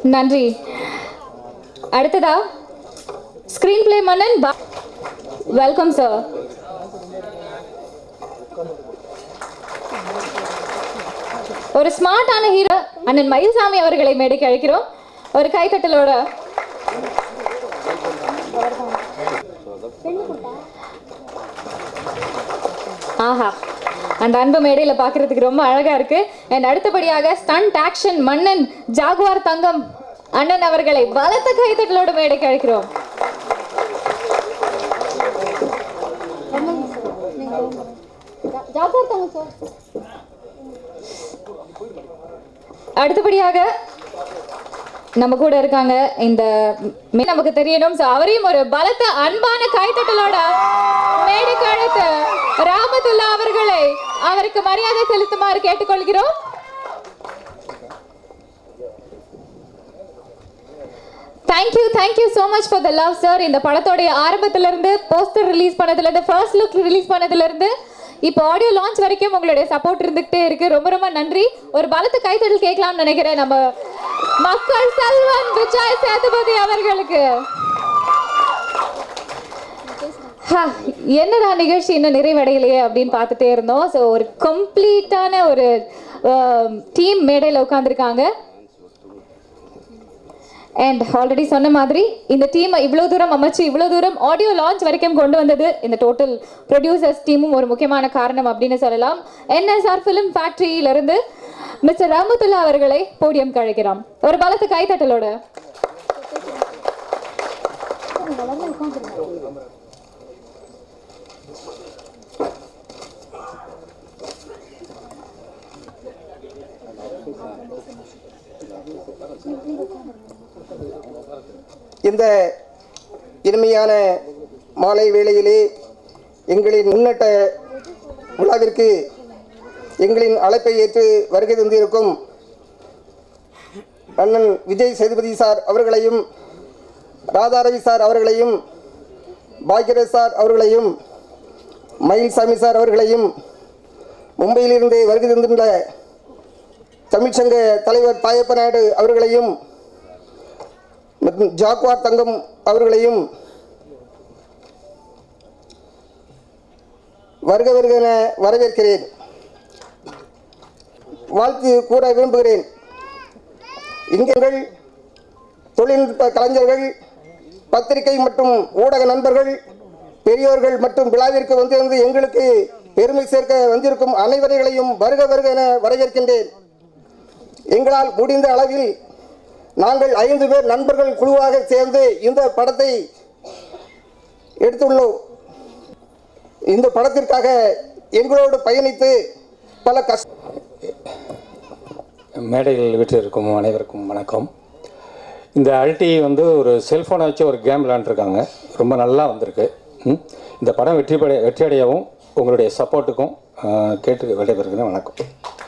நன்றி அடுத்ததா screenplay மன்னன் வெல்கம் சார் ஒரு ஸ்மார்ட்டான ஹீரோ அண்ணன் மயில்சாமி அவர்களை மேடைக்கு அழைக்கிறோம் ஒரு கைத்தட்டலோட ஆஹா அந்த அன்பு மேடையில பார்க்கிறதுக்கு ரொம்ப அழகா இருக்கு அண்ட் அடுத்தபடியாக ஸ்டண்ட் ஆக்ஷன் மன்னன் ஜாகுவார் தங்கம் அண்ணன் அவர்களை பலத்த கைத்தட்டலோட மேடைக்கு அழைக்கிறோம் அடுத்தபடியாக நம்ம கூட இருக்காங்க இந்த மே- நமக்கு தெரியணும் So, அவரையும் ஒரு பலத்த அன்பான கைத்தட்டலோட மேடைக்கு அழைத்து ராமத்துல்லா அவர்களை அவருக்கு மரியாதை செலுத்துமாறு கேட்டுக்கொள்கிறோம் thank you thank you so much for the love sir இந்த படத்தோடைய ஆரம்பத்துல இருந்து போஸ்டர் ரிலீஸ் பண்ணதுல இருந்து ஃபர்ஸ்ட் லுக் ரிலீஸ் பண்ணதுல இருந்து இப்போ ஆடியோ லான்ச் வரைக்கும் உங்களுடைய சப்போர்ட் இருந்துகிட்டே இருக்கு ரொம்ப ரொம்ப நன்றி ஒரு பலத்த கைத்தட்டல் கேட்கலாம்னு நினைக்கிறேன் நம்ம மக்கள் செல்வன் விஜய் சேதுபதி அவர்களுக்கு ஹா, என்னடா நிகழ்ச்சி இன்னும் நிறைவடையலையே அப்படின்னு பார்த்துட்டே இருந்தோம் ஸோ ஒரு கம்ப்ளீட்டான ஒரு டீம் மேடையில் உட்காந்துருக்காங்க அண்ட் ஆல்ரெடி சொன்ன மாதிரி இந்த டீமை இவ்வளோ தூரம் அமைச்சு இவ்வளோ தூரம் ஆடியோ லான்ச் வரைக்கும் கொண்டு வந்தது இந்த டோட்டல் ப்ரொடியூசர்ஸ் டீமும் ஒரு முக்கியமான காரணம் அப்படின்னு சொல்லலாம் என்எஸ்ஆர் ஃபிலிம் ஃபேக்ட்ரியிலிருந்து மிஸ்டர் ரஹமத்துல்லா அவர்களை போடியம் கழைக்கிறோம் ஒரு பலத்த கைத்தட்டலோட இந்த இனிமையான மாலை வேளையிலே எங்களின் முன்னட்ட விழாவிற்கு எங்களின் அழைப்பை ஏற்று வருகை தந்திருக்கும் அண்ணன் விஜய் சேதுபதி சார் அவர்களையும் ராதாரவி சார் அவர்களையும் பாக்யராஜ் சார் அவர்களையும் மயில்சாமி சார் அவர்களையும் மும்பையிலிருந்து வருகை தந்துள்ள தமிழ்ச்சங்க தலைவர் தாயப்ப நாயுடு அவர்களையும் மற்றும் ஜாக்வார் தங்கம் அவர்களையும் வருக வருக என வரவேற்கிறேன் வாழ்த்து கூற விரும்புகிறேன் இங்கங்கள் தொழில்நுட்ப கலைஞர்கள் பத்திரிகை மற்றும் ஊடக நண்பர்கள் பெரியோர்கள் மற்றும் விழாவிற்கு வந்திருந்து எங்களுக்கு பெருமை சேர்க்க வந்திருக்கும் அனைவரைகளையும் வருக வருக என வரவேற்கின்றேன் எங்களால் முடிந்த அளவில் நாங்கள் ஐந்து பேர் நண்பர்கள் குழுவாக சேர்ந்து இந்த படத்தை எடுத்துள்ளோம் இந்த படத்திற்காக எங்களோடு பயணித்து பல கஷ்ட மேடையில் வீட்டில் அனைவருக்கும் வணக்கம் இந்த அல்டி வந்து ஒரு செல்ஃபோனை வச்சு ஒரு கேம் விளாண்டுருக்காங்க ரொம்ப நல்லா வந்திருக்கு ம். இந்த படம் வெற்றி படைய வெற்றி அடையவும் உங்களுடைய சப்போர்ட்டுக்கும் கேட்டு விடைபெறுகிறேன் வணக்கம்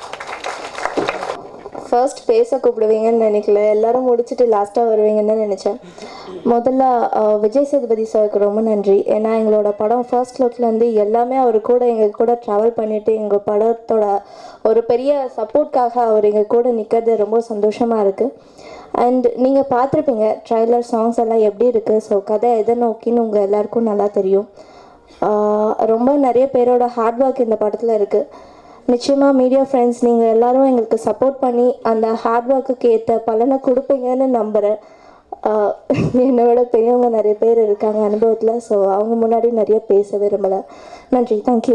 ஃபர்ஸ்ட் பேச கூப்பிடுவீங்கன்னு நினைக்கல எல்லாரும் முடிச்சுட்டு லாஸ்ட்டாக வருவீங்கன்னு தான் நினச்சேன் முதல்ல அஹ், விஜய் சேதுபதி சாருக்கு ரொம்ப நன்றி ஏன்னா எங்களோட படம் ஃபர்ஸ்ட் லுக்லேருந்து எல்லாமே அவர் கூட எங்கள் கூட ட்ராவல் பண்ணிவிட்டு எங்கள் படத்தோட ஒரு பெரிய சப்போர்ட்காக அவர் எங்கள் கூட நிற்கிறது ரொம்ப சந்தோஷமாக இருக்குது அண்ட் நீங்கள் பார்த்துருப்பீங்க ட்ரைலர் சாங்ஸ் எல்லாம் எப்படி இருக்குது ஸோ கதை எதை நோக்கின்னு உங்கள் எல்லாருக்கும் நல்லா தெரியும் ஆஹ் ரொம்ப நிறைய பேரோட ஹார்ட் ஒர்க் இந்த படத்தில் இருக்குது நிச்சயமாக மீடியா ஃப்ரெண்ட்ஸ் நீங்கள் எல்லாரும் எங்களுக்கு சப்போர்ட் பண்ணி அந்த ஹார்ட் ஒர்க்குக்கு ஏற்ற பலனை கொடுப்பீங்கன்னு நம்புகிறேன் ஆஹ் என்னை விட பெரியவங்க நிறைய பேர் இருக்காங்க அனுபவத்தில் ஸோ அவங்க முன்னாடி நிறைய பேச விரும்பலை நன்றி தேங்க்யூ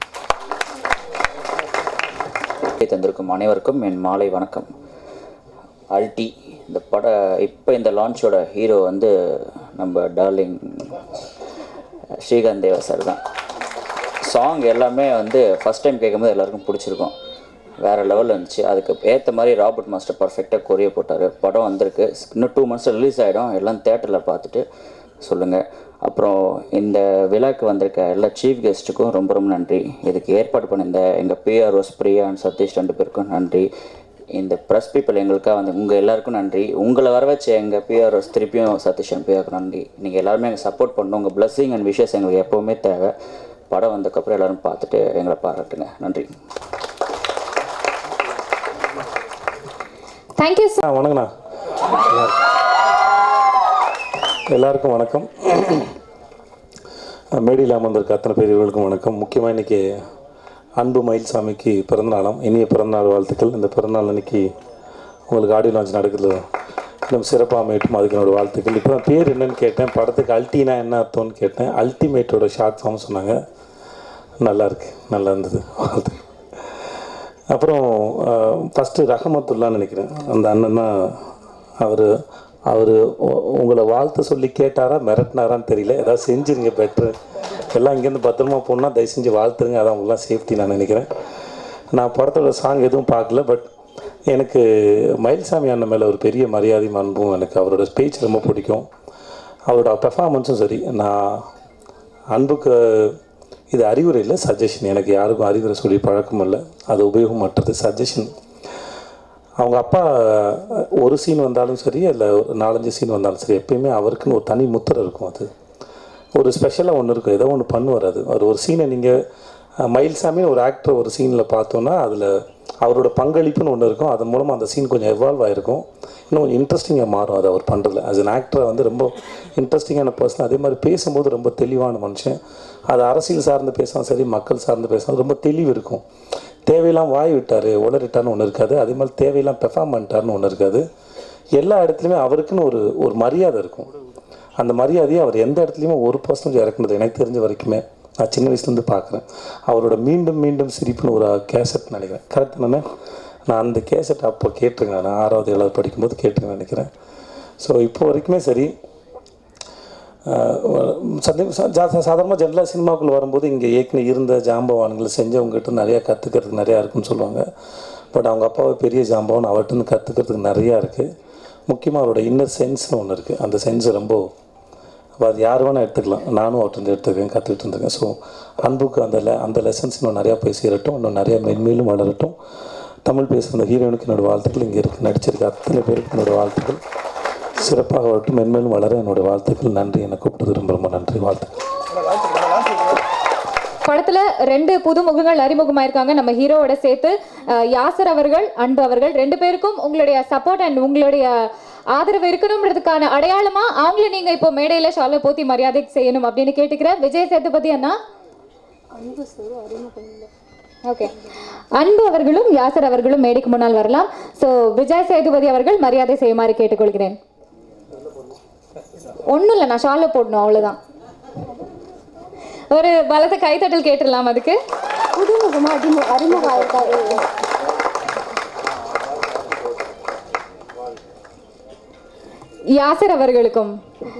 வருகை தந்திருக்கும் அனைவருக்கும் என் மாலை வணக்கம் அல்டி இந்த பட இப்போ இந்த லான்ச்சோட ஹீரோ வந்து நம்ம டார்லிங் ஸ்ரீகாந்த் தேவா சார் தான் சாங் எல்லாமே வந்து ஃபஸ்ட் டைம் கேட்கும்போது எல்லாருக்கும் பிடிச்சிருக்கும் வேறு லெவலில் இருந்துச்சு அதுக்கு ஏற்ற மாதிரி ராபர்ட் மாஸ்டர் பர்ஃபெக்டாக கொரிய போட்டார் படம் வந்திருக்கு இன்னும் டூ மந்த்ஸ் ரிலீஸ் ஆகிடும் எல்லாம் தேட்டரில் பார்த்துட்டு சொல்லுங்கள் அப்புறம் இந்த விழாக்கு வந்திருக்க எல்லா சீஃப் கெஸ்ட்டுக்கும் ரொம்ப ரொம்ப நன்றி இதுக்கு ஏற்பாடு பண்ணியிருந்த எங்கள் பிஆர்ஓஸ் பிரியா அண்ட் சதீஷ் ரெண்டு பேருக்கும் நன்றி இந்த ப்ரெஸ் பீப்புள் எங்களுக்காக வந்து உங்கள் எல்லாருக்கும் நன்றி உங்களை வர வச்ச எங்கள் பிஆர்ஓஸ் திருப்பியும் சதீஷ் அண்ட் பிஆருக்கு நன்றி நீங்கள் எல்லாருமே எங்கள் சப்போர்ட் பண்ணணும் உங்கள் blessing அண்ட் விஷஸ் எங்களுக்கு எப்போவுமே தேவை படம் வந்ததுக்கப்புறம் எல்லாரும் பார்த்துட்டு எங்களை பாராட்டுங்க நன்றி தேங்க்யூ ஆ வணக்கண்ணா எல்லாருக்கும் வணக்கம் மேடையில் அமர்ந்திருக்க அத்தனை பேர்களுக்கும் வணக்கம் முக்கியமாக இன்றைக்கி அன்பு மயில்சாமிக்கு பிறந்தநாளாம் இனிய பிறந்தநாள் வாழ்த்துக்கள் இந்த பிறந்தநாள் அன்னைக்கு உங்களுக்கு ஆடியோ லான்ச் நடக்குது இன்னும் சிறப்பாக அமையட்டும் அதுக்கு என்னோட வாழ்த்துக்கள் இப்போ நான் பேர் என்னன்னு கேட்டேன் படத்துக்கு அல்ட்டினா என்ன அர்த்தம்னு கேட்டேன் அல்டிமேட்டோட ஷார்ட் ஃபார்ம் சொன்னாங்க நல்லா இருக்கு நல்லா இருந்தது வாழ்த்துக்கள் அப்புறம் ஃபஸ்ட்டு ரஹமத்துல்லான்னு நினைக்கிறேன் அந்த அண்ணன் தான் அவர் அவர் உங்களை வாழ்த்து சொல்லி கேட்டாரா மிரட்டினாரான்னு தெரியல ஏதாவது செஞ்சுருங்க பெட்ரு எல்லாம் இங்கேருந்து பத்திரமா போனால் தயவு செஞ்சு வாழ்த்துருங்க அதான் உங்களாம் சேஃப்டி நான் நினைக்கிறேன் நான் படத்தோட சாங் எதுவும் பார்க்கல பட் எனக்கு மயில்சாமி அண்ணன் மேலே ஒரு பெரிய மரியாதையும் அன்பும் எனக்கு அவரோட ஸ்பீச் ரொம்ப பிடிக்கும் அவரோட பெர்ஃபார்மன்ஸும் சரி நான் அன்புக்கு இது அறிவுரை இல்லை சஜஷன் எனக்கு யாருக்கும் அறிவுரை சொல்லி பழக்கம் இல்லை அது உபயோகமற்றது சஜஷன் அவங்க அப்பா ஒரு சீன் வந்தாலும் சரி இல்லை ஒரு நாலஞ்சு சீன் வந்தாலும் சரி எப்பயுமே அவருக்குன்னு ஒரு தனி முத்திரை இருக்கும் அது ஒரு ஸ்பெஷலாக ஒன்று இருக்கும் ஏதோ ஒன்று பண்ணுவார் அது அவர் ஒரு சீனை நீங்கள் மயில்சாமின்னு ஒரு ஆக்டர் ஒரு சீனில் பார்த்தோன்னா அதில் அவரோட பங்களிப்புன்னு ஒன்று இருக்கும் அதன் மூலமாக அந்த சீன் கொஞ்சம் எவால்வ் ஆகிருக்கும் இன்னும் கொஞ்சம் இன்ட்ரெஸ்டிங்காக மாறும் அது அவர் பண்ணுறதுல ஆஸ் an ஆக்டரை வந்து ரொம்ப இன்ட்ரெஸ்டிங்கான பர்சன் அதே மாதிரி பேசும்போது ரொம்ப தெளிவான மனுஷன் அது அரசியல் சார்ந்து பேசினாலும் சரி மக்கள் சார்ந்து பேசினாலும் ரொம்ப தெளிவு இருக்கும் தேவையெல்லாம் வாய் விட்டார் உளறிட்டார்னு ஒன்று இருக்காது அதே மாதிரி தேவையெல்லாம் பெர்ஃபார்ம் பண்ணிட்டார்னு ஒன்று இருக்காது எல்லா இடத்துலையுமே அவருக்குன்னு ஒரு ஒரு மரியாதை இருக்கும் அந்த மரியாதையை அவர் எந்த இடத்துலையுமே ஒரு பர்சன்டேஜ் இறக்குனது எனக்கு தெரிஞ்ச வரைக்குமே நான் சின்ன வயசுலேருந்து பார்க்குறேன் அவரோட மீண்டும் மீண்டும் சிரிப்புன்னு ஒரு கேசட் நினைக்கிறேன் கரெக்ட் தானே நான் அந்த கேசட் அப்போ கேட்டிருக்கேன் நான் ஆறாவது ஏழாவது படிக்கும்போது கேட்டிருக்கேன் நினைக்கிறேன் ஸோ இப்போ வரைக்குமே சரி சந்தேகம் சாதாரணமாக ஜென்ரலாக சினிமாக்குள்ளே வரும்போது இங்கே ஏற்கனவே இருந்த ஜாம்பவான்களை செஞ்சவங்ககிட்ட நிறையா கற்றுக்கிறதுக்கு நிறையா இருக்குன்னு சொல்லுவாங்க பட் அவங்க அப்பாவை பெரிய ஜாம்பவான் அவர்கிட்ட கற்றுக்கிறதுக்கு நிறையா இருக்குது முக்கியமாக அவரோட இன்னர் சென்ஸ்னு ஒன்று இருக்குது அந்த சென்ஸ் ரொம்ப அது யார் வேணால் எடுத்துக்கலாம் நானும் அவர்கிட்ட எடுத்துருக்கேன் கற்றுக்கிட்டு இருந்திருக்கேன் ஸோ அன்புக்கு அந்த le- அந்த லெசன்ஸ் இன்னும் நிறையா போய் சேரட்டும் இன்னும் நிறையா மென்மேலும் வளரட்டும் தமிழ் பேசுகிற அந்த ஹீரோனுக்கு என்னோட வாழ்த்துக்கள் இங்கே இருக்கு நடிச்சிருக்க அத்தனை பேருக்கு என்னோட வாழ்த்துக்கள் சிறப்பாக வரட்டும் மென்மேலும் வளர என்னோட வாழ்த்துக்கள் நன்றி என்னை கூப்பிட்டது ரொம்ப ரொம்ப நன்றி வாழ்த்துக்கள் படத்துல ரெண்டு புது முகங்கள் அறிமுகமாயிருக்காங்க நம்ம ஹீரோவோட சேர்த்து அஹ், யாசர் அவர்கள் அன்பு அவர்கள் ரெண்டு பேருக்கும் உங்களுடைய சப்போர்ட் அண்ட் உங்களுடைய ஆதரவு இருக்கணும்ன்றதுக்கான அடையாளமா அவங்கள நீங்க இப்போ மேடையில ஷால போத்தி மரியாதை செய்யணும் அப்படின்னு கேட்டுக்கிறேன் விஜய் சேதுபதி அண்ணா ஓகே அன்பு அவர்களும் யாசர் அவர்களும் மேடைக்கு முன்னால் வரலாம் ஸோ விஜய் சேதுபதி அவர்கள் மரியாதை செய்யுமாறு கேட்டுக்கொள்கிறேன் ஒன்றும் இல்லை நான் ஷால போடணும் அவ்வளோதான் ஒரு பலத்த கைத்தட்டல் கேட்டுடலாம் அதுக்கு புதுமுகமாக அறிமுக அறிமுகம் ஆயிருக்காரு யாசர் அவர்களுக்கும்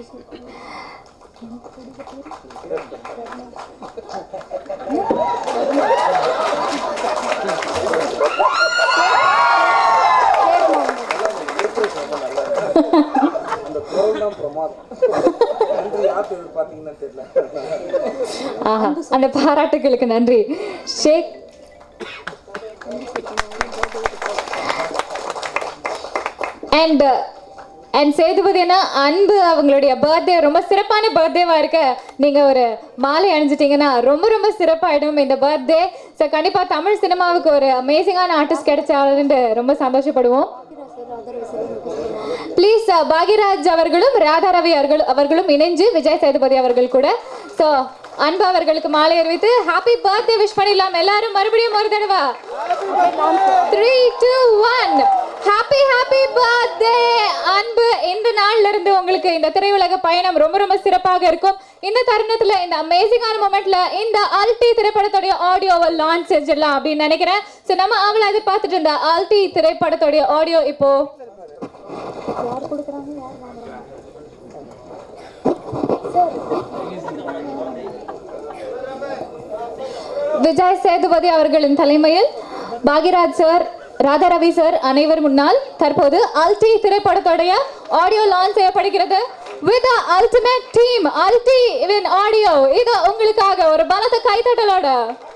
ஆஹா அந்த பாராட்டுகளுக்கு நன்றி ஷேக் அண்ட் அண்ட் சேதுபதி அண்ணா அன்பு அவங்களுடைய பர்த்டே ரொம்ப சிறப்பான பர்த்டேவா இருக்க நீங்க ஒரு மாலை அணிஞ்சிட்டீங்கன்னா ரொம்ப ரொம்ப சிறப்பாயிடும் இந்த பர்த்டே ஸோ கண்டிப்பா தமிழ் சினிமாவுக்கு ஒரு அமேசிங்கான ஆர்டிஸ்ட் கிடைச்சாருன்னு ரொம்ப சந்தோஷப்படுவோம் ப்ளீஸ் பாக்யராஜ் அவர்களும் ராதா ரவி அவர்கள் அவர்களும் இணைஞ்சு விஜய் சேதுபதி அவர்கள் கூட ஸோ அன்பு அவர்களுக்கு மாலை அறிவித்து ஹாப்பி பர்த்டே விஷ் பண்ணிடலாம் எல்லாரும் மறுபடியும் ஒரு தடவை three two one happy happy birthday அன்பு இந்த நாள்ல இருந்து உங்களுக்கு இந்த திரையுலக பயணம் ரொம்ப ரொம்ப சிறப்பாக இருக்கும் இந்த தருணத்துல இந்த அமேசிங்கான மொமெண்ட்ல இந்த அல்டி திரைப்படத்துடைய ஆடியோவை லான்ச் செஞ்சிடலாம் அப்படின்னு நினைக்கிறேன் ஸோ நம்ம அவங்கள எதிர்பார்த்துட்டு இருந்த அல்டி திரைப்படத்துடைய ஆடியோ இப்போ விஜய் சேதுபதி அவர்களின் தலைமையில் பாகிராஜ் சார் ராதாரவி சார் அனைவர் முன்னால் தற்போது அல்டி திரைப்படத்துடைய ஆடியோ லான்ச் செய்யப்படுகிறது வித் அல்டிமேட் டீம் அல்டி இவன் ஆடியோ இது உங்களுக்காக ஒரு பலத்த கைத்தட்டலோட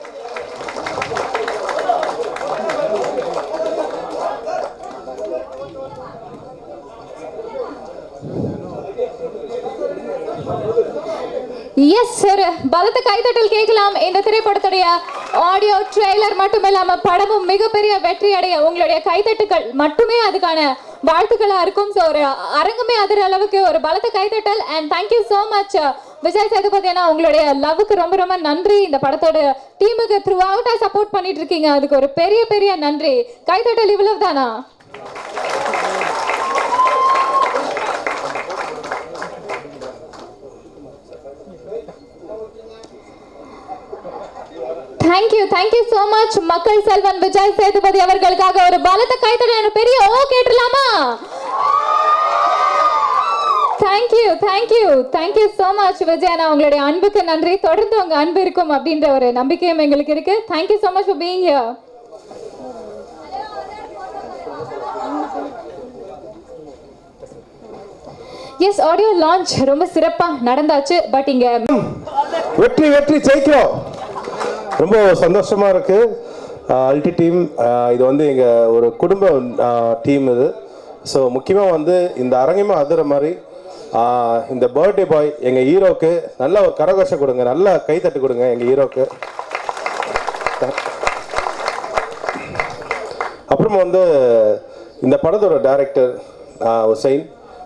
எஸ் சார் பலத்த கைத்தட்டல் கேட்கலாம் இந்த திரைப்படத்துடைய ஆடியோ ட்ரெய்லர் மட்டும் இல்லாம படமும் மிகப்பெரிய வெற்றி அடைய உங்களுடைய கைத்தட்டுகள் மட்டுமே அதுக்கான வாழ்த்துக்களா இருக்கும் ஸோ ஒரு அரங்கமே அதிர அளவுக்கு ஒரு பலத்த கைதட்டல் and thank you so much Vijay Sethupathi அண்ணா உங்களுடைய லவ்வுக்கு ரொம்ப ரொம்ப நன்றி இந்த படத்தோட டீமுக்கு த்ரூ அவுட்டா சப்போர்ட் பண்ணிட்டு இருக்கீங்க அதுக்கு ஒரு பெரிய பெரிய நன்றி கைதட்டல் இவ்வளவு தானா தேங்க்யூ தேங்க்யூ so மச் மக்கள் செல்வன் விஜய் சேதுபதி அவர்களுக்காக ஒரு பலத்த கைத்தட்டல் பெரிய ஓ கேட்டுலாமா thank you thank you thank you so much Vijay அண்ணா உங்களுடைய அன்புக்கு நன்றி தொடர்ந்து உங்க அன்பு இருக்கும் அப்படின்ற ஒரு நம்பிக்கையும் எங்களுக்கு இருக்கு thank you so much for being here yes audio launch ரொம்ப சிறப்பா நடந்தாச்சு பட் இங்க வெற்றி வெற்றி ஜெயிக்கிறோம் ரொம்ப சந்தோஷமா இருக்கு அல்டி டீம் இது வந்து எங்க ஒரு குடும்ப டீம் இது ஸோ முக்கியமாக வந்து இந்த அரங்கமே அதிர மாதிரி ஆஹ், இந்த பர்த்டே பாய் எங்கள் ஹீரோக்கு நல்ல ஒரு கரகோஷம் கொடுங்க நல்ல கைத்தட்டு கொடுங்க எங்கள் ஹீரோக்கு அப்புறம் வந்து இந்த படத்தோட டைரக்டர் ஹுசைன்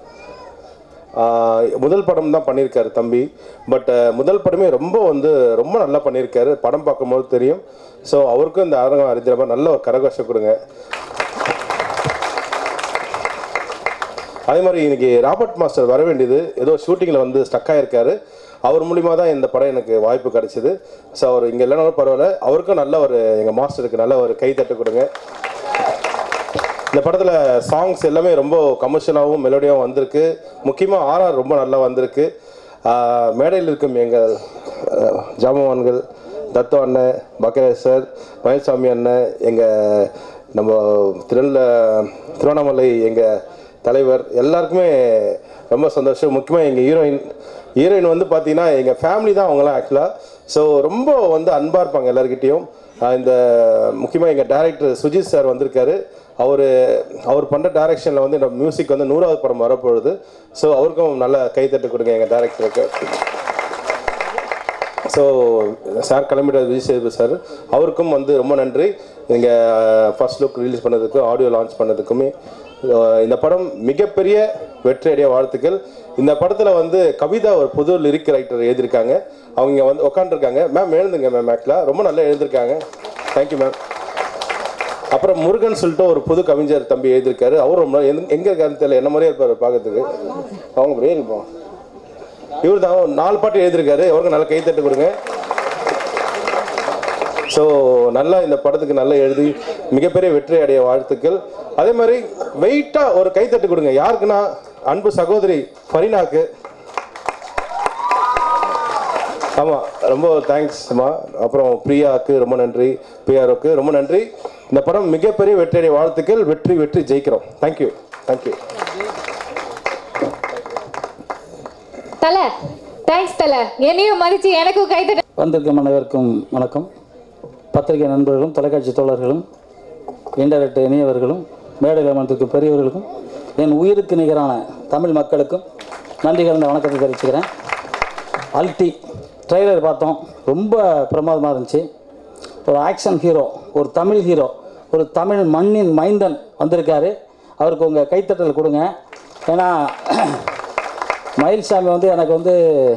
ஆஹ் முதல் படம் தான் பண்ணியிருக்காரு தம்பி பட் முதல் படமே ரொம்ப வந்து ரொம்ப நல்லா பண்ணியிருக்காரு படம் பார்க்கும்போது தெரியும் ஸோ அவருக்கும் இந்த அரங்கம் அறிஞரமா நல்ல ஒரு கரகோஷம் கொடுங்க அதே மாதிரி இன்னைக்கு ராபர்ட் மாஸ்டர் வர வேண்டியது ஏதோ ஷூட்டிங்கில் வந்து ஸ்டக் ஆயிருக்காரு அவர் மூலிமா தான் இந்த படம் எனக்கு வாய்ப்பு கிடைச்சிது ஸோ அவர் இங்கே இல்லைனாலும் பரவாயில்ல அவருக்கும் நல்ல ஒரு எங்கள் மாஸ்டருக்கு நல்ல ஒரு கை தட்டு கொடுங்க இந்த படத்தில் சாங்ஸ் எல்லாமே ரொம்ப கமர்ஷியலாகவும் மெலோடியாகவும் வந்திருக்கு முக்கியமாக ஆர்ஆர் ரொம்ப நல்லா வந்திருக்கு ஆஹ் மேடையில் இருக்கும் எங்கள் ஆஹ், ஜாமவான்கள் தத்தோ அண்ணன் பக்கரேசர் மயில்சாமி அண்ணன் எங்கள் நம்ம திருநெல்ல திருவண்ணாமலை எங்கள் தலைவர் எல்லாருக்குமே ரொம்ப சந்தோஷம் முக்கியமாக எங்கள் ஹீரோயின் ஹீரோயின் வந்து பார்த்தீங்கன்னா எங்கள் ஃபேமிலி தான் அவங்களாம் ஆக்சுவலாக ஸோ ரொம்ப வந்து அன்பாக இருப்பாங்க எல்லாருக்கிட்டேயும் ஆஹ் இந்த முக்கியமாக எங்கள் டேரக்டர் சுஜித் சார் வந்திருக்காரு அவர் அவர் பண்ணுற டைரக்ஷனில் வந்து இந்த மியூசிக் வந்து நூறாவது படம் வரப்போகுது ஸோ அவருக்கும் நல்ல கைத்தட்டு கொடுங்க எங்கள் டேரக்டருக்கு ஸோ சார் கிளம்பிட்டார் விஜய் சேதுபதி சார் அவருக்கும் வந்து ரொம்ப நன்றி நீங்கள் ஃபர்ஸ்ட் லுக் ரிலீஸ் பண்ணதுக்கு ஆடியோ லான்ச் பண்ணதுக்குமே அஹ் இந்த படம் மிகப்பெரிய வெற்றியடைய வாழ்த்துக்கள் இந்த படத்தில் வந்து கவிதா ஒரு புது லிரிக் ரைட்டர் எழுதியிருக்காங்க அவங்க வந்து உட்காந்துருக்காங்க மேம் எழுதுங்க மேம் ஆக்சுவலாக ரொம்ப நல்லா எழுதியிருக்காங்க தேங்க்யூ மேம் அப்புறம் முருகன் சொல்லிட்டு ஒரு புது கவிஞர் தம்பி எழுதியிருக்காரு அவரும் ரொம்ப எங்க- எங்க இருக்காருன்னு தெரியல என்ன மாதிரியே இருப்பார் பார்க்கறதுக்கு அவங்க பிரே இருப்போம் இவர் தான் ஒரு நாலு பாட்டு எழுதியிருக்காரு அவருக்கு நல்ல கைத்தட்டு கொடுங்க ஸோ நல்லா இந்த படத்துக்கு நல்லா எழுதி மிகப்பெரிய வெற்றி அடைய வாழ்த்துக்கள் அதே மாதிரி வெயிட்டாக ஒரு கைத்தட்டு கொடுங்க யாருக்குன்னா அன்பு சகோதரி ஃபரினாக்கு ஆமாம் ரொம்ப தேங்க்ஸ்மா அப்புறம் பிரியாவுக்கு ரொம்ப நன்றி பிஆருக்கு ரொம்ப நன்றி இந்த படம் மிகப்பெரிய வெற்றியடைய வாழ்த்துக்கள் வெற்றி வெற்றி ஜெயிக்கிறோம் தேங்க்யூ தேங்க்யூ தல தேங்க்ஸ் தல என்னையும் மதிச்சு எனக்கும் கைதட்ட வந்திருக்கும் அனைவருக்கும் வணக்கம் பத்திரிகை நண்பர்களும் தொலைக்காட்சி தோழர்களும் இன்டர்நெட் இணையவர்களும் மேடையில் அமர்ந்திருக்கும் பெரியவர்களுக்கும் என் உயிருக்கு நிகரான தமிழ் மக்களுக்கும் நன்றி கலந்த வணக்கத்தை தெரிவிச்சுக்கிறேன் அல்டி ட்ரெய்லர் பார்த்தோம் ரொம்ப பிரமாதமாக இருந்துச்சு ஒரு ஆக்ஷன் ஹீரோ ஒரு தமிழ் ஹீரோ ஒரு தமிழ் மண்ணின் மைந்தன் வந்திருக்காரு அவருக்கு உங்கள் கைத்தட்டல் கொடுங்க ஏன்னா மயில்சாமி வந்து எனக்கு வந்து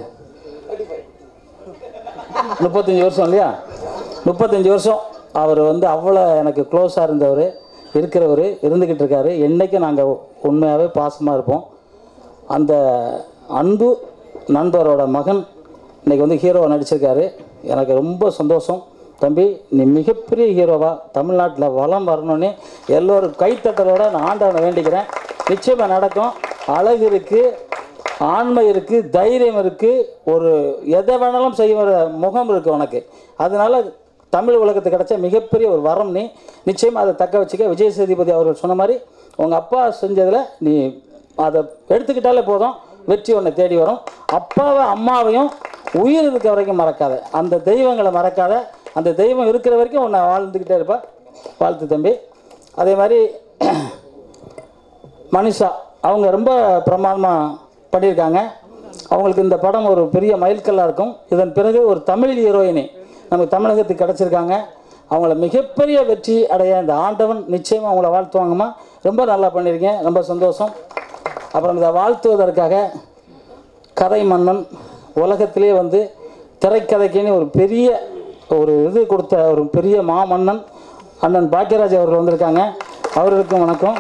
முப்பத்தஞ்சு வருஷம் இல்லையா முப்பத்தஞ்சு வருஷம் அவர் வந்து அவ்வளோ எனக்கு க்ளோஸாக இருந்தவர் இருக்கிறவர் இருந்துக்கிட்டு இருக்காரு என்றைக்கும் நாங்கள் உண்மையாகவே பாசமாக இருப்போம் அந்த அன்பு நண்பரோட மகன் இன்னைக்கு வந்து ஹீரோவை நடிச்சிருக்காரு எனக்கு ரொம்ப சந்தோஷம் தம்பி நீ மிகப்பெரிய ஹீரோவா தமிழ்நாட்டில் வளம் வரணும்னு எல்லோரும் கைத்தட்டலோட நான் ஆண்டவனை வேண்டிக்கிறேன் நிச்சயமாக நடக்கும் அழகு இருக்குது ஆண்மை இருக்குது தைரியம் இருக்குது ஒரு எதை வேணாலும் செய்கிற முகம் இருக்குது உனக்கு அதனால தமிழ் உலகத்துக்கு கிடைச்ச மிகப்பெரிய ஒரு வரம் நீ நிச்சயமாக அதை தக்க வச்சுக்க விஜய் சேதுபதி அவர்கள் சொன்ன மாதிரி உங்கள் அப்பா செஞ்சதில் நீ அதை எடுத்துக்கிட்டாலே போதும் வெற்றி உன்னை தேடி வரும் அப்பாவை அம்மாவையும் உயிர் இருக்க வரைக்கும் மறக்காத அந்த தெய்வங்களை மறக்காத அந்த தெய்வம் இருக்கிற வரைக்கும் உன்னை வாழ்ந்துக்கிட்டே இருப்பா வாழ்த்து தம்பி அதே மாதிரி மனிஷா அவங்க ரொம்ப பிரமாதமாக பண்ணியிருக்காங்க அவங்களுக்கு இந்த படம் ஒரு பெரிய மைல்கல்லாக இருக்கும் இதன் பிறகு ஒரு தமிழ் ஹீரோயினி நமக்கு தமிழகத்துக்கு கிடச்சிருக்காங்க அவங்கள மிகப்பெரிய வெற்றி அடைய இந்த ஆண்டவன் நிச்சயமாக அவங்கள வாழ்த்துவாங்கம்மா ரொம்ப நல்லா பண்ணியிருக்கீங்க ரொம்ப சந்தோஷம் அப்புறம் இதை வாழ்த்துவதற்காக கதை மன்னன் உலகத்திலே வந்து திரைக்கதைக்குன்னு ஒரு பெரிய ஒரு இது கொடுத்த ஒரு பெரிய மாமன்னன் அண்ணன் பாக்கியராஜ் அவர்கள் வந்திருக்காங்க அவர்களுக்கும் வணக்கம்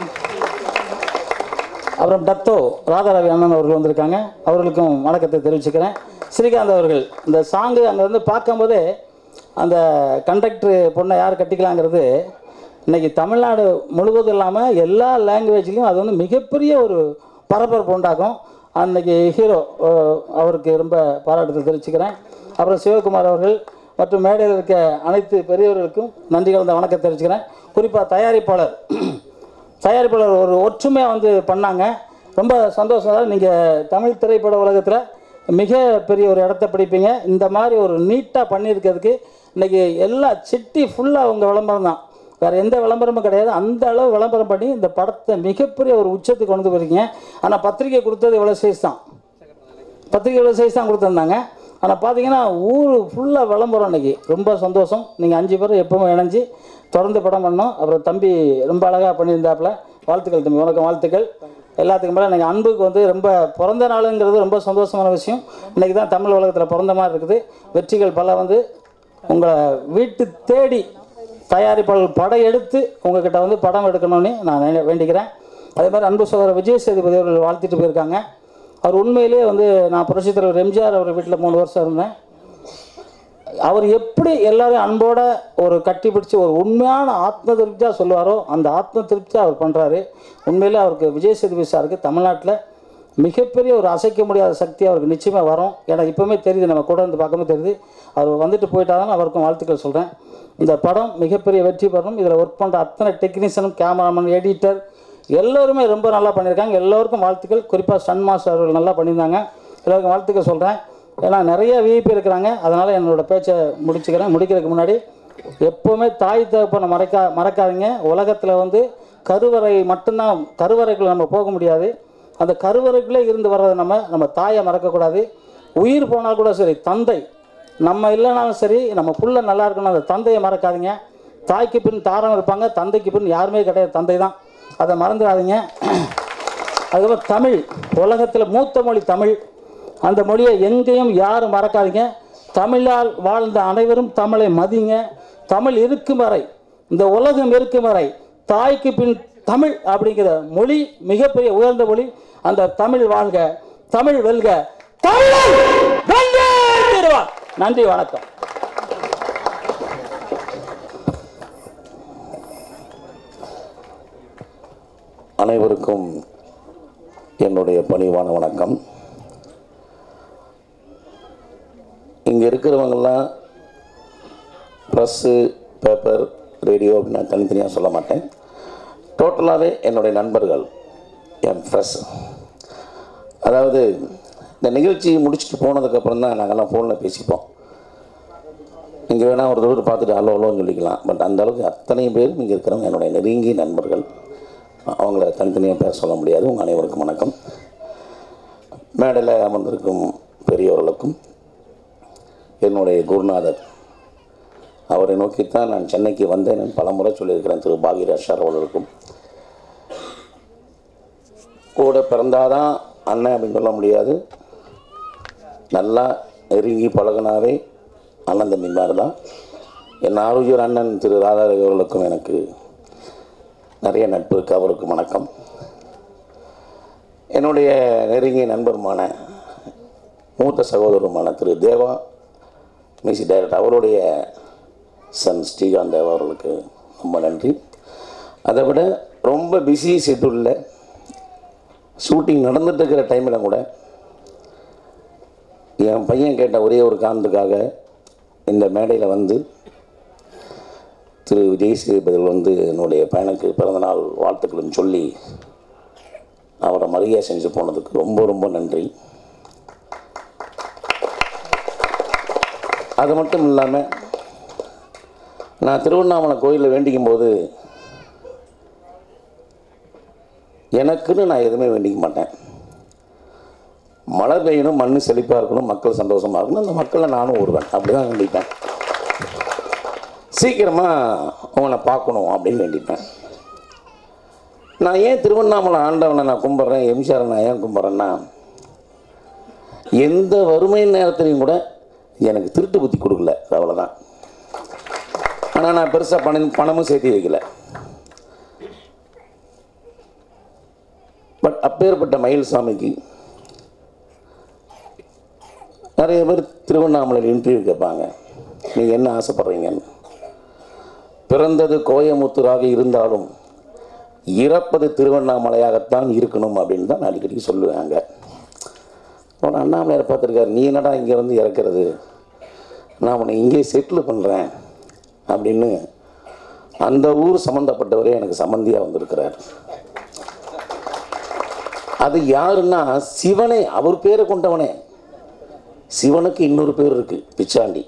அப்புறம் டத்தோ ராதாரவி அண்ணன் அவர்கள் வந்திருக்காங்க அவர்களுக்கும் வணக்கத்தை தெரிவிச்சுக்கிறேன் ஸ்ரீகாந்த் அவர்கள் இந்த சாங்கு அங்கே வந்து பார்க்கும்போதே அந்த கண்டக்டர் பொண்ணை யார் கட்டிக்கலாங்கிறது இன்னைக்கு தமிழ்நாடு முழுவதும் இல்லாமல் எல்லா லாங்குவேஜ்லேயும் அது வந்து மிகப்பெரிய ஒரு பரபரப்பு உண்டாக்கும் அன்னைக்கு ஹீரோ அவருக்கு ரொம்ப பாராட்டுதல் தெரிவிச்சுக்கிறேன் அப்புறம் சிவகுமார் அவர்கள் மற்றும் மேடையில் இருக்க அனைத்து பெரியவர்களுக்கும் நன்றி கலந்த வணக்கம் தெரிவிச்சுக்கிறேன் குறிப்பாக தயாரிப்பாளர் தயாரிப்பாளர் ஒரு ஒற்றுமையாக வந்து பண்ணாங்க ரொம்ப சந்தோஷம் நீங்கள் தமிழ் திரைப்பட உலகத்தில் மிக பெரிய ஒரு இடத்த பிடிப்பீங்க இந்த மாதிரி ஒரு நீட்டாக பண்ணியிருக்கிறதுக்கு இன்றைக்கி எல்லா சிட்டி ஃபுல்லாக உங்கள் விளம்பரம் தான் வேறு எந்த விளம்பரமும் கிடையாது அந்த அளவு விளம்பரம் பண்ணி இந்த படத்தை மிகப்பெரிய ஒரு உச்சத்துக்கு கொண்டு போயிருக்கீங்க ஆனால் பத்திரிக்கை கொடுத்தது இவ்வளோ சைஸ் தான் பத்திரிக்கை இவ்வளோ சைஸ் தான் கொடுத்துருந்தாங்க ஆனால் பார்த்தீங்கன்னா ஊர் ஃபுல்லாக விளம்பரம் இன்னைக்கு ரொம்ப சந்தோஷம் நீங்கள் அஞ்சு பேரும் எப்பவும் இணைஞ்சு தொடர்ந்து படம் பண்ணோம் அப்புறம் தம்பி ரொம்ப அழகாக பண்ணியிருந்தாப்புல வாழ்த்துக்கள் தம்பி வணக்கம் வாழ்த்துக்கள் எல்லாத்துக்கும் மேலே எனக்கு அன்புக்கு வந்து ரொம்ப பிறந்த நாளுங்கிறது ரொம்ப சந்தோஷமான விஷயம் இன்றைக்கி தான் தமிழ் உலகத்தில் பிறந்த மாதிரி இருக்குது வெற்றிகள் பல வந்து உங்களை வீட்டு தேடி தயாரிப்பாளர்கள் படம் எடுத்து உங்ககிட்ட வந்து படம் எடுக்கணும்னு நான் நினை- வேண்டிக்கிறேன் அதே மாதிரி அன்பு சகோதரர் விஜய் சேதுபதி அவர்கள் வாழ்த்திட்டு போயிருக்காங்க அவர் உண்மையிலேயே வந்து நான் புரட்சித் தலைவர் எம்ஜிஆர் அவர் வீட்டில் மூணு வருஷம் இருந்தேன் அவர் எப்படி எல்லாரையும் அன்போட ஒரு கட்டி பிடிச்சி ஒரு உண்மையான ஆத்ம திருப்தியாக சொல்லுவாரோ அந்த ஆத்ம திருப்தியாக அவர் பண்ணுறாரு உண்மையிலே அவருக்கு விஜய் சேதுபதி சாருக்கு தமிழ்நாட்டில் மிகப்பெரிய ஒரு அசைக்க முடியாத சக்தி அவருக்கு நிச்சயமாக வரும் எனக்கு இப்போவுமே தெரியுது நம்ம கூட இருந்து பார்க்கும்போது தெரியுது அவர் வந்துட்டு போயிட்டாலும் அவருக்கும் வாழ்த்துக்கள் சொல்கிறேன் இந்த படம் மிகப்பெரிய வெற்றி பெறணும் இதில் ஒர்க் பண்ணுற அத்தனை டெக்னீஷியனும் கேமராமேன் எடிட்டர் எல்லோருமே ரொம்ப நல்லா பண்ணியிருக்காங்க எல்லோருக்கும் வாழ்த்துக்கள் குறிப்பாக சன் மாஸ்டர் அவர்கள் நல்லா பண்ணியிருந்தாங்க எல்லாருக்கும் வாழ்த்துக்கள் சொல்கிறேன் ஏன்னா நிறைய விஐபி இருக்கிறாங்க அதனால் என்னோட பேச்சை முடிச்சுக்கிறேன் முடிக்கிறதுக்கு முன்னாடி எப்போவுமே தாய் தகப்பனை மறைக்கா மறக்காதீங்க உலகத்தில் வந்து கருவறை மட்டும்தான் கருவறைக்குள்ள நம்ம போக முடியாது அந்த கருவறைக்குள்ளே இருந்து வர்றதை நம்ம நம்ம தாயை மறக்கக்கூடாது உயிர் போனால் கூட சரி தந்தை நம்ம இல்லைனாலும் சரி நம்ம புள்ள நல்லா இருக்கணும் அந்த தந்தையை மறக்காதீங்க தாய்க்கு பின் தாரம் இருப்பாங்க தந்தைக்கு பின் யாருமே கிடையாது தந்தை தான் அதை மறந்துடாதீங்க அதுக்கப்புறம் தமிழ் உலகத்தில் மூத்த மொழி தமிழ் அந்த மொழியை எங்கேயும் யாரும் மறக்காதீங்க தமிழால் வாழ்ந்த அனைவரும் தமிழை மதிங்க தமிழ் இருக்கும் வரை இந்த உலகம் இருக்கும் வரை தாய்க்கு பின் தமிழ் அப்படிங்கிற மொழி மிகப்பெரிய உயர்ந்த மொழி அந்த தமிழ் வாழ்க தமிழ் வெல்க தமிழன் வென்றே தீருவான். நன்றி வணக்கம் அனைவருக்கும் என்னுடைய பணிவான வணக்கம் இங்கே இருக்கிறவங்கெல்லாம் ப்ரெஸ்ஸு பேப்பர் ரேடியோ அப்படின்னு நான் தனித்தனியாக சொல்ல மாட்டேன் டோட்டலாகவே என்னுடைய நண்பர்கள் என் ஃப்ரெஷ் அதாவது இந்த நிகழ்ச்சி முடிச்சுட்டு போனதுக்கப்புறம் தான் நாங்கள்லாம் ஃபோனில் பேசிப்போம் இங்கே வேணால் ஒரு தடவை பார்த்துட்டு ஹலோ ஹலோன்னு சொல்லிக்கலாம் பட் அந்த அளவுக்கு அத்தனை பேரும் இங்கே இருக்கிறவங்க என்னுடைய நெருங்கிய நண்பர்கள் அவங்கள தனித்தனியாக பேச சொல்ல முடியாது உங்கள் அனைவருக்கும் வணக்கம் மேடையில் அமர்ந்திருக்கும் பெரியவர்களுக்கும் என்னுடைய குருநாதர் அவரை நோக்கித்தான் நான் சென்னைக்கு வந்தேன் நான் பலமுறை சொல்லியிருக்கிறேன் திரு பாகிராஜ் சார் அவர்களுக்கும் கூட பிறந்தாதான் அண்ணன் அப்படின்னு சொல்ல முடியாது நல்லா நெருங்கி பழகுனாவே அண்ணன் தம்பி மாதிரி தான் என் ஆரோக்கியர் அண்ணன் திரு ராதாரவி அவர்களுக்கும் எனக்கு நிறைய நட்பு இருக்கு அவருக்கு வணக்கம் என்னுடைய நெருங்கிய நண்பருமான மூத்த சகோதரருமான திரு தேவா மியூசிக் டைரக்டர் அவருடைய சன் ஸ்ரீகாந்த் தேவா அவர்களுக்கு ரொம்ப நன்றி அதை விட ரொம்ப பிஸி ஷெட்யூலில் ஷூட்டிங் நடந்துட்டு இருக்கிற டைமில் கூட என் பையன் கேட்ட ஒரே ஒரு காரணத்துக்காக இந்த மேடையில் வந்து திரு விஜய் சேதுபதி வந்து என்னுடைய பையனுக்கு பிறந்தநாள் வாழ்த்துக்களும் சொல்லி அவரை மரியாதை செஞ்சு போனதுக்கு ரொம்ப ரொம்ப நன்றி அது மட்டும் இல்லாமல் நான் திருவண்ணாமலை கோயிலில் வேண்டிக்கும் போது எனக்குன்னு நான் எதுவுமே வேண்டிக்க மாட்டேன் மழை பெய்யணும் மண் செழிப்பாக இருக்கணும் மக்கள் சந்தோஷமாக இருக்கணும் அந்த மக்களை நானும் வருவேன் அப்படி தான் வேண்டிப்பேன் சீக்கிரமாக அவனை பார்க்கணும் அப்படின்னு வேண்டிப்பேன் நான் ஏன் திருவண்ணாமலை ஆண்டவனை நான் கும்பிட்றேன் எம்ஜிஆரை நான் ஏன் கும்பிட்றேன்னா எந்த வறுமை நேரத்துலையும் கூட எனக்கு திருட்டு புத்தி கொடுக்கல அது அவ்வளோதான் ஆனால் நான் பெருசாக பணம் பணமும் சேர்த்து வைக்கல பட் அப்பேற்பட்ட மயில் சாமிக்கு நிறைய பேர் திருவண்ணாமலையில் இன்டர்வியூ கேட்பாங்க நீங்கள் என்ன ஆசைப்படுறீங்கன்னு பிறந்தது கோயமுத்தூராக இருந்தாலும் இறப்பது திருவண்ணாமலையாகத்தான் இருக்கணும் அப்படின்னு தான் நான் அடிக்கடி சொல்லுவேன் அங்கே அவன் அண்ணாமலையார் பார்த்துருக்காரு நீ என்னடா இங்கே வந்து இறக்குறது நான் உன்னை இங்கே செட்டில் பண்ணுறேன் அப்படின்னு அந்த ஊர் சம்மந்தப்பட்டவரே எனக்கு சம்மந்தியாக வந்திருக்கிறார் அது யாருன்னா சிவனே அவர் பேரை கொண்டவனே சிவனுக்கு இன்னொரு பேர் இருக்கு பிச்சாண்டி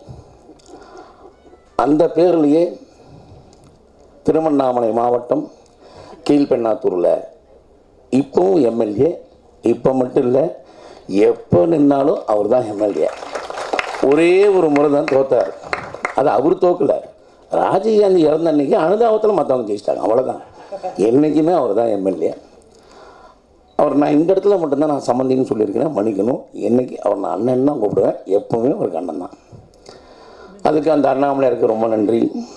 அந்த பேர்லேயே திருவண்ணாமலை மாவட்டம் கீழ்பெண்ணாத்தூரில் இப்போவும் எம்எல்ஏ இப்போ மட்டும் இல்லை எப்போ நின்னாலும் அவர் தான் எம்எல்ஏ ஒரே ஒரு முறை தான் தோத்தார் அது அவர் தோக்கல ராஜீவ்காந்தி இறந்த அன்னைக்கு அனுதாபத்தில் மற்றவங்க ஜெயிச்சிட்டாங்க அவ்வளோதான் என்றைக்குமே அவர் தான் எம்எல்ஏ அவர் நான் இந்த இடத்துல மட்டும்தான் நான் சம்மந்தின்னு சொல்லியிருக்கிறேன் மன்னிக்கணும் என்னைக்கு அவர் நான் அண்ணன் தான் கூப்பிடுவேன் எப்பவுமே அவருக்கு அண்ணன் தான் அதுக்கு அந்த அண்ணாமலையாருக்கு ரொம்ப நன்றி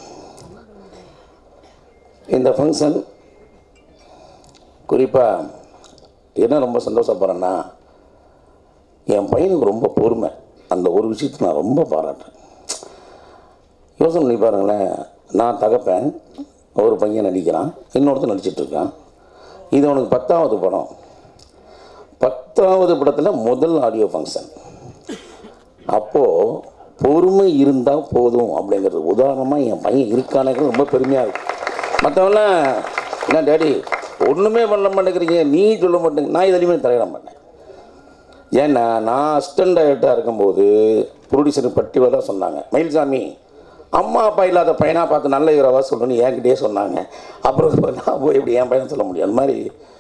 இந்த ஃபங்க்ஷன் குறிப்பாக என்ன ரொம்ப சந்தோஷப்படுறேன்னா என் பையனுக்கு ரொம்ப பொறுமை அந்த ஒரு விஷயத்தை நான் ரொம்ப பாராட்டுறேன் யோசனை பண்ணி பாருங்களேன் நான் தகப்பேன் ஒரு பையன் நடிக்கிறான் இன்னொருத்தன் நடிச்சிட்டு இருக்கான் இது அவனுக்கு பத்தாவது படம் பத்தாவது படத்தில் முதல் ஆடியோ ஃபங்க்ஷன் அப்போது பொறுமை இருந்தால் போதும் அப்படிங்கிறது உதாரணமாக என் பையன் இருக்கானே ரொம்ப பெருமையாக இருக்கு மற்றவங்களாம் என்ன டேடி ஒன்றுமே பண்ண மாட்டேங்கிறீங்க நீ சொல்ல மாட்டேங்க நான் எதுலையுமே தலையிட மாட்டேன் ஏன்னா நான் அசிஸ்டன்ட் டைரக்டராக இருக்கும்போது ப்ரொடியூசர் பட்டிவலாக சொன்னாங்க மயில்சாமி அம்மா அப்பா இல்லாத பையனாக பார்த்து நல்ல ஹீரோவாக சொல்லணும்னு என்கிட்டயே சொன்னாங்க அப்புறம் நான் போய் இப்படி என் பையன் சொல்ல முடியும் அந்த மாதிரி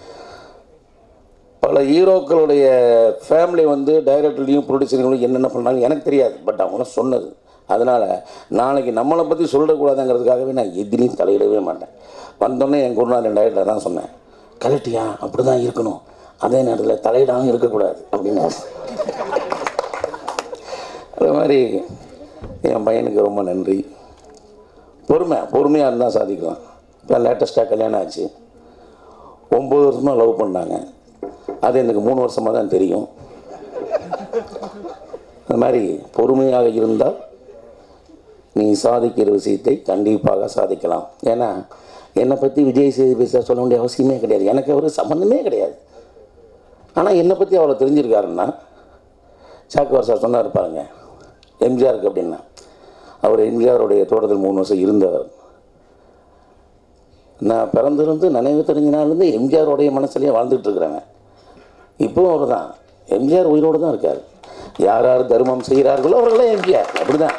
பல ஹீரோக்களுடைய ஃபேமிலி வந்து டைரக்டர்லையும் ப்ரொடியூசர்களையும் என்னென்ன பண்ணாங்க எனக்கு தெரியாது பட் அவங்களாம் சொன்னது அதனால் நாளைக்கு நம்மளை பற்றி சொல்லக்கூடாதுங்கிறதுக்காகவே நான் எதிரையும் தலையிடவே மாட்டேன் வந்தோடனே என் குருநாதன் டைரக்டர் தான் சொன்னேன் கரெக்டியா அப்படி தான் இருக்கணும் அதே நேரத்தில் தலையிடாமல் இருக்கக்கூடாது அப்படின்னு அது மாதிரி என் பையனுக்கு ரொம்ப நன்றி பொறுமை பொறுமையாக இருந்தால் சாதிக்கலாம் இப்போ லேட்டஸ்ட்டாக கல்யாணம் ஆச்சு ஒம்பது வருஷமாக லவ் பண்ணாங்க அது எனக்கு மூணு வருஷமாக தான் தெரியும் அது மாதிரி பொறுமையாக இருந்தால் நீ சாதிக்கிற விஷயத்தை கண்டிப்பாக சாதிக்கலாம் ஏன்னா என்னை பற்றி விஜய் சேதுபதி சார் சொல்ல வேண்டிய அவசியமே கிடையாது எனக்கு அவர் சம்மந்தமே கிடையாது ஆனால் என்னை பற்றி அவ்வளோ தெரிஞ்சிருக்காருன்னா சாக்குவார் சார் சொன்னார் பாருங்க எம்ஜிஆருக்கு அப்படின்னா அவர் எம்ஜிஆருடைய தோட்டத்தில் மூணு வருஷம் இருந்தவர் நான் பிறந்திருந்து நினைவு தெரிஞ்ச நாள்லேருந்து எம்ஜிஆருடைய மனசுலேயே வாழ்ந்துட்டு இருக்கிறேங்க இப்போவும் அவர் தான் எம்ஜிஆர் உயிரோடு தான் இருக்கார் யார் யார் தர்மம் செய்கிறார்களோ அவர்களே எம்ஜிஆர் அப்படி தான்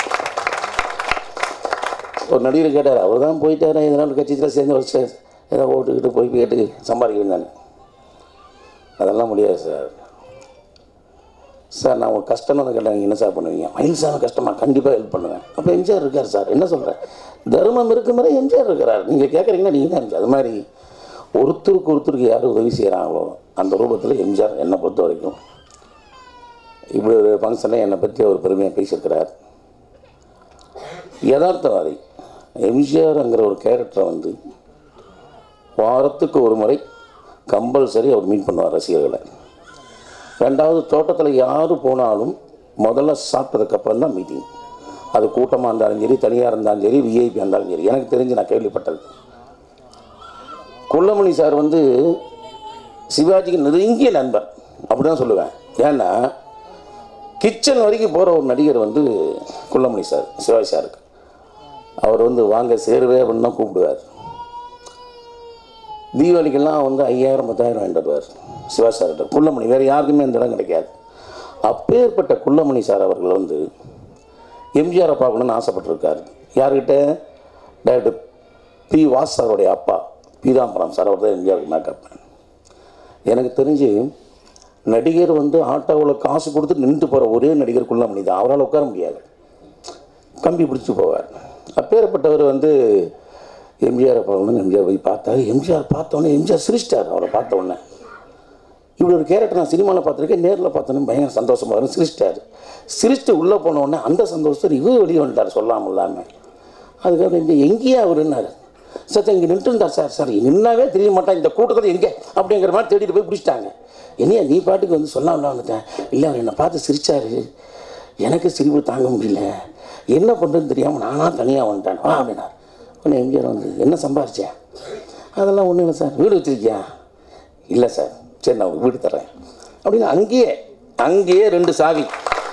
ஒரு நடிகர் கேட்டார் அவர் தான் போயிட்டார் இதனால் கட்சியில் சேர்ந்து வச்சு ஏதோ ஓட்டுக்கிட்டு போய் கேட்டு சம்பாதிக்கிறேன் அதெல்லாம் முடியாது சார் சார் நான் உங்களுக்கு கஷ்டம்னு கேட்டேன் நீங்கள் என்ன சார் பண்ணுவீங்க மயில் சார் கஷ்டமாக கண்டிப்பாக ஹெல்ப் பண்ணுவேன் அப்போ எம்ஜிஆர் இருக்கார் சார் என்ன சொல்கிறேன் தர்மம் இருக்கும் வரை எம்ஜிஆர் இருக்கிறார் நீங்கள் கேட்குறீங்கன்னா நீங்கள் தான் எம்ஜிஆர் அது மாதிரி ஒருத்தருக்கு ஒருத்தருக்கு யார் உதவி செய்கிறாங்களோ அந்த ரூபத்தில் எம்ஜிஆர் என்னை பொறுத்த வரைக்கும் இப்படி ஒரு ஃபங்க்ஷனில் என்னை பற்றி அவர் பெருமையாக பேசியிருக்கிறார் யதார்த்தவாதி எம்ஜிஆர்ங்கிற ஒரு கேரக்டரை வந்து வாரத்துக்கு ஒரு முறை கம்பல்சரி அவர் மீட் பண்ணுவார் ரசிகர்களை ரெண்டாவது தோட்டத்தில் யார் போனாலும் முதல்ல சாப்பிட்டதுக்கப்புறம் தான் மீட்டிங் அது கூட்டமாக இருந்தாலும் சரி தனியாக இருந்தாலும் சரி விஐபி இருந்தாலும் சரி எனக்கு தெரிஞ்சு நான் கேள்விப்பட்டது குள்ளமணி சார் வந்து சிவாஜிக்கு நெருங்கிய நண்பர் அப்படி தான் சொல்லுவேன் ஏன்னா கிச்சன் வரைக்கும் போகிற ஒரு நடிகர் வந்து குள்ளமணி சார் சிவாஜி சாருக்கு அவர் வந்து வாங்க சேருவே அப்படின்னு தான் கூப்பிடுவார் தீபாவளிக்கெல்லாம் வந்து ஐயாயிரம் பத்தாயிரம் வாங்கிட்டு வருவார் சிவா சார்கிட்ட குள்ளமணி வேறு யாருக்குமே இந்த இடம் கிடைக்காது அப்பேற்பட்ட குள்ளமணி சார் அவர்கள் வந்து எம்ஜிஆரை பார்க்கணுன்னு ஆசைப்பட்டிருக்காரு யார்கிட்ட டைரக்டர் பி வாஸ் சாருடைய அப்பா பீதாம்பரம் சார் அவர் தான் எம்ஜிஆருக்கு மேக்கப் மேன் எனக்கு தெரிஞ்சு நடிகர் வந்து ஆட்டோவில் காசு கொடுத்து நின்று போகிற ஒரே நடிகர் குள்ளமணி தான் அவரால் உட்கார முடியாது கம்பி பிடிச்சி போவார் அப்பேற்பட்டவர் வந்து எம்ஜிஆரை பார்க்கணும் எம்ஜிஆர் போய் பார்த்தாரு எம்ஜிஆர் பார்த்தோன்னே எம்ஜிஆர் சிரிச்சிட்டார் அவரை பார்த்த உடனே இப்படி ஒரு கேரக்டர் நான் சினிமாவில் பார்த்துருக்கேன் நேரில் பார்த்தோன்னே பயங்கர சந்தோஷமாக இருக்கும் சிரிச்சிட்டாரு சிரிச்சுட்டு உள்ளே போன உடனே அந்த சந்தோஷத்தில் இவர் வெளியே வந்துட்டார் சொல்லாமல் இல்லாமல் அதுக்காக இந்த எங்கேயே அவருன்னாரு சார் இங்கே நின்று இருந்தார் சார் சார் நின்னாவே தெரிய மாட்டான் இந்த கூட்டத்தில் எங்கே அப்படிங்கிற மாதிரி தேடிட்டு போய் பிடிச்சிட்டாங்க என்னையா நீ பாட்டுக்கு வந்து சொல்லாமல் வந்துட்டேன் இல்லை அவர் என்னை பார்த்து சிரிச்சாரு எனக்கு சிரிப்பு தாங்க முடியல என்ன பண்ணுறதுன்னு தெரியாமல் நானாக தனியாக வந்துட்டேன் வா அப்படின்னா உடனே எம்ஜிஆர் வந்து என்ன சம்பாரிச்சேன் அதெல்லாம் ஒன்றும் இல்லை சார் வீடு வச்சிருக்கியா இல்லை சார் சரி நான் வீடு தர்றேன் அப்படின்னு அங்கேயே அங்கேயே ரெண்டு சாவி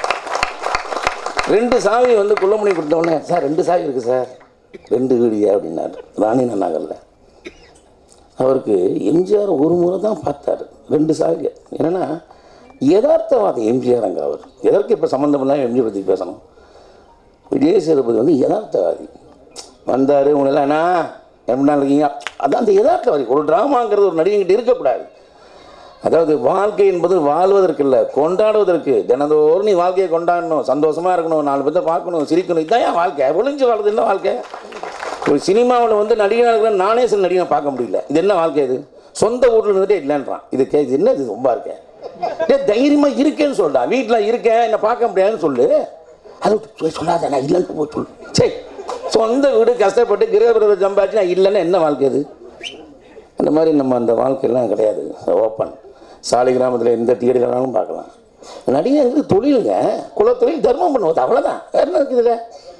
ரெண்டு சாவி வந்து குள்ளமணி கொடுத்தோடனே சார் ரெண்டு சாவி இருக்குது சார் ரெண்டு வீடியா அப்படின்னாரு ராணி நன்னாகல்ல அவருக்கு எம்ஜிஆர் ஒரு முறை தான் பார்த்தாரு ரெண்டு சாவி என்னன்னா யதார்த்தவாதி எம்ஜிஆர் அங்கே அவர் எதற்கு இப்போ சம்மந்தம் இல்லாமல் எம்ஜிஆர் பற்றி பேசணும் விஜய் சேதுபதி வந்து யதார்த்தவாதி வந்தார் உங்களெல்லாம் என்ன எப்படி நாள் இருக்கீங்க அதான் அந்த யதார்த்தவாதி ஒரு ட்ராமாங்கிறது ஒரு நடிகங்கிட்ட இருக்கக்கூடாது அதாவது வாழ்க்கை என்பது வாழ்வதற்கு இல்லை கொண்டாடுவதற்கு தினந்தோறும் நீ வாழ்க்கையை கொண்டாடணும் சந்தோஷமாக இருக்கணும் நாலு பேர்த்த பார்க்கணும் சிரிக்கணும் இதுதான் என் வாழ்க்கை ஒளிஞ்சு வாழ்றது என்ன வாழ்க்கை ஒரு சினிமாவில் வந்து நடிகனாக இருக்கிற நானே சில நடிகனை பார்க்க முடியல இது என்ன வாழ்க்கை இது சொந்த ஊரில் இருந்துட்டே இல்லைன்றான் இது கே இது என்ன இது ரொம்ப இருக்கேன் டேய் தைரியமாக இருக்கேன்னு சொல்றா வீட்டில் இருக்கேன் என்னை பார்க்க முடியாதுன்னு சொல்லு அது சொ- சொல்லாத நான் இல்லைன்னு போய் சொல்லு சரி சொந்த வீடு கஷ்டப்பட்டு கிரகபிரத சம்பாதிச்சு நான் இல்லைன்னா என்ன வாழ்க்கை இது அந்த மாதிரி நம்ம அந்த வாழ்க்கையெல்லாம் கிடையாது ஓப்பன் சாலை கிராமத்தில் எந்த தியேட்டர் வேணாலும் பார்க்கலாம் நடிகருக்கு தொழிலுங்க குலத்தொழில் தர்மம் பண்ணுவது அவ்வளோதான் வேறு என்ன இருக்குதுல்ல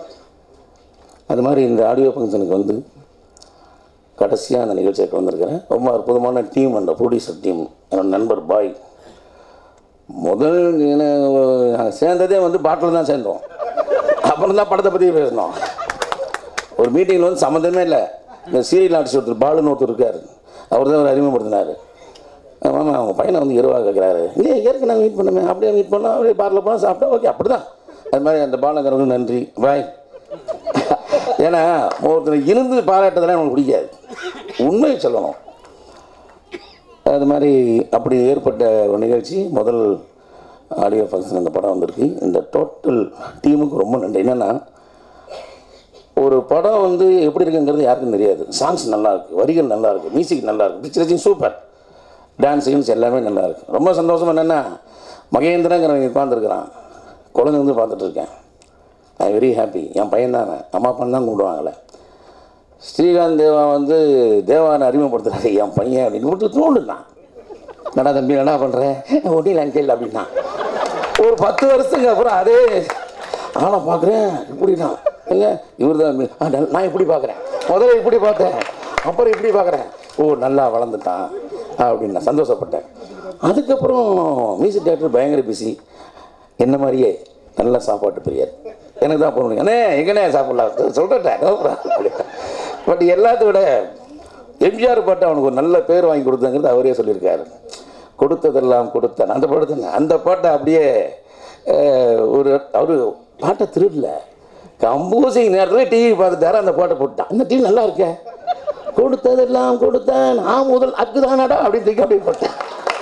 அது மாதிரி இந்த ஆடியோ ஃபங்க்ஷனுக்கு வந்து கடைசியாக அந்த நிகழ்ச்சிக்கு வந்திருக்கிறேன் ரொம்ப அற்புதமான டீம் அந்த ப்ரொடியூசர் டீம் என்னோட நண்பர் பாய் முதல் என்ன, நாங்கள் சேர்ந்ததே வந்து பாட்டில் தான் சேர்ந்தோம் அப்புறம் தான் படத்தை பற்றி பேசினோம் ஒரு மீட்டிங்கில் வந்து சம்மந்தமே இல்லை இந்த சீரியல் ஆர்டிஸ்ட் ஒருத்தர் பாலுன்னு ஒருத்தர் இருக்கார் அவர் தான் அவர் அறிமுகப்படுத்தினார் மாமா அவங்க பையனை வந்து இருபா கேட்குறாரு இல்லையா ஏற்கனவே நாங்கள் மீட் பண்ணோமே அப்படியே மீட் பண்ணோம் அப்படியே பாரில் போனால் சாப்பிட்டா ஓகே அப்படி தான் அது மாதிரி அந்த பாலகரனுக்கு நன்றி பாய் ஏன்னா ஒருத்தர் இருந்து பாராட்டதெல்லாம் எனக்கு பிடிக்காது உண்மையை சொல்லணும் அது மாதிரி அப்படி ஏற்பட்ட ஒரு நிகழ்ச்சி முதல் ஆடியோ ஃபங்க்ஷன் இந்த படம் வந்திருக்கு இந்த டோட்டல் டீமுக்கு ரொம்ப நன்றி என்னென்னா ஒரு படம் வந்து எப்படி இருக்குங்கிறது யாருக்கும் தெரியாது சாங்ஸ் நல்லா இருக்கு வரிகள் நல்லா இருக்கு மியூசிக் நல்லா இருக்கு பிக்சரேஜிங் சூப்பர் டான்ஸ் கீன்ஸ் எல்லாமே நல்லா இருக்கு ரொம்ப சந்தோஷம் என்னென்னா மகேந்திரங்கிறவங்க உட்காந்துருக்கிறான் குழந்தை வந்து பார்த்துட்டு இருக்கேன் ஐ வெரி ஹாப்பி என் பையன் தான் அவன். அம்மா அப்பா தான் கூப்பிடுவாங்களே ஸ்ரீகாந்த் தேவா வந்து தேவானை அறிமுகப்படுத்துறாரு என் பையன் அப்படின்னு விட்டு தோண்டுனான் நடா தம்பி என்ன பண்ணுறேன் ஒட்டிலாம் கேள்வி அப்படின்னா ஒரு பத்து வருஷத்துக்கு அப்புறம் அதே ஆளை பார்க்குறேன் இப்படின்னா இல்ல இவர் தான் நான் இப்படி பார்க்குறேன் முதல்ல இப்படி பார்த்தேன் அப்புறம் இப்படி பார்க்குறேன் ஓ நல்லா வளர்ந்துட்டான் அப்படின்னு நான் சந்தோஷப்பட்டேன் அதுக்கப்புறம் மியூசிக் டேரக்டர் பயங்கர பிஸி என்ன மாதிரியே நல்ல சாப்பாட்டு பிரியர் எனக்கு தான் போகணும் அண்ணே எங்கண்ணே சாப்பிடலாம் சொல்கிறேன் பட் எல்லாத்த விட எம்ஜிஆர் பாட்டு அவனுக்கு ஒரு நல்ல பேர் வாங்கி கொடுத்தாங்கிறது அவரே சொல்லியிருக்காரு கொடுத்ததெல்லாம் கொடுத்தேன் அந்த பாட்டு அந்த பாட்டை அப்படியே அஹ், ஒரு அவர் பாட்டை திருடல கம்போசிங் நேரத்தில் டிவி பார்த்துட்டாரு அந்த பாட்டை போட்டான் அந்த டிவி நல்லா இருக்கே கொடுத்ததெல்லாம் கொடுத்தேன் நான் முதல் அக்குதானடா அப்படின்னு தூக்கி அப்படியே போட்டேன்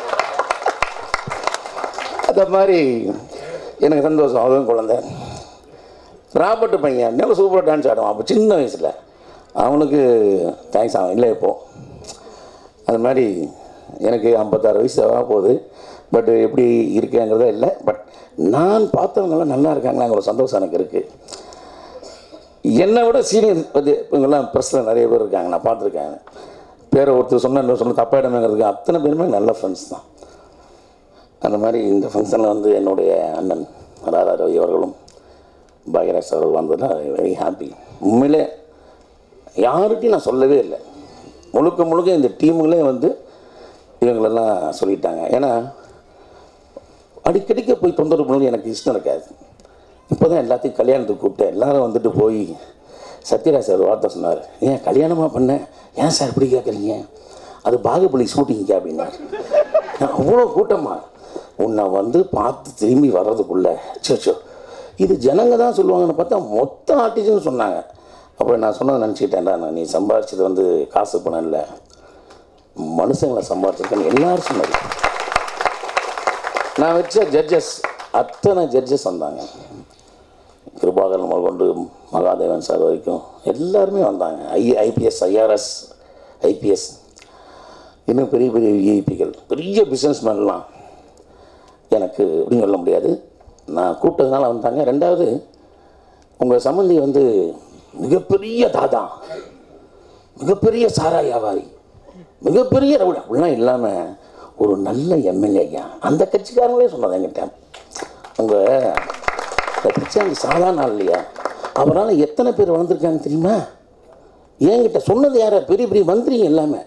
அந்த மாதிரி எனக்கு சந்தோஷம் அதுவும் குழந்தை ராபர்ட் பையன் நல்ல சூப்பராக டான்ஸ் ஆடுவான் அப்போ சின்ன வயசில் அவனுக்கு தேங்க்ஸ் அவன் இல்லை இப்போ அது மாதிரி எனக்கு ஐம்பத்தாறு வயசு ஆக போகுது பட் எப்படி இருக்கேங்கிறத இல்லை பட் நான் பார்த்தவங்கெல்லாம் நல்லா இருக்காங்களாங்கிற ஒரு சந்தோஷம் எனக்கு இருக்குது என்னை விட சீனியர் பற்றி இவங்கெல்லாம் ப்ரெஸ்ஸில் நிறைய பேர் இருக்காங்க நான் பார்த்துருக்கேன் பேரை ஒருத்தர் சொன்ன இன்னொரு சொன்ன தப்பாயிடமேங்கிறதுக்கு அத்தனை பேருமே நல்ல ஃப்ரெண்ட்ஸ் தான் அந்த மாதிரி இந்த ஃபங்க்ஷனில் வந்து என்னுடைய அண்ணன் ராதா ரவி அவர்களும் பாக்யராஜ் அவர்கள் வந்ததில் வெரி ஹாப்பி உண்மையிலே யார்கிட்டையும் நான் சொல்லவே இல்லை முழுக்க முழுக்க இந்த டீமுங்களே வந்து இவங்களெல்லாம் சொல்லிட்டாங்க ஏன்னா அடிக்கடிக்க போய் தொந்தரவு பண்ணது எனக்கு இஷ்டம் இருக்காது இப்போ தான் எல்லாத்தையும் கல்யாணத்துக்கு கூப்பிட்டேன் எல்லாரும் வந்துட்டு போய் சத்யராஜ் சார் ஒரு வார்த்தை சொன்னார் ஏன் கல்யாணமாக பண்ணேன் ஏன் சார் இப்படி கேட்குறீங்க அது பாகுபலி ஷூட்டிங்க அப்படின்னாரு நான் அவ்வளோ கூட்டமா உன்னை வந்து பார்த்து திரும்பி வர்றதுக்குள்ள சோ இது ஜனங்க தான் சொல்லுவாங்கன்னு பார்த்தா மொத்த ஆர்டிஸ்ட்னு சொன்னாங்க அப்போ நான் சொன்னதை நினச்சிக்கிட்டேன்டா நான் நீ சம்பாரிச்சது வந்து காசு பணம் இல்லை மனுஷங்களை சம்பாரிச்சிருக்கேன்னு எல்லாரும் சொன்னது நான் வச்ச ஜட்ஜஸ் அத்தனை ஜட்ஜஸ் வந்தாங்க கிருபாகரன் முதல் கொண்டு மகாதேவன் சார் வரைக்கும் எல்லாருமே வந்தாங்க ஐ ஐபிஎஸ் ஐஆர்எஸ் ஐபிஎஸ் இன்னும் பெரிய பெரிய விஐபிகள் பெரிய பிஸ்னஸ்மேன்லாம் எனக்கு அப்படின்னு சொல்ல முடியாது நான் கூப்பிட்டதுனால வந்தாங்க ரெண்டாவது உங்கள் சம்மந்தி வந்து மிகப்பெரிய தாதா மிகப்பெரிய சாரா வியாபாரி மிகப்பெரிய ரவுடி அப்படிலாம் இல்லாமல் ஒரு நல்ல எம்எல்ஏ ஐயா அந்த கட்சிக்காரங்களே சொன்னது என்கிட்ட உங்கள் இந்த பிச்சாண்டி சாதாரண ஆள் இல்லையா அவரால் எத்தனை பேர் வளர்ந்துருக்காங்க தெரியுமா என்கிட்ட சொன்னது யாரா பெரிய பெரிய மந்திரிங்க எல்லாமே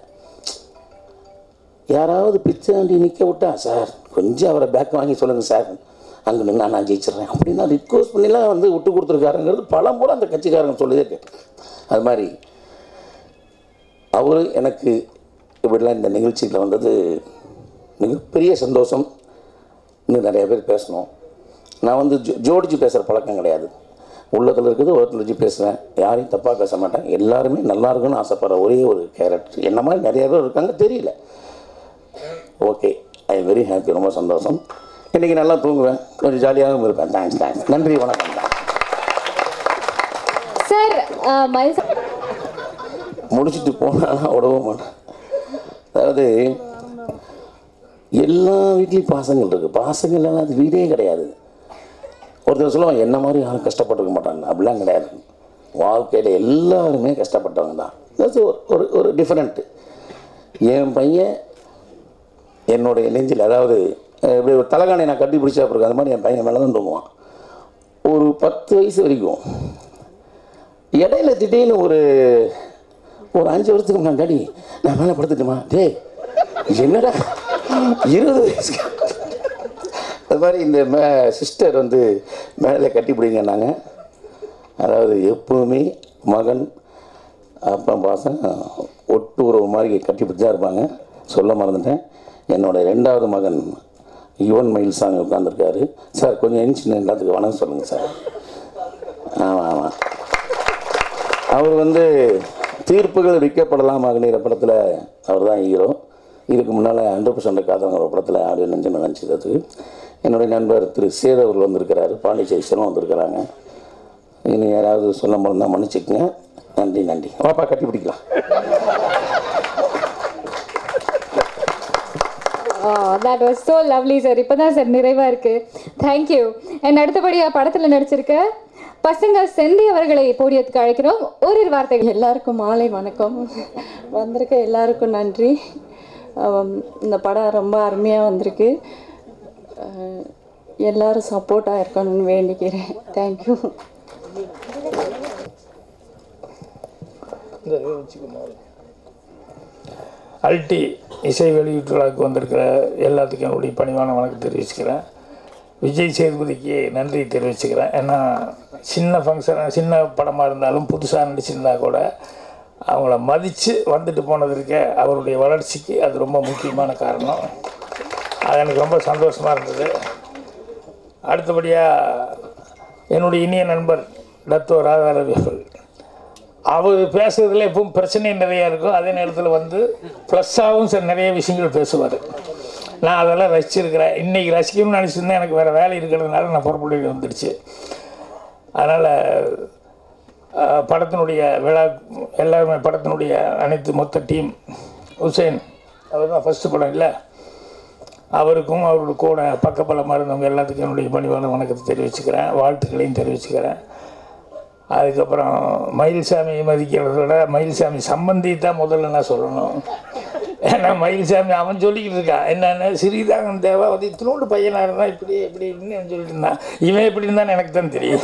யாராவது பிச்சாண்டி நிற்க விட்டா சார் கொஞ்சம் அவரை பேக் வாங்கி சொல்லுங்கள் சார் அங்கே நின்னா நான் ஜெயிச்சிடுறேன் அப்படின்னா ரிக்வஸ்ட் பண்ணிலாம் வந்து விட்டு கொடுத்துருக்காருங்கிறது பல முறை அந்த கட்சிக்காரங்க சொல்லியே கேட்டேன் அது மாதிரி அவர் எனக்கு இப்படிலாம் இந்த நிகழ்ச்சியில் வந்தது மிகப்பெரிய சந்தோஷம் இன்னும் நிறைய பேர் பேசணும் நான் வந்து ஜோ ஜோடிச்சு பேசுகிற பழக்கம் கிடையாது உள்ளத்தில் இருக்குது ஒருத்தர் வச்சு பேசுவேன் யாரையும் தப்பாக பேச மாட்டேன் எல்லாருமே நல்லா இருக்குன்னு ஆசைப்படுற ஒரே ஒரு கேரக்டர் என்ன மாதிரி நிறைய பேர் இருக்காங்க தெரியல okay I am very happy ரொம்ப சந்தோஷம் இன்றைக்கி நல்லா தூங்குவேன் கொஞ்சம் ஜாலியாகவும் இருப்பேன் தேங்க்ஸ் தேங்க்ஸ் நன்றி வணக்கம் சார் மைல் முடிச்சுட்டு போனாலும் விடவே மாட்டேன் அதாவது எல்லா வீட்லேயும் பாசங்கள் இருக்குது பாசங்கள் இல்லைன்னா அது வீடே கிடையாது ஒருத்தர் சொல்லுவாங்க என்ன மாதிரி யாரும் கஷ்டப்பட்டுருக்க மாட்டாங்க அப்படிலாம் கிடையாது வாழ்க்கையில் எல்லாருமே கஷ்டப்பட்டவங்க தான் That's ஒரு ஒரு ஒரு டிஃப்ரெண்ட்டு என் பையன் என்னுடைய நெஞ்சில் அதாவது அஹ், இப்படி ஒரு தலைகாணி நான் கட்டி பிடிச்சா பிறகு அது மாதிரி என் பையன் மேலே தான் தூங்குவான் ஒரு பத்து வயசு வரைக்கும் இடையில திடீர்னு ஒரு ஒரு அஞ்சு வருஷத்துக்கு முன்னாடி நான் மேலே படுத்துட்டுமா டேய் என்னடா இருபது வயசு அது மாதிரி இந்த மே சிஸ்டர் வந்து மேலே கட்டி பிடிங்கன்னாங்க அதாவது எப்பவுமே மகன் அப்பா பாசம் ஒட்டு உறவு மாதிரி கட்டி பிடிச்சா இருப்பாங்க சொல்ல மறந்துட்டேன் என்னோட ரெண்டாவது மகன் யுவன் மயில் சாமி உட்காந்துருக்காரு சார் கொஞ்சம் எஞ்சி எல்லாத்துக்கு வணக்கம் சொல்லுங்கள் சார் ஆமாம் ஆமாம் அவர் வந்து தீர்ப்புகள் விற்கப்படலாம் மகனீர படத்தில் அவர் தான் ஹீரோ இதுக்கு முன்னால் ஹண்ட்ரட் பர்சன்ட் காதங்கிற படத்தில் ஆடியோ நெஞ்சு நினச்சதுக்கு என்னுடைய நண்பர் திரு சேதவர் வந்திருக்கிறாரு பாண்டிச்சேரி செல்வம் வந்திருக்கிறாங்க இனி யாராவது சொல்ல முடிந்தால் மன்னிச்சுக்கங்க நன்றி நன்றி வாப்பா கட்டி பிடிக்கலாம் that was so lovely sir இப்போ தான் சார் நிறைவாக இருக்கு தேங்க்யூ அண்ட் அடுத்தபடியாக படத்தில் நடிச்சிருக்க பசங்க செந்தி அவர்களை போடியத்துக்கு அழைக்கிறோம் ஒரு வார்த்தைகள் எல்லாருக்கும் மாலை வணக்கம் வந்திருக்க எல்லாருக்கும் நன்றி ஆம், இந்த படம் ரொம்ப அருமையாக வந்திருக்கு அஹ், எல்லாரும் சப்போர்ட்டாக இருக்கணும்னு வேண்டிக்கிறேன் தேங்க்யூ அல்டி இசை வெளியீட்டு விழாவுக்கு வந்திருக்கிற எல்லாத்துக்கும் என்னுடைய பணிவான வணக்கம் தெரிவிச்சுக்கிறேன் விஜய் சேதுபதிக்கு நன்றி தெரிவிச்சுக்கிறேன் ஏன்னா சின்ன ஃபங்க்ஷன் சின்ன படமாக இருந்தாலும் புதுசாக நடிச்சிருந்தா கூட அவங்கள மதித்து வந்துட்டு போனதற்கு அவருடைய வளர்ச்சிக்கு அது ரொம்ப முக்கியமான காரணம் அது எனக்கு ரொம்ப சந்தோஷமாக இருந்தது அடுத்தபடியாக என்னுடைய இனிய நண்பர் டத்தோ ராதா ரவிகள் அவர் பேசுறதுல எப்பவும் பிரச்சனை நிறையா இருக்கும் அதே நேரத்தில் வந்து ப்ளஸ்ஸாகவும் சார் நிறைய விஷயங்கள் பேசுவார் நான் அதெல்லாம் ரசிச்சிருக்கிறேன் இன்றைக்கி ரசிக்கணும்னு நினச்சிருந்தேன் எனக்கு வேறு வேலை இருக்கிறதுனால நான் புறப்பட்டு வந்துடுச்சு அதனால் படத்தினுடைய விழா எல்லாருமே படத்தினுடைய அனைத்து மொத்த டீம் ஹுசைன் அவர் தான் ஃபஸ்ட்டு படம் இல்லை அவருக்கும் அவரோட கூட பக்கபலமாக இருந்தவங்க எல்லாத்துக்கும் என்னுடைய பணிவான வணக்கத்தை தெரிவிச்சுக்கிறேன் வாழ்த்துக்களையும் தெரிவிச்சுக்கிறேன் அதுக்கப்புறம் மயில்சாமி மதிக்கிறத விட மயில்சாமி சம்பந்தி தான் முதல்ல நான் சொல்லணும் ஏன்னா மயில்சாமி அவன் சொல்லிக்கிட்டு இருக்கான் என்னென்ன சிறிதாகன் தேவா வந்து இத்தினோண்டு பையனாக இருந்தால் இப்படி இப்படி இப்படின்னு சொல்லிட்டு இருந்தான் இவன் எப்படி இருந்தான்னு எனக்கு தான் தெரியும்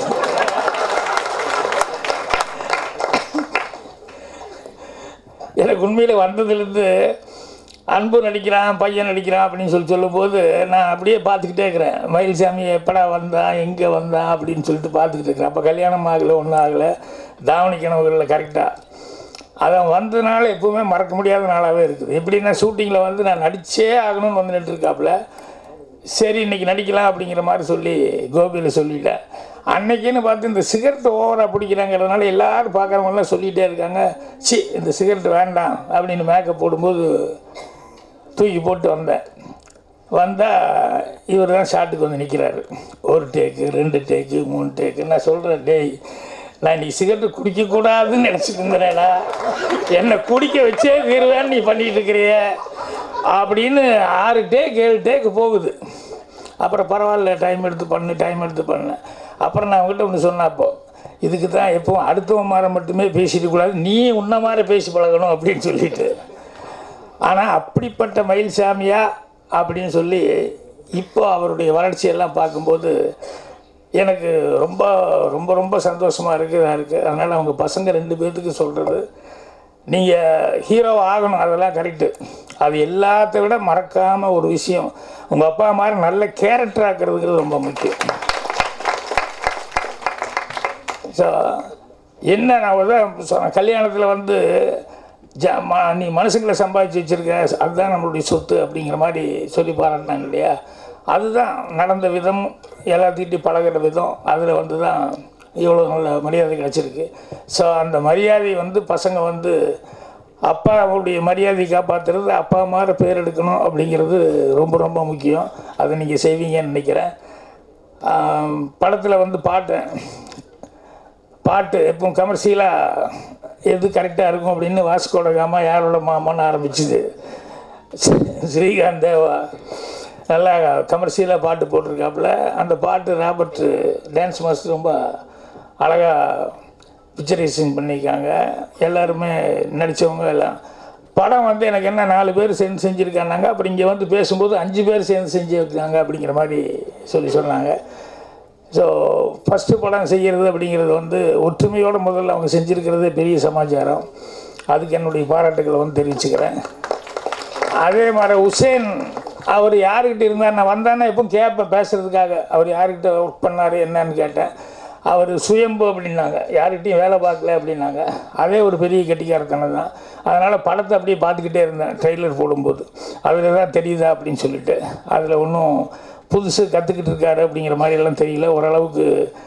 எனக்கு உண்மையில் வந்ததுலேருந்து அன்பு நடிக்கிறான் பையன் நடிக்கிறான் அப்படின்னு சொல்லி சொல்லும்போது நான் அப்படியே பார்த்துக்கிட்டே இருக்கிறேன் மயில்சாமி எப்படா வந்தான் எங்கே வந்தான் அப்படின்னு சொல்லிட்டு பார்த்துக்கிட்டு இருக்கிறேன் அப்போ கல்யாணம் ஆகலை ஒன்றும் ஆகலை தாவணி கனவுகளில் கரெக்டாக அதான் வந்ததுனால எப்பவுமே மறக்க முடியாத நாளாகவே இருக்குது எப்படின்னா ஷூட்டிங்கில் வந்து நான் நடிச்சே ஆகணும்னு வந்து நின்றுருக்காப்புல சரி இன்னைக்கு நடிக்கலாம் அப்படிங்கிற மாதிரி சொல்லி கோபியில் சொல்லிட்டேன் அன்னைக்குன்னு பார்த்து இந்த சிகரெட் ஓவராக பிடிக்கிறாங்கிறதுனால எல்லாரும் பார்க்குறவங்களாம் சொல்லிகிட்டே இருக்காங்க சி இந்த சிகரெட் வேண்டாம் அப்படின்னு மேக்கப் போடும்போது தூக்கி போட்டு வந்தேன் வந்தால் இவர் தான் ஷாட்டுக்கு வந்து நிற்கிறாரு ஒரு டேக்கு ரெண்டு டேக்கு மூணு டேக்கு நான் சொல்கிறேன் டேய் நான் நீ சிகரெட்டு குடிக்கக்கூடாதுன்னு நினச்சிக்கிறேடா என்னை குடிக்க வச்சே தீருவேன்னு நீ பண்ணிட்டு இருக்கிறிய அப்படின்னு ஆறு டேக் ஏழு டேக்கு போகுது அப்புறம் பரவாயில்ல டைம் எடுத்து பண்ணு டைம் எடுத்து பண்ணு அப்புறம் நான் அவங்ககிட்ட ஒன்று சொன்னேன் அப்போ இதுக்கு தான் எப்பவும் அடுத்தவன் மாதிரி மட்டுமே பேசிட்டு கூடாது நீ உன்ன மாதிரி பேசி பழகணும் அப்படின்னு சொல்லிட்டு ஆனால் அப்படிப்பட்ட மயில் சாமியா அப்படின்னு சொல்லி இப்போ அவருடைய வளர்ச்சியெல்லாம் பார்க்கும்போது எனக்கு ரொம்ப ரொம்ப ரொம்ப சந்தோஷமாக இருக்குது இருக்குது அதனால் அவங்க பசங்க ரெண்டு பேர்த்துக்கு சொல்கிறது நீங்கள் ஹீரோ ஆகணும் அதெல்லாம் கரெக்டு அது எல்லாத்த விட மறக்காமல் ஒரு விஷயம் உங்கள் அப்பா மாதிரி நல்ல கேரக்டர் ஆக்கிறதுக்கு ரொம்ப முக்கியம் ஸோ என்ன நான் தான் சொன்னேன் கல்யாணத்தில் வந்து ஜ ம நீ மனுஷங்களை சம்பாதிச்சு வச்சுருக்க அதுதான் நம்மளுடைய சொத்து அப்படிங்கிற மாதிரி சொல்லி பாராட்டினாங்க இல்லையா அதுதான் நடந்த விதம் எல்லாத்திட்டையும் பழகுற விதம் அதில் வந்து தான் இவ்வளோ நல்ல மரியாதை கிடச்சிருக்கு ஸோ அந்த மரியாதை வந்து பசங்க வந்து அப்பாவுடைய மரியாதை காப்பாற்றுறது அப்பா மாதிரி பேர் எடுக்கணும் அப்படிங்கிறது ரொம்ப ரொம்ப முக்கியம் அதை நீங்கள் செய்வீங்கன்னு நினைக்கிறேன் படத்தில் வந்து பாட்டேன் பாட்டு எப்போ கமர்ஷியலாக எது கரெக்டாக இருக்கும் அப்படின்னு வாஸ்கோட காமா யாரோட மாமான்னு ஆரம்பிச்சுது ஸ்ரீகாந்த் தேவா நல்லா கமர்ஷியலாக பாட்டு போட்டிருக்காப்புல அந்த பாட்டு ராபர்ட் டான்ஸ் மாஸ்டர் ரொம்ப அழகாக பிக்சரைசிங் பண்ணியிருக்காங்க எல்லாருமே நடித்தவங்க எல்லாம் படம் வந்து எனக்கு என்ன நாலு பேர் சேர்ந்து செஞ்சுருக்காங்க அப்புறம் இங்கே வந்து பேசும்போது அஞ்சு பேர் சேர்ந்து செஞ்சுருக்காங்க அப்படிங்கிற மாதிரி சொல்லி சொன்னாங்க ஸோ ஃபஸ்ட்டு படம் செய்கிறது அப்படிங்கிறது வந்து ஒற்றுமையோடு முதல்ல அவங்க செஞ்சுருக்கிறதே பெரிய சமாச்சாரம் அதுக்கு என்னுடைய பாராட்டுகளை வந்து தெரிவிச்சுக்கிறேன் அதே மாதிரி உசேன் அவர் யாருக்கிட்ட இருந்தார் நான் வந்தானே எப்போ கேட்பேன் பேசுகிறதுக்காக அவர் யாருக்கிட்ட ஒர்க் பண்ணார் என்னன்னு கேட்டேன் அவர் சுயம்பு அப்படின்னாங்க யார்கிட்டையும் வேலை பார்க்கல அப்படின்னாங்க அதே ஒரு பெரிய கெட்டிக்காரத்தனம் தான் அதனால் படத்தை அப்படியே பார்த்துக்கிட்டே இருந்தேன் ட்ரெய்லர் போடும்போது அதில் தான் தெரியுதா அப்படின்னு சொல்லிட்டு அதில் ஒன்றும் புதுசு கற்றுக்கிட்டு இருக்காரு அப்படிங்கிற மாதிரி எல்லாம் தெரியல ஓரளவுக்கு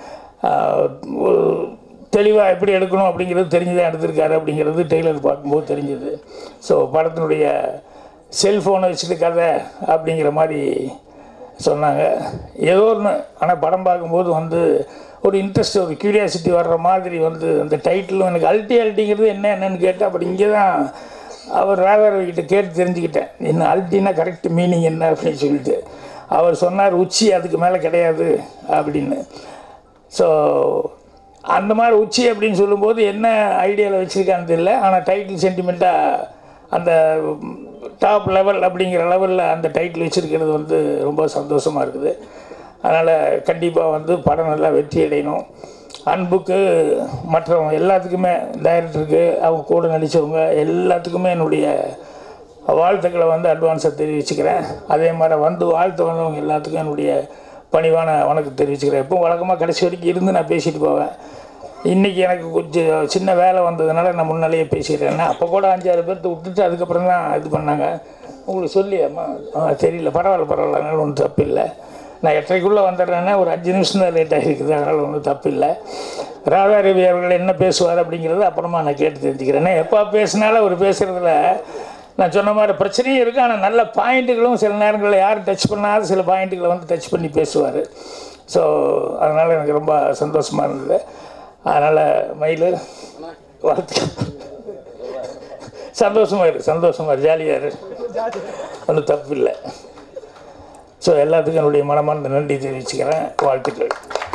தெளிவாக எப்படி எடுக்கணும் அப்படிங்கிறது தெரிஞ்சு தான் எடுத்திருக்காரு அப்படிங்கிறது டெய்லர் பார்க்கும்போது தெரிஞ்சுது ஸோ படத்தினுடைய செல்ஃபோனை வச்சுட்டு கதை அப்படிங்கிற மாதிரி சொன்னாங்க ஏதோ ஒன்று ஆனால் படம் பார்க்கும்போது வந்து ஒரு இன்ட்ரெஸ்ட் ஒரு க்யூரியாசிட்டி வர்ற மாதிரி வந்து அந்த டைட்டிலும் எனக்கு அல்ட்டி அல்ட்டிங்கிறது என்ன என்னன்னு கேட்டேன் அப்படி இங்கே தான் அவர் ராதாரவிக்கிட்ட கேட்டு தெரிஞ்சுக்கிட்டேன் என்ன அல்ட்டினா கரெக்ட் மீனிங் என்ன அப்படின்னு சொல்லிட்டு அவர் சொன்னார் உச்சி அதுக்கு மேலே கிடையாது அப்படின்னு ஸோ அந்த மாதிரி உச்சி அப்படின்னு சொல்லும்போது என்ன ஐடியாவில் வச்சுருக்கான்னு தெரியல ஆனால் டைட்டில் சென்டிமெண்ட்டாக அந்த டாப் லெவல் அப்படிங்கிற லெவலில் அந்த டைட்டில் வச்சுருக்கிறது வந்து ரொம்ப சந்தோஷமாக இருக்குது அதனால் கண்டிப்பாக வந்து படம் நல்லா வெற்றி அடையணும் அன்புக்கு மற்றவங்க எல்லாத்துக்குமே டைரக்டருக்கு அவங்க கூட நடித்தவங்க எல்லாத்துக்குமே என்னுடைய வாழ்த்துக்களை வந்து அட்வான்ஸாக தெரிவிச்சுக்கிறேன் அதே மாதிரி வந்து வாழ்த்து வந்தவங்க எல்லாத்துக்கும் என்னுடைய பணிவான வணக்கம் தெரிவிச்சுக்கிறேன் எப்பவும் வழக்கமாக கடைசி வரைக்கும் இருந்து நான் பேசிட்டு போவேன் இன்றைக்கி எனக்கு கொஞ்சம் சின்ன வேலை வந்ததுனால நான் முன்னாலேயே பேசிக்கிறேன் அப்போ கூட அஞ்சாறு பேர்த்த விட்டுட்டு அதுக்கப்புறம் தான் இது பண்ணாங்க உங்களுக்கு சொல்லி அம்மா ஆ, தெரியல பரவாயில்ல பரவாயில்ல அதனால ஒன்றும் தப்பு இல்லை நான் எட்டரைக்குள்ளே வந்துடுறேன்னா ஒரு அஞ்சு நிமிஷம் தான் லேட் ஆகிருக்குது அதனால் ஒன்றும் தப்பு இல்லை ராதா ரவி அவர்கள் என்ன பேசுவார் அப்படிங்கிறது அப்புறமா நான் கேட்டு தெரிஞ்சுக்கிறேன் ஏன்னா எப்போ பேசினாலும் அவர் பேசுகிறதுல நான் சொன்ன மாதிரி பிரச்சனையும் இருக்குது ஆனால் நல்ல பாயிண்ட்டுகளும் சில நேரங்களில் யாரும் டச் பண்ணாத சில பாயிண்ட்டுகளை வந்து டச் பண்ணி பேசுவார் ஸோ அதனால் எனக்கு ரொம்ப சந்தோஷமாக இருந்தது அதனால் மயில் வாழ்த்து சந்தோஷமாக இரு சந்தோஷமாக இரு ஜாலியாக இரு ஒன்றும் தப்பு இல்லை ஸோ எல்லாத்துக்கும் என்னுடைய மனமார்ந்த நன்றி தெரிவிச்சுக்கிறேன் வாழ்த்துக்கள்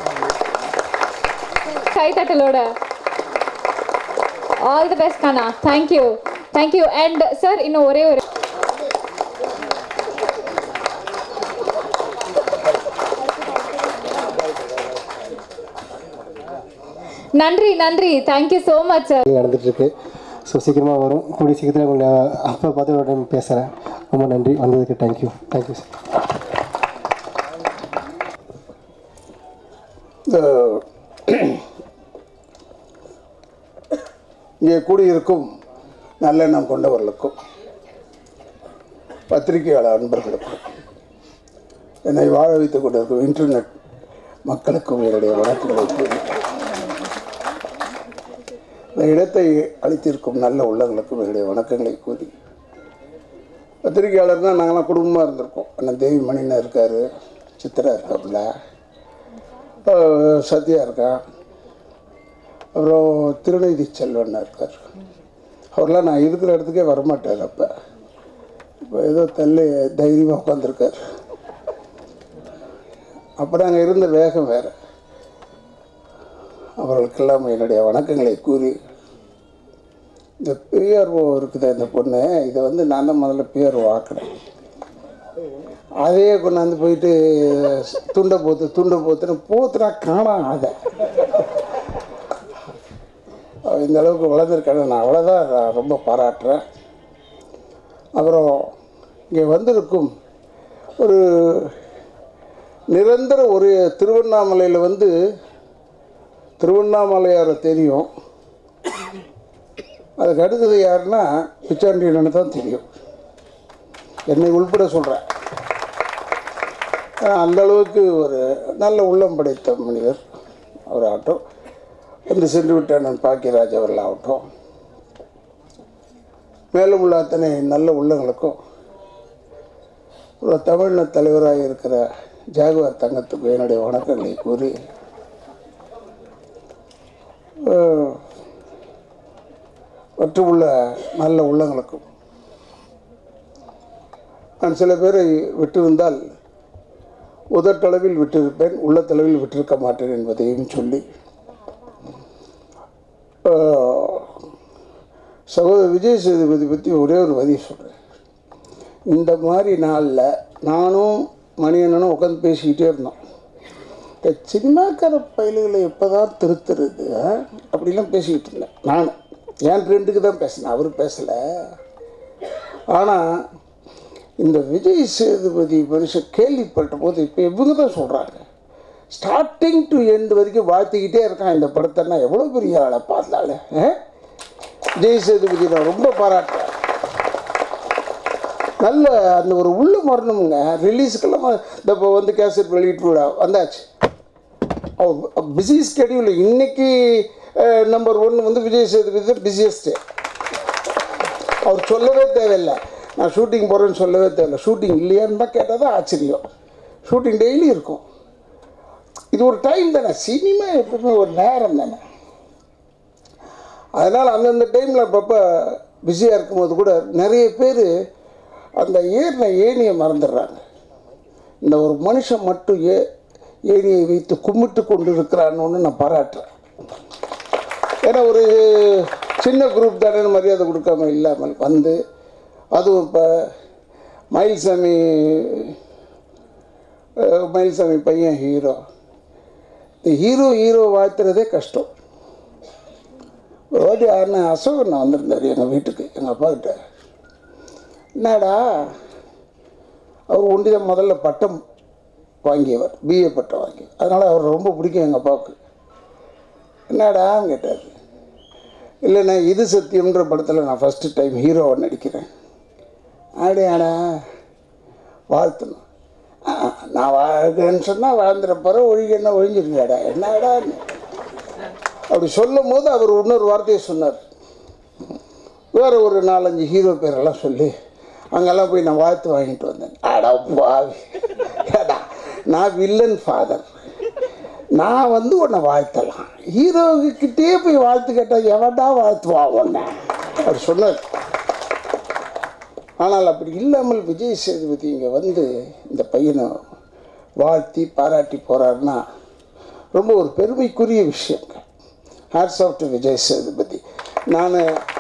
கைத்தட்டலோட ஆல் தி பெஸ்ட் கண்ணா தேங்க்யூ தேங்க்யூ அண்ட் சார் இன்னும் ஒரே ஒரு நன்றி நன்றி தேங்க்யூ ஸோ மச் சார் நடந்துட்டுருக்கு ஸோ சீக்கிரமாக வரும் கூடிய சீக்கிரத்தில் உங்களை அப்போ பார்த்து ஒரு டைம் பேசுகிறேன் ரொம்ப நன்றி வந்ததுக்கு தேங்க்யூ தேங்க்யூ சார் இந்த இங்கே கூடியிருக்கும் நல்லெண்ணம் கொண்டவர்களுக்கும் பத்திரிகையாளர் அன்பர்களுக்கும் என்னை வாழ வைத்துக் கொண்டிருக்கும் இன்டர்நெட் மக்களுக்கும் என்னுடைய வணக்கங்களை கூறி இந்த இடத்தை அளித்திருக்கும் நல்ல உள்ளங்களுக்கும் என்னுடைய வணக்கங்களை கூறி பத்திரிகையாளர்னா நாங்களாம் குடும்பமாக இருந்திருக்கோம் அண்ணன் தேவி மணின்னு இருக்கார் சித்திரா இருக்காப்புல அஹ் சத்யா இருக்கான் அப்புறம் திருநெய்தி செல்வன் இருக்கார் அவர்லாம் நான் இருக்கிற இடத்துக்கே வரமாட்டார் அப்போ இப்போ ஏதோ தள்ளி தைரியமாக உட்காந்துருக்கார் அப்போ நாங்கள் இருந்த வேகம் வேறு அவர்களுக்கெல்லாம் என்னுடைய வணக்கங்களை கூறி இந்த பிஆர்ஓ இருக்குது இந்த பொண்ணு இதை வந்து நான் தான் முதல்ல பிஆர்ஓ ஆக்குறேன் அதையே கொண்டாந்து போயிட்டு துண்டை போத்து துண்டை போத்துன்னு போத்துனா காணாம் அதை அவ இந்த அளவுக்கு வளர்ந்துருக்காங்க நான் அவ்வளோதான் நான் ரொம்ப பாராட்டுறேன் அப்புறம் இங்கே வந்திருக்கும் ஒரு நிரந்தர ஒரு திருவண்ணாமலையில் வந்து திருவண்ணாமலையாரை தெரியும் அதுக்கு அடுத்தது யாருன்னா பிச்சாண்டியனு தான் தெரியும் என்னை உள்பட சொல்கிறேன் அந்த அளவுக்கு ஒரு நல்ல உள்ளம் படைத்த மனிதர் அவர் ஆகட்டும் வந்து சென்று விட்ட அண்ணன் பாக்கியராஜ் அவர்கள் ஆகட்டும் மேலும் உள்ள அத்தனை நல்ல உள்ளங்களுக்கும் ஒரு தமிழின தலைவராக இருக்கிற ஜாகுவார் தங்கத்துக்கு என்னுடைய வணக்கங்களை கூறி அஹ், மற்றும் உள்ள நல்ல உள்ளங்களுக்கும் நான் சில பேரை விட்டிருந்தால் உதட்டளவில் விட்டிருப்பேன் உள்ளத்தளவில் விட்டிருக்க மாட்டேன் என்பதையும் சொல்லி அஹ், சகோதரர் விஜய் சேதுபதி பற்றி ஒரே ஒரு வரி சொல்கிறேன் இந்த மாதிரி நாளில் நானும் மணியண்ணனும் உட்காந்து பேசிக்கிட்டே இருந்தோம் இந்த சினிமாக்கார பயல்களை எப்போ தான் திருத்துறது ஆ? அப்படிலாம் பேசிக்கிட்டு இருந்தேன் நான் என் ஃப்ரெண்டுக்கு தான் பேசினேன் அவர் பேசலை ஆனால் இந்த விஜய் சேதுபதி மனுஷன் கேள்விப்பட்ட போது இப்போ இவங்க தான் சொல்கிறாங்க ஸ்டார்டிங் டு எண்ட் வரைக்கும் வாழ்த்திக்கிட்டே இருக்கான் இந்த படத்தைன்னா எவ்வளோ பெரிய ஆளை பார்த்தாலே ஆ? விஜய் சேதுபதி நான் ரொம்ப பாராட்டுறேன் நல்ல அந்த ஒரு உள்ள வரணுங்க ரிலீஸுக்கெல்லாம் இந்த இப்போ வந்து கேசட் வெளியிட்டு விடா வந்தாச்சு அவர் பிஸி ஸ்கெடியூல் இன்னைக்கு நம்பர் ஒன் வந்து விஜய் சேதுபதி தான் பிஸியஸ்ட்டு அவர் சொல்லவே தேவையில்லை நான் ஷூட்டிங் போகிறேன்னு சொல்லவே தேவையில்லை ஷூட்டிங் இல்லையான்னு தான் கேட்டால் தான் ஆச்சரியம் ஷூட்டிங் டெய்லி இருக்கும் இது ஒரு டைம் தானே சினிமா எப்பவுமே ஒரு நேரம் தானே அதனால் அந்தந்த டைமில் அப்பப்போ பிஸியாக இருக்கும்போது கூட நிறைய பேர் அந்த ஏறின ஏணியை மறந்துடுறாங்க இந்த ஒரு மனுஷன் மட்டும் ஏ ஏணியை வைத்து கும்பிட்டு கொண்டு இருக்கிறான்னு நான் பாராட்டுறேன் ஏன்னா ஒரு சின்ன குரூப் தானே மரியாதை கொடுக்காம இல்லாமல் வந்து அதுவும் இப்போ மயில்சாமி அஹ், மயில்சாமி பையன் ஹீரோ இந்த ஹீரோ ஹீரோ வாழ்த்துறதே கஷ்டம் ஒரு வாட்டி யாருன்னா அசோகன் வந்திருந்தார் எங்கள் வீட்டுக்கு எங்கள் அப்பா கிட்ட என்னடா அவர் ஒண்டி தான் முதல்ல பட்டம் வாங்கியவர் பிஏ பட்டம் வாங்கி அதனால் அவர் ரொம்ப பிடிக்கும் எங்கள் அப்பாவுக்கு என்னடான்னு கேட்டார் இல்லைண்ணா இது சத்தியம்ன்ற படத்தில் நான் ஃபஸ்ட்டு டைம் ஹீரோவை நடிக்கிறேன் ஆடியாடா வாழ்த்தணும் ஆ, நான் வாழ்க்கன்னு சொன்னால் வாழ்ந்துட போகிற ஒழிக என்ன ஒழிஞ்சிருக்காடா என்னடா அப்படி சொல்லும் போது அவர் இன்னொரு வார்த்தையை சொன்னார் வேறு ஒரு நாலஞ்சு ஹீரோ பேரெல்லாம் சொல்லி அங்கெல்லாம் போய் நான் வாழ்த்து வாங்கிட்டு வந்தேன் அடா பாவி ஏடா நான் வில்லன் ஃபாதர் நான் வந்து உன்னை வாழ்த்தலாம் ஹீரோக்கிட்டே போய் வாழ்த்து கேட்டால் எவன்டா வாழ்த்துவான் உன்னை அவர் சொன்னார் ஆனால் அப்படி இல்லாமல் விஜய் சேதுபதி இங்கே வந்து இந்த பையனை வாழ்த்தி பாராட்டி போகிறாருன்னா ரொம்ப ஒரு பெருமைக்குரிய விஷயங்க hats off to Vijay Sethupathi நான்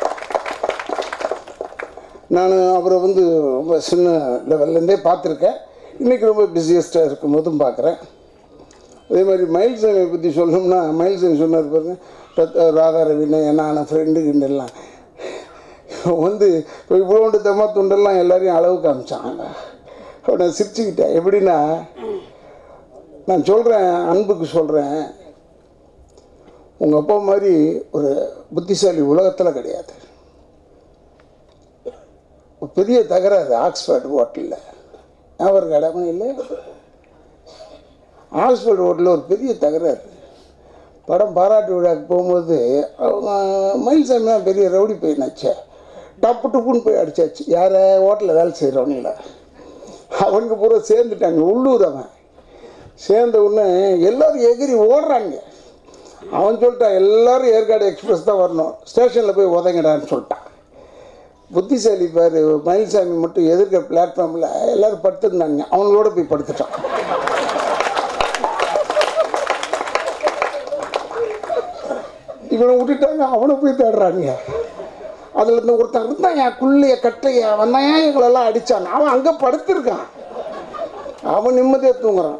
நான் அவரை வந்து ரொம்ப சின்ன லெவல்லேருந்தே பார்த்துருக்கேன் இன்றைக்கி ரொம்ப பிஸியஸ்ட்டாக இருக்கும்போதும் பார்க்குறேன் அதே மாதிரி மயில்சாமியை பற்றி சொல்லணும்னா மயில்சாமி சொன்னார் பாருங்க ரத்- ராதா ரவின்னு நான் ஃப்ரெண்டு கிண்டெல்லாம் இவன் வந்து இப்போ இவ்வளோண்டு தம்மா துண்டெல்லாம் எல்லாரையும் அளவு காமிச்சாங்க அப்ப நான் சிரிச்சுக்கிட்டேன் எப்படின்னா நான் சொல்கிறேன் அன்புக்கு சொல்கிறேன் உங்கள் அப்பா மாதிரி ஒரு புத்திசாலி உலகத்தில் கிடையாது ஒரு பெரிய தகராறு ஆக்ஸ்ஃபோர்ட் ஹோட்டலில் ஞாபகம் இடமே இல்லை ஆக்ஸ்ஃபோர்ட் ஹோட்டலில் ஒரு பெரிய தகராறு படம் பாராட்டு விழாக்கு போகும்போது அவங்க மயில்சாமி தான் பெரிய ரவுடி பையனாச்சே டப்பு டப்புன்னு போய் அடிச்சாச்சு யாரை ஹோட்டலில் வேலை செய்கிறவங்கள அவனுக்கு பூரா சேர்ந்துட்டாங்க உள்ளூர் அவன் சேர்ந்த உடனே எல்லாரும் எகிரி ஓடுறாங்க அவன் சொல்லிட்டான் எல்லாரும் ஏற்காடு எக்ஸ்பிரஸ் தான் வரணும் ஸ்டேஷனில் போய் உதங்கடான்னு சொல்லிட்டான் புத்திசாலி பாரு மயில்சாமி மட்டும் எதிர்க்க பிளாட்ஃபார்மில் எல்லாரும் படுத்துருந்தாங்க அவங்களோட போய் படுத்துட்டான் இவனை விட்டுட்டாங்க அவனை போய் தேடுறாங்க அதில் இருந்து ஒருத்தன் இருந்தான் என் குள்ளைய கட்டைய அவன் தான் எங்களெல்லாம் அடித்தான் அவன் அங்கே படுத்திருக்கான் அவன் நிம்மதியாக தூங்குறான்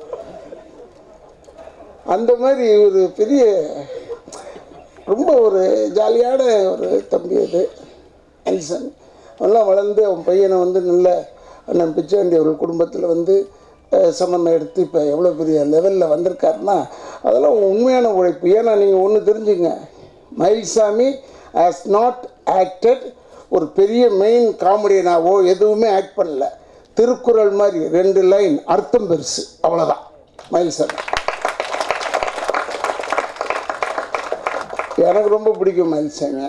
அந்த மாதிரி ஒரு பெரிய ரொம்ப ஒரு ஜாலியான ஒரு தம்பி அது எல்சன் அவன்லாம் வளர்ந்து அவன் பையனை வந்து நல்ல அண்ணன் பிச்சாண்டி அவர்கள் குடும்பத்தில் வந்து அஹ், சம்மந்தம் எடுத்து இப்போ எவ்வளோ பெரிய லெவலில் வந்திருக்காருன்னா அதெல்லாம் உண்மையான உழைப்பு ஏன்னா நீங்கள் ஒன்று தெரிஞ்சுங்க மயில்சாமி ஹாஸ் நாட் ஆக்டட் ஒரு பெரிய மெயின் காமெடியனாவோ எதுவுமே ஆக்ட் பண்ணல திருக்குறள் மாதிரி ரெண்டு லைன் அர்த்தம் பெருசு அவ்வளோதான் மயில்சாமி எனக்கு ரொம்ப பிடிக்கும் மயில்சாமி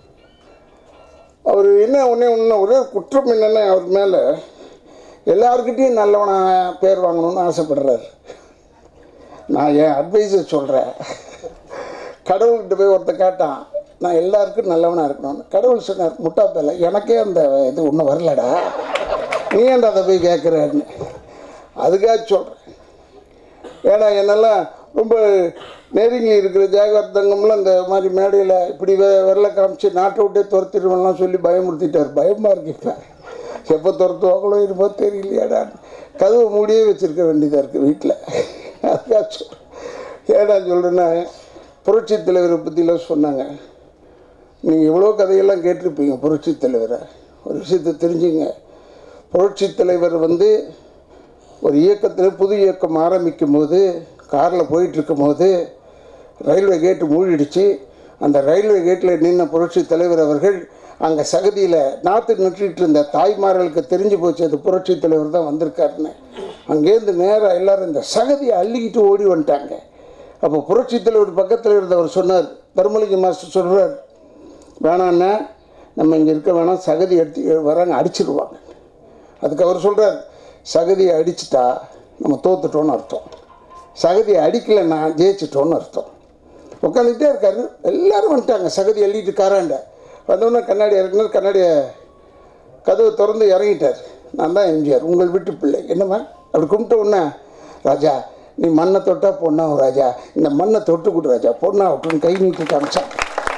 அவர் என்ன ஒன்றே ஒன்று ஒரே குற்றம் என்னென்னா அவர் மேலே எல்லாருக்கிட்டேயும் நல்லவனா பேர் வாங்கணும்னு ஆசைப்படுறாரு நான் என் அட்வைஸை சொல்கிறேன் கடவுள்கிட்ட போய் ஒருத்தன் கேட்டான் நான் எல்லாருக்கும் நல்லவனாக இருக்கணும்னு கடவுள் சொன்னார் முட்டா பேல எனக்கே அந்த இது ஒன்றும் வரலடா நீ ஏன்டா அதை போய் கேட்குறேன்னு அதுக்காக சொல்கிறேன் ஏன்னா என்னெல்லாம் ரொம்ப நெருங்கி இருக்கிற ஜெயவர்தங்கம்லாம் இந்த மாதிரி மேடையில் இப்படி வெ வெள்ளை காமிச்சு நாட்டை விட்டே துரத்திடுவோம்லாம் சொல்லி பயமுறுத்திட்டார் பயமாக இருக்கு இப்போ எப்போ துரத்துவாங்களோ இருப்போ தெரியலையாடா கதவை மூடியே வச்சுருக்க வேண்டியதாக இருக்குது வீட்டில் அதுக்காக சொல்கிறேன் ஏடா சொல்கிறேன்னா புரட்சி தலைவரை பற்றிலாம் சொன்னாங்க நீங்கள் எவ்வளோ கதையெல்லாம் கேட்டிருப்பீங்க புரட்சி தலைவரை ஒரு விஷயத்தை தெரிஞ்சுங்க புரட்சி தலைவர் வந்து ஒரு இயக்கத்தில் புது இயக்கம் ஆரம்பிக்கும் போது காரில் போயிட்டுருக்கும் போது ரயில்வே கேட்டு மூழ்கிடுச்சு அந்த ரயில்வே கேட்டில் நின்ன புரட்சி தலைவர் அவர்கள் அங்கே சகதியில் நாற்று நட்டுட்டு இருந்த தாய்மார்களுக்கு தெரிஞ்சு போச்சு அது புரட்சி தலைவர் தான் வந்திருக்காருன்னு அங்கேருந்து நேராக எல்லாரும் இந்த சகதியை அள்ளிக்கிட்டு ஓடி வந்துட்டாங்க அப்போ புரட்சி தலைவர் பக்கத்தில் இருந்தவர் சொன்னார் தர்மலிங்க மாஸ்டர் சொல்கிறார் வேணாண்ணா நம்ம இங்கே இருக்க வேணாம் சகதி எடுத்து வராங்க அடிச்சிடுவாங்க அதுக்கு அவர் சொல்கிறார் சகதியை அடிச்சிட்டா நம்ம தோத்துட்டோன்னு அர்த்தம் சகதியை அடிக்கலைன்னா ஜெயிச்சிட்டோன்னு அர்த்தம் உட்காந்துக்கிட்டே இருக்காரு எல்லாரும் வந்துட்டாங்க சகதி அள்ளிட்டு காராண்ட வந்தோடனே கண்ணாடி இறங்கினார் கண்ணாடியை கதவை திறந்து இறங்கிட்டார் நான் தான் எம்ஜிஆர் உங்கள் வீட்டு பிள்ளை என்னம்மா அப்படி கும்பிட்ட உடனே ராஜா நீ மண்ணை தொட்டா பொண்ணாகும் ராஜா இந்த மண்ணை தொட்டு கொடு ராஜா பொண்ணாகட்டும்னு கை நீட்டி காமிச்சான்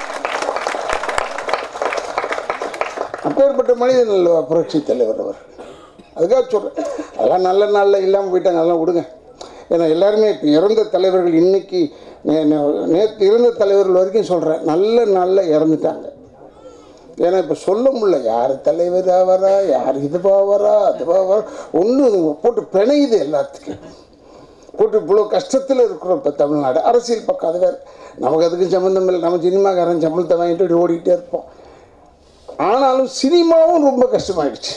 அப்பேற்பட்ட மனிதன் அல்லவா புரட்சி தலைவர் அவர் அதுக்காக சொல்கிறேன் அதெல்லாம் நல்ல நாளில் இல்லாமல் போயிட்டாங்க அதெல்லாம் விடுங்க ஏன்னா எல்லாருமே இப்போ இறந்த தலைவர்கள் இன்னைக்கு நேற்று இறந்த தலைவர்கள் வரைக்கும் சொல்கிறேன் நல்ல நாளில் இறந்துட்டாங்க ஏன்னா இப்போ சொல்ல முடியல யார் தலைவர் ஆவாரா யார் இதுவா வரா அதுவா வரா ஒன்று போட்டு பிணையுது எல்லாத்துக்கும் போட்டு இவ்வளோ கஷ்டத்தில் இருக்கிறோம் இப்போ தமிழ்நாடு அரசியல் பக்கம் அது வேறு நமக்கு அதுக்கு சம்மந்தம் இல்லை நம்ம சினிமாக்காரன் சம்பளத்தை வாங்கிட்டு இப்படி ஓடிக்கிட்டே இருப்போம் ஆனாலும் சினிமாவும் ரொம்ப கஷ்டமாயிடுச்சு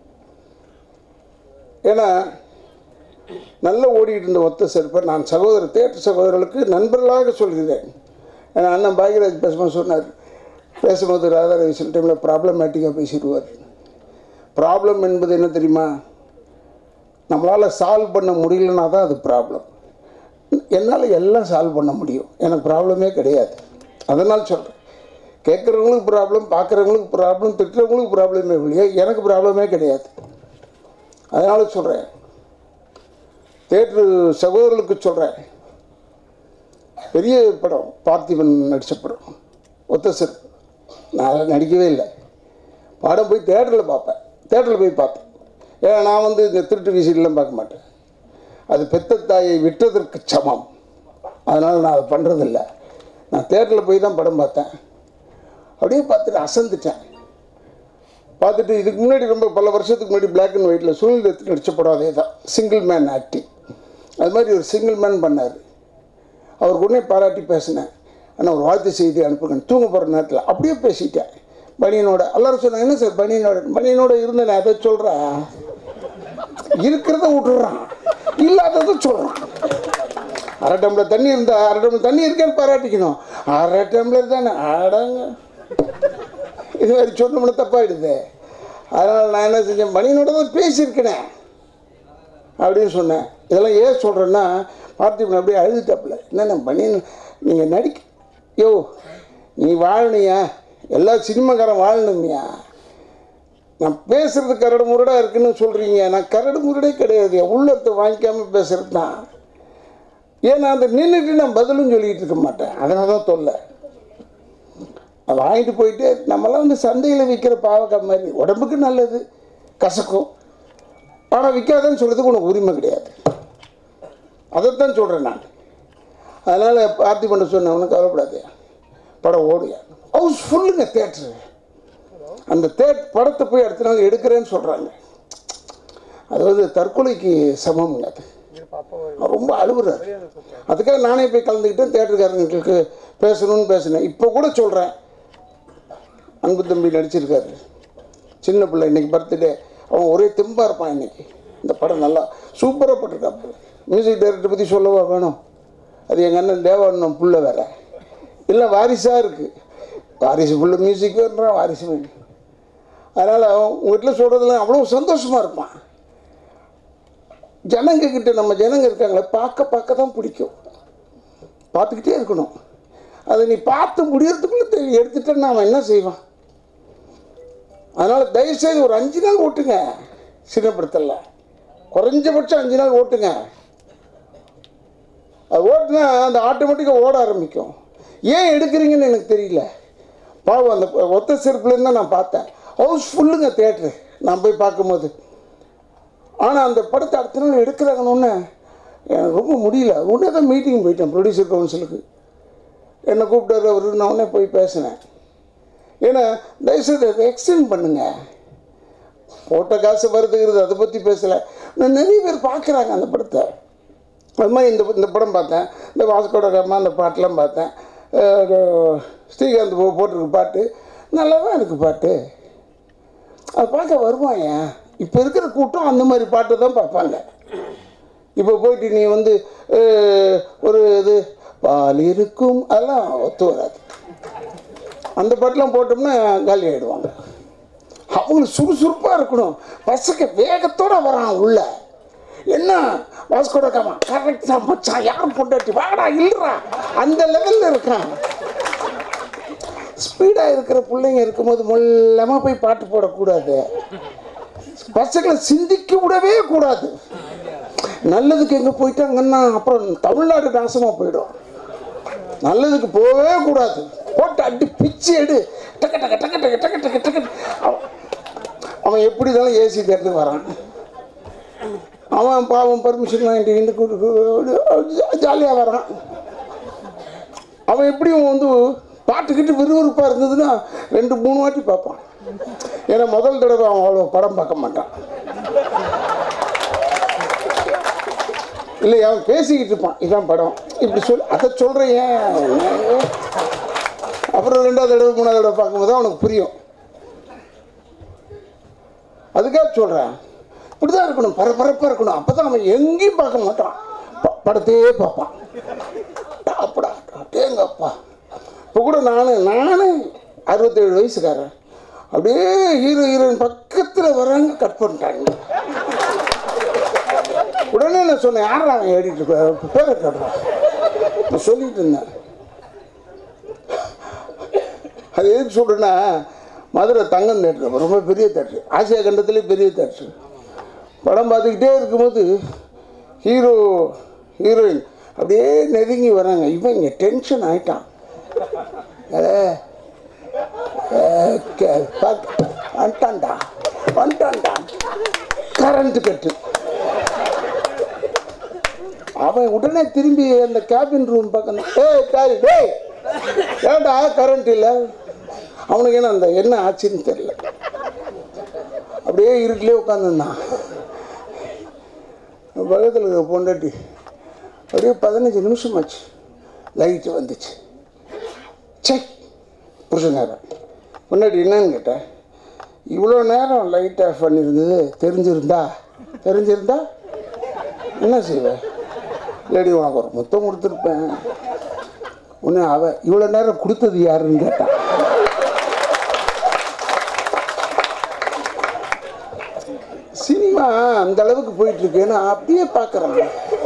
ஏன்னா நல்ல ஓடிட்டு இருந்த ஒத்த செருப்பர் நான் சகோதரர் தேட்டர் சகோதரர்களுக்கு நண்பர்களாக சொல்கிறேன் ஏன்னா அண்ணன் பாக்யராஜ் பேசும்போது சொன்னார் பேசும்போது ராதாரவி சில டைமில் ப்ராப்ளமேட்டிக்காக பேசிடுவார் ப்ராப்ளம் என்பது என்ன தெரியுமா நம்மளால் சால்வ் பண்ண முடியலனா தான் அது ப்ராப்ளம் என்னால் எல்லாம் சால்வ் பண்ண முடியும் எனக்கு ப்ராப்ளமே கிடையாது அதனால் சொல்கிறேன் கேட்குறவங்களுக்கு ப்ராப்ளம் பார்க்குறவங்களுக்கு ப்ராப்ளம் திட்டுறவங்களுக்கு ப்ராப்ளமே இல்லையா எனக்கு ப்ராப்ளமே கிடையாது அதனால் சொல்கிறேன் தேட்ரு சகோதரர்களுக்கு சொல்கிறேன் பெரிய படம் பார்த்திபன் நடித்த படம் ஒத்த சிறு நான் நடிக்கவே இல்லை படம் போய் தேட்டரில் பார்ப்பேன் தேட்டரில் போய் பார்ப்பேன் ஏன்னா நான் வந்து இந்த திருட்டு விசிலாம் பார்க்க மாட்டேன் அது பெத்த தாயை விட்டதற்கு சமம் அதனால் நான் அதை பண்ணுறதில்ல நான் தேட்டரில் போய் தான் படம் பார்த்தேன் அப்படியே பார்த்துட்டு அசந்துட்டேன் பார்த்துட்டு இதுக்கு முன்னாடி ரொம்ப பல வருஷத்துக்கு முன்னாடி பிளாக் அண்ட் ஒயிட்டில் சுனில் தத்து நடித்த படம் அதே தான் சிங்கிள் மேன் ஆக்டிங் அது மாதிரி ஒரு சிங்கிள் மேன் பண்ணார் அவருக்கு உடனே பாராட்டி பேசினேன் ஆனால் ஒரு வாழ்த்து செய்தி அனுப்புங்க தூங்க போகிற நேரத்தில் அப்படியே பேசிட்டேன் பனியனோட எல்லாரும் சொன்னாங்க என்ன சார் பனியனோட பனியனோட இருந்தேன் அதை சொல்கிறேன் இருக்கிறத விட்டுறான் இல்லாததை சொல்கிறான் அரை டம்ளர் தண்ணி இருந்தா அரை டம்ளர் தண்ணி இருக்கேன்னு பாராட்டிக்கணும் அரை டம்ளர் தானே அடங்க இது மாதிரி சொன்னோம்னா தப்பாயிடுது அதனால் நான் என்ன செஞ்சேன் மணியனோட தான் பேசியிருக்கேனே அப்படின்னு சொன்னேன் இதெல்லாம் ஏன் சொல்கிறேன்னா பார்த்திபன் அப்படியே அழுதுட்டாப்புல என்னென்ன பண்ணி நீங்கள் நடிக்க யோ நீ வாழணியா எல்லா சினிமாக்காரன் வாழணுமியா நான் பேசுறது கரடு முரடாக இருக்குன்னு சொல்கிறீங்க நான் கரடு முரடே கிடையாது என் உள்ளத்தை வாங்கிக்காமல் பேசுறது தான் ஏன்னா அந்த நின்றுட்டு நான் பதிலும் சொல்லிக்கிட்டு இருக்க மாட்டேன் அதனால தான் தொல்லை அதை வாங்கிட்டு போயிட்டு நம்மலாம் வந்து சந்தையில் விற்கிற பாவக்காய் மாதிரி உடம்புக்கு நல்லது கசக்கும் ஆனால் விற்காதன்னு சொல்கிறதுக்கு உனக்கு உரிமை கிடையாது அதைத்தான் சொல்கிறேன் நான் அதனால் பார்த்தி பண்ண சொன்னேன் ஒன்றும் கவலைப்படாது படம் ஓடுயா ஹவுஸ் ஃபுல்லுங்க தேட்ரு அந்த தேட் படத்தை போய் அடுத்த நாள் எடுக்கிறேன்னு சொல்கிறாங்க அது வந்து தற்கொலைக்கு சமம்ங்க அது அவர் ரொம்ப அழுகுறாரு அதுக்காக நானே போய் கலந்துக்கிட்டேன் தேட்டருக்காரங்களுக்கு பேசணும்னு பேசினேன் இப்போ கூட சொல்கிறேன் அன்பு தம்பி நடிச்சிருக்காரு சின்ன பிள்ளை இன்னைக்கு பர்த்டே அவன் ஒரே தெம்பாக இருப்பான் இன்னைக்கு இந்த படம் நல்லா சூப்பராக போட்டிருக்காப்பு மியூசிக் டைரக்டர் பற்றி சொல்லவா வேணும் அது எங்கள் அண்ணன் தேவானந்தம் புள்ள வேற இல்லை வாரிசாக இருக்குது வாரிசு புள்ள மியூசிக் வேணுறான் வாரிசு வேணும் அதனால் உங்கள் வீட்டில் சொல்கிறதுல அவ்வளோ சந்தோஷமாக இருப்பான் ஜனங்க கிட்ட நம்ம ஜனங்க இருக்காங்களே பார்க்க பார்க்க தான் பிடிக்கும் பார்த்துக்கிட்டே இருக்கணும் அதை நீ பார்த்து முடியறதுக்குள்ளே தெ- எடுத்துட்டேன்னா அவன் என்ன செய்வான் அதனால் தயவுசெய்து ஒரு அஞ்சு நாள் ஓட்டுங்க சின்ன படத்தில் குறைஞ்சபட்சம் அஞ்சு நாள் ஓட்டுங்க அது ஓட்டுனா அந்த ஆட்டோமேட்டிக்காக ஓட ஆரம்பிக்கும் ஏன் எடுக்கிறீங்கன்னு எனக்கு தெரியல பாவம் அந்த ஒத்த செருப்புலேருந்து தான் நான் பார்த்தேன் ஹவுஸ் ஃபுல்லுங்க தேட்ரு நான் போய் பார்க்கும்போது ஆனால் அந்த படத்தை அடுத்த நாள் எடுக்கிறாங்கன்னு எனக்கு ரொம்ப முடியல உடனே தான் மீட்டிங் போயிட்டேன் ப்ரொடியூசர் கவுன்சிலுக்கு என்னை கூப்பிட்டாரு அவரு நான் உடனே போய் பேசினேன் ஏன்னா தயவுசெய்து அதை எக்ஸ்டெண்ட் பண்ணுங்க போட்ட காசு வருதுங்கிறது அதை பற்றி பேசலை நான் நிறைய பேர் பார்க்குறாங்க அந்த படத்தை அது மாதிரி இந்த இந்த படம் பார்த்தேன் இந்த வாஸ்கோட கம்மா அந்த பாட்டெலாம் பார்த்தேன் அஹ் ஸ்ரீகாந்த் போ- போட்டிருக்கு பாட்டு நல்லா தான் இருக்குது பாட்டு அது பார்க்க வருவான் ஏன் இப்போ இருக்கிற கூட்டம் அந்த மாதிரி பாட்டு தான் பார்ப்பாங்க இப்போ போயிட்டு நீ வந்து அஹ், ஒரு இது பால் இருக்கும் அதெல்லாம் ஒத்து வராது அந்த பாட்டெலாம் போட்டோம்னா காலி ஆகிடுவாங்க அவங்களுக்கு சுறுசுறுப்பாக இருக்கணும் பசங்க வேகத்தோட வரான் உள்ள என்ன வாஸ்கோட காமா கரெக்டா மச்சான் யாரும் பொண்டாட்டி வாடா இல்லைடா அந்த லெவலில் இருக்கான் ஸ்பீடாக இருக்கிற பிள்ளைங்க இருக்கும்போது மொல்லமாக போய் பாட்டு போடக்கூடாது பசங்களை சிந்திக்க விடவே கூடாது நல்லதுக்கு எங்கே போயிட்டாங்கன்னா அப்புறம் தமிழ்நாடு நாசமாக போயிடும் நல்லதுக்கு போகவே கூடாது போட்டு அடி பிச்சு எடு டக்க டக்க டக்க டக்க டக்க டக்க டக்க அவன் அவன் எப்படி இருந்தாலும் ஏசி தேட்டருக்கு வரான் அவன் பாவம் பர்மிஷன் வாங்கிட்டு இந்த ஜாலியாக வரான் அவன் எப்படியும் வந்து பாட்டுக்கிட்டு விறுவிறுப்பாக இருந்ததுன்னா ரெண்டு மூணு வாட்டி பார்ப்பான் ஏன்னா முதல் தடவை அவன் அவ்வளோ படம் பார்க்க மாட்டான் இல்லை அவன் பேசிக்கிட்டு இருப்பான் இதான் படம் இப்படி சொல் அதை சொல்கிறேன் ஏன் அப்புறம் ரெண்டாவது தடவை மூணாவது தடவை பார்க்கும்போது தான் அவனுக்கு புரியும் அதுக்காக சொல்கிறேன் இப்படி தான் இருக்கணும் பரபரப்பாக இருக்கணும் அப்போ தான் அவன் எங்கேயும் பார்க்க மாட்டான் ப- படத்தையே பார்ப்பான் அப்படா தேங்கப்பா இப்போ கூட நான் நான் அறுபத்தேழு வயசுக்காரன் அப்படியே ஹீரோ ஹீரோயின் பக்கத்தில் வராங்க கட் பண்ணிட்டாங்க உடனே நான் சொன்னேன் யாரா அவன் ஏடிட்டு இருக்க பேரை கட்டுறான் நான் சொல்லிட்டு இருந்தேன் அது எதுக்கு சொல்கிறேன்னா மதுரை தங்கம் தேட்டர் ரொம்ப பெரிய தேட்டர் ஆசியா கண்டத்திலே பெரிய தேட்டர் படம் பார்த்துக்கிட்டே இருக்கும்போது ஹீரோ ஹீரோயின் அப்படியே நெருங்கி வராங்க இவன் இங்கே டென்ஷன் ஆயிட்டான் ஏ, ஏ, கே- பாக்க- வந்துட்டான்டா வந்துட்டான்டா கரண்ட் கட்டு அவன் உடனே திரும்பி அந்த கேபின் ரூம் பக்கம் ஏய் டாய் டேய் ஏன்டா கரண்ட் இல்லை அவனுக்கு என்ன அந்த என்ன ஆச்சுன்னு தெரியல அப்படியே இருட்டிலே உட்காந்துருந்தான் பக்கத்தில் இருக்க பொண்டாட்டி அப்படியே பதினஞ்சு நிமிஷம் ஆச்சு லைட்டு வந்துச்சு சே புருஷ நேரம் முன்னாடி என்னன்னு கேட்டேன் இவ்வளோ நேரம் லைட் ஆஃப் பண்ணியிருந்தது தெரிஞ்சிருந்தா தெரிஞ்சிருந்தா என்ன செய்வேன் லேடி உனக்கு ஒரு மொத்தம் கொடுத்துருப்பேன் உடனே அவ இவ்வளோ நேரம் கொடுத்தது யாருன்னு கேட்டான் சினிமா அந்த அளவுக்கு போயிட்டு இருக்கேன்னு அப்படியே பார்க்குறாங்க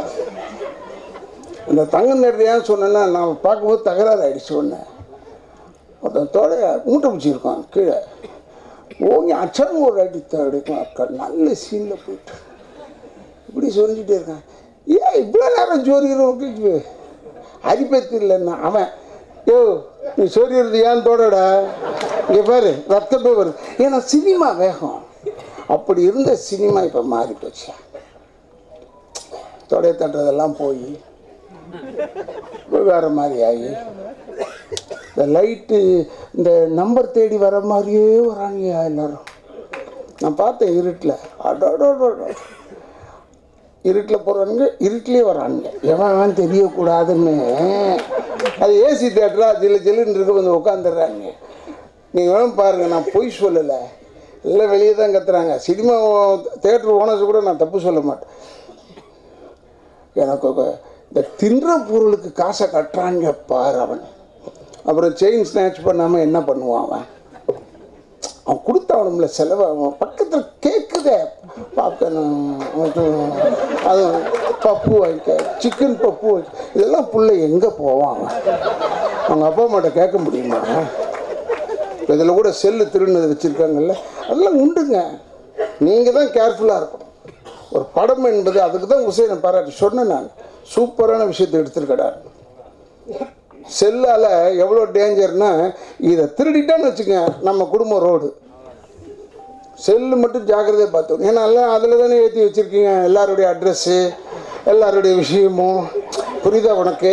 இந்த தங்க நேரத்தை ஏன் சொன்னேன்னா நான் பார்க்கும்போது தகராறு ஆயிடுச்சு ஒன்று ஒருத்தன் தோடைய மூட்டை பிடிச்சிருக்கான் கீழே ஓங்கி அச்சம் ஒரு அடி அடிக்கும் அக்கா நல்ல சீனில் போயிட்டு இப்படி சொல்லிக்கிட்டே இருக்கான் ஏன் இவ்வளோ நேரம் ஜோரிக்கிறோம் அரிப்பத்து இல்லைன்னா அவன் யோ நீ சொல்லிடுறது ஏன் தோடடா இங்கே பாரு ரத்தமே வருது ஏன்னா சினிமா வேகம் அப்படி இருந்த சினிமா இப்போ மாறி போச்சு தொடைய தட்டுறதெல்லாம் போய் வேற மாதிரி ஆகி இந்த லைட்டு இந்த நம்பர் தேடி வர மாதிரியே வராங்க எல்லாரும் நான் பார்த்தேன் இருட்டில் அடோடோடோ இருட்டில் போகிறானுங்க இருட்டிலே வரானுங்க எவன் அவன் தெரியக்கூடாதுன்னு அது ஏசி தேட்டரா ஜில்லு ஜில்லுன்னு இருக்க வந்து உட்காந்துடுறாங்க நீங்கள் வேணும் பாருங்கள் நான் பொய் சொல்லலை எல்லாம் வெளியே தான் கத்துறாங்க சினிமா தேட்டர் ஓனர்ஸ் கூட நான் தப்பு சொல்ல மாட்டேன் எனக்கு ஒரு- இந்த தின்ற பொருளுக்கு காசை கட்டுறாங்க பாரு அவன் அப்புறம் செயின் ஸ்நாச் பண்ணாமல் என்ன பண்ணுவான் அவன் அவன் கொடுத்தவனும்ல செலவு அவன் பக்கத்தில் கேட்குதே பாப்கார்ன் அது பப்பு வாங்கிக்க சிக்கன் பப்பு வாங்கிக்க இதெல்லாம் புள்ள எங்கே போவான் அவன் அவங்க அப்பா அம்மாட்ட கேட்க முடியுமா இதில் கூட செல்லு திருடுனது வச்சுருக்காங்கல்ல அதெல்லாம் உண்டுங்க நீங்கள் தான் கேர்ஃபுல்லாக இருக்கணும் ஒரு படம் என்பது அதுக்கு தான் உசேனை பாராட்டி சொன்னேன் நான் சூப்பரான விஷயத்தை எடுத்திருக்கடா செல்லால் எவ்வளோ டேஞ்சர்னா இதை திருடிட்டான்னு வச்சுங்க நம்ம குடும்பம் ரோடு செல்லு மட்டும் ஜாக்கிரதையாக பார்த்தோம் ஏன்னா எல்லாம் அதில் தானே ஏற்றி வச்சுருக்கீங்க எல்லாருடைய அட்ரஸ்ஸு எல்லாருடைய விஷயமும் புரியுதா உனக்கு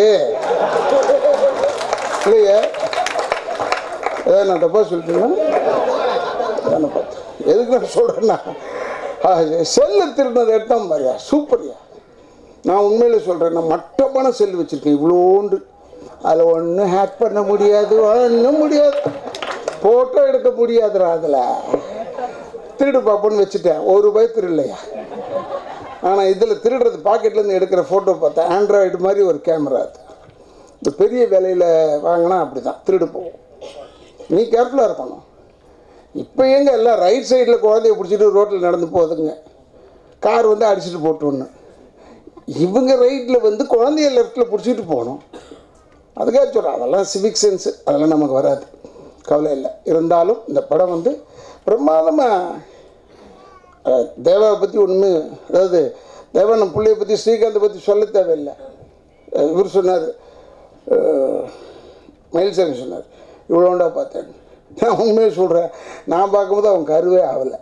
இல்லையே ஏதாவது நான் தப்பாக சொல்லிட்டேன்னா தானே பார்த்தேன் எதுக்கு நான் சொல்கிறேன்னா செல்லு திருடினதை எடுத்தான் பாரியா சூப்பர்யா நான் உண்மையில் சொல்கிறேன் நான் மட்டமான செல் வச்சுருக்கேன் இவ்வளோண்டு அதில் ஒன்றும் ஹேக் பண்ண முடியாது ஒன்றும் முடியாது ஃபோட்டோ எடுக்க முடியாதுடா அதில் திருடு பார்ப்போன்னு வச்சுட்டேன் ஒரு ரூபாய் திருடலையா ஆனால் இதில் திருடுறது பாக்கெட்லேருந்து எடுக்கிற ஃபோட்டோ பார்த்தேன் ஆண்ட்ராய்டு மாதிரி ஒரு கேமரா அது இந்த பெரிய விலையில் வாங்கினா அப்படி தான் திருடு போகும் நீ கேர்ஃபுல்லாக இருக்கணும் இப்போ எங்க எல்லாம் ரைட் சைடில் குழந்தைய பிடிச்சிட்டு ரோட்டில் நடந்து போகுதுங்க கார் வந்து அடிச்சுட்டு போட்டு ஒன்று இவங்க ரைட்டில் வந்து குழந்தைய லெஃப்ட்டில் பிடிச்சிட்டு போகணும் அதுக்காக சொல்கிறேன் அதெல்லாம் சிவிக் சென்ஸ் அதெல்லாம் நமக்கு வராது கவலை இல்லை இருந்தாலும் இந்த படம் வந்து பிரமாதமாக தேவாவை பற்றி ஒன்று அதாவது தேவா நம்ம பிள்ளைய பற்றி ஸ்ரீகாந்தை பற்றி சொல்ல தேவையில்லை அஹ் இவர் சொன்னார் மயில்சாமி சொன்னார் இவ்வளோண்டா பார்த்தேன் நான் உண்மையை சொல்கிறேன் நான் பார்க்கும்போது அவன் கருவே ஆகலை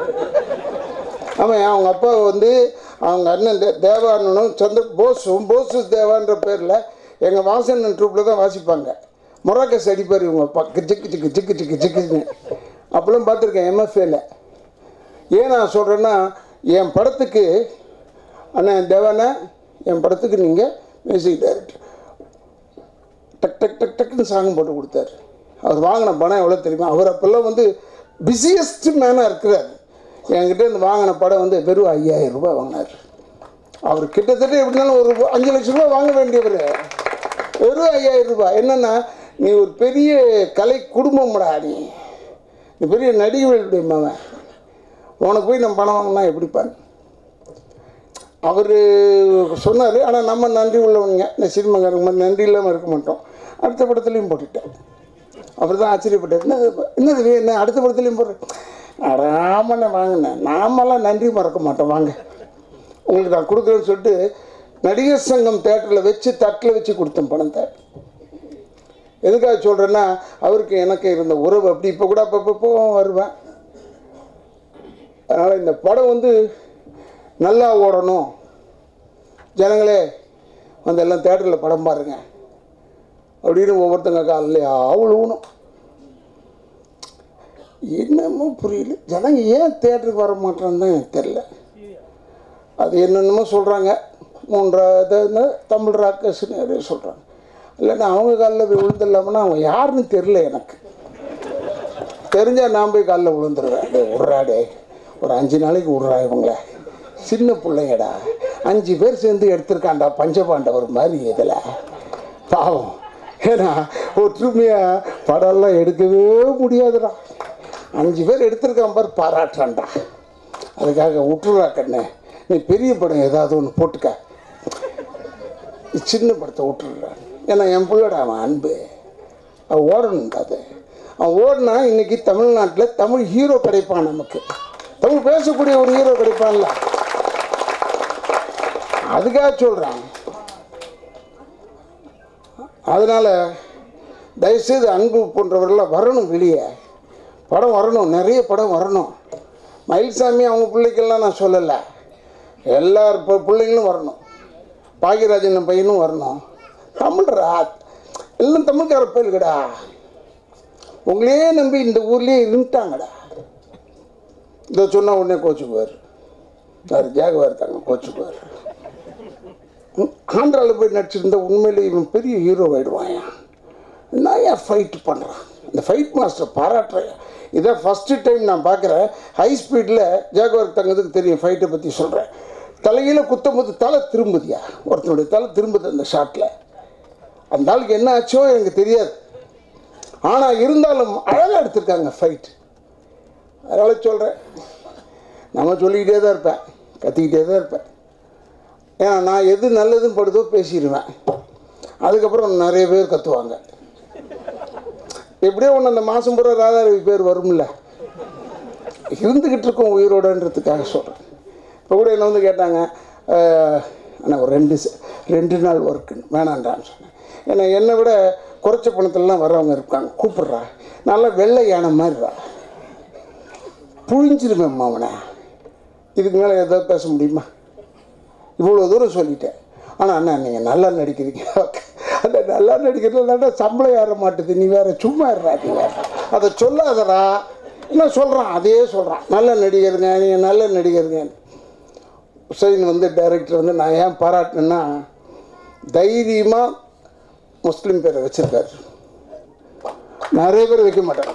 ஆமாம் அவங்க அப்பா வந்து அவங்க அண்ணன் தே தேவா அண்ணனும் சந்திர போஸும் போஸஸ் தேவான்ற பேரில் எங்கள் வாசன் ட்ரூப்பில் தான் வாசிப்பாங்க மொராக்கஸ் அடிப்பார் இவங்க அப்பா கிச்சுக்கு சிக்கு சிக்கு சிக்கு சிக்குன்னு அப்பெல்லாம் பார்த்துருக்கேன் எம்எஃப்ஏல ஏன் நான் சொல்கிறேன்னா என் படத்துக்கு அண்ணன் தேவாண்ணா என் படத்துக்கு நீங்கள் மியூசிக் டைரக்டர் டக் டக் டக் டக்குன்னு சாங் போட்டு கொடுத்தாரு அவர் வாங்கின பணம் எவ்வளோ தெரியுமா அவர் அப்போல்லாம் வந்து பிஸியஸ்ட் மேனாக இருக்கிறார் என்கிட்ட இருந்து வாங்கின படம் வந்து வெறும் ஐயாயிரம் ரூபாய் வாங்கினார் அவர் கிட்டத்தட்ட எப்படினாலும் ஒரு அஞ்சு லட்ச ரூபாய் வாங்க வேண்டியவர் வெறும் ஐயாயிரம் ரூபாய் என்னென்னா நீ ஒரு பெரிய கலை குடும்பம்டா நீ நீ பெரிய நடிகர்களுடைய மகன் உனக்கு போய் நம்ம பணம் வாங்கினா எப்படி பாரு அவர் சொன்னார் ஆனால் நம்ம நன்றி உள்ளவங்க இந்த சினிமாக்காரங்க மாதிரி நன்றி இல்லாமல் இருக்க மாட்டோம் அடுத்த படத்துலையும் போட்டுட்டேன் அவர் தான் ஆச்சரியப்பட்டார் என்ன என்னது இது? என்ன அடுத்த படத்துலையும் போடுறேன் ஆமாண்ணே வாங்கினேன் நாமெல்லாம் நன்றி மறக்க மாட்டோம் வாங்க உங்களுக்கு நான் கொடுக்குறேன்னு சொல்லிட்டு நடிகர் சங்கம் தேட்டரில் வச்சு தட்டில் வச்சு கொடுத்தேன் பணத்தை எதுக்காக சொல்கிறேன்னா அவருக்கு எனக்கு இருந்த உறவு அப்படி இப்போ கூட அப்பப்போ வருவேன் அதனால் இந்த படம் வந்து நல்லா ஓடணும் ஜனங்களே வந்து எல்லாம் தேட்டரில் படம் பாருங்க அப்படின்னு ஒவ்வொருத்தங்க காலையில் அவ்வளோணும் என்னமோ புரியல ஜனங்க ஏன் தேட்டருக்கு வர மாட்டேன்னு தான் எனக்கு தெரில அது என்னென்னமோ சொல்கிறாங்க மூன்றாவது தமிழ் ராக்கர்ஸ்னு யாரையும் சொல்கிறாங்க இல்லைன்னா அவங்க காலில் போய் விழுந்துடலாம்னா அவங்க யாருன்னு தெரில எனக்கு தெரிஞ்சால் நான் போய் காலில் விழுந்துருவேன் டேய் விட்றா டேய் ஒரு அஞ்சு நாளைக்கு விட்றா இவங்கள சின்ன பிள்ளைங்கடா அஞ்சு பேர் சேர்ந்து எடுத்திருக்காண்டா பஞ்சபாண்டவர் மாதிரி இதில் பாவம் ஏன்னா ஒற்றுமையாக படம்லாம் எடுக்கவே முடியாதுடா அஞ்சு பேர் எடுத்திருக்கான் பார் பாராட்டுறான்டா அதுக்காக விட்டுறா கண்ணு நீ பெரிய படம் ஏதாவது ஒன்று போட்டுக்க சின்ன படத்தை விட்டுடுறான் ஏன்னா என் பிள்ளோட அவன் அன்பு அவன் ஓடணும் அது அவன் ஓடினா இன்னைக்கு தமிழ்நாட்டில் தமிழ் ஹீரோ கிடைப்பான் நமக்கு தமிழ் பேசக்கூடிய ஒரு ஹீரோ கிடைப்பான்ல அதுக்காக சொல்கிறான் அதனால் தயவுசெய்து அன்பு போன்றவர்கள்லாம் வரணும் வெளியே படம் வரணும் நிறைய படம் வரணும் மயில்சாமி அவங்க பிள்ளைக்கெல்லாம் நான் சொல்லலை எல்லார் பு- பிள்ளைங்களும் வரணும் பாகியராஜன் பையனும் வரணும் தமிழ்ரா எல்லாம் தமிழ்கார பயில்கடா உங்களையே நம்பி இந்த ஊர்லேயே இருந்துட்டாங்கடா இதை சொன்னால் உடனே கோச்சுக்குவார் சார் ஜாகுவார் தாங்க கோச்சுக்குவார் ஆந்திராவில் போய் நடிச்சிருந்தா உண்மையிலே இவன் பெரிய ஹீரோ ஆயிடுவான் நான் ஏன் ஃபைட் பண்ணுறான் இந்த ஃபைட் மாஸ்டர் பாராட்டுறேன் இதான் ஃபஸ்ட்டு டைம் நான் பார்க்குறேன் ஹை ஸ்பீடில் ஜாகுவார் தங்கத்துக்கு தெரியும் ஃபைட்டை பற்றி சொல்கிறேன் தலையில் குத்தும்போது தலை திரும்புதியா ஒருத்தனுடைய தலை திரும்புது அந்த ஷாட்டில் அந்த ஆளுக்கு என்ன ஆச்சோ எனக்கு தெரியாது ஆனால் இருந்தாலும் அழகாக எடுத்திருக்காங்க ஃபைட் அதனால் சொல்கிறேன் நம்ம சொல்லிக்கிட்டே தான் இருப்பேன் கத்திக்கிட்டே தான் இருப்பேன் ஏன்னா நான் எது நல்லதுன்னு படுதோ பேசிடுவேன் அதுக்கப்புறம் நிறைய பேர் கத்துவாங்க எப்படியோ ஒன்று அந்த மாதம் பூரா ராதாரவி பேர் வரும்ல இருந்துக்கிட்டு இருக்கோம் உயிரோடன்றதுக்காக சொல்கிறேன் இப்போ கூட என்ன வந்து கேட்டாங்க ஆனால் ஒரு ரெண்டு ச- ரெண்டு நாள் ஒர்க்குன்னு வேணான்டான்னு சொன்னேன் ஏன்னா என்னை விட குறைச்ச பணத்துலலாம் வர்றவங்க இருக்காங்க கூப்பிட்றா நல்லா வெள்ளை யானை மாதிரிடா புழிஞ்சிருவேன் அவனை இதுக்கு மேலே ஏதாவது பேச முடியுமா இவ்வளோ தூரம் சொல்லிட்டேன் ஆனால் அண்ணா நீங்கள் நல்லா நடிக்கிறீங்க அந்த நல்லா நடிக்கிறதுல சம்பளம் ஏற மாட்டுது நீ வேற சும்மா இருடா நீ வேற அதை சொல்லாதடா என்ன சொல்கிறான் அதே சொல்கிறான் நல்ல நடிகருங்க நீங்கள் நல்ல நடிகருங்க ஹுசைன் வந்து டைரக்டர் வந்து நான் ஏன் பாராட்டினேன்னா தைரியமாக முஸ்லீம் பேரை வச்சுருக்காரு நிறைய பேர் வைக்க மாட்டாங்க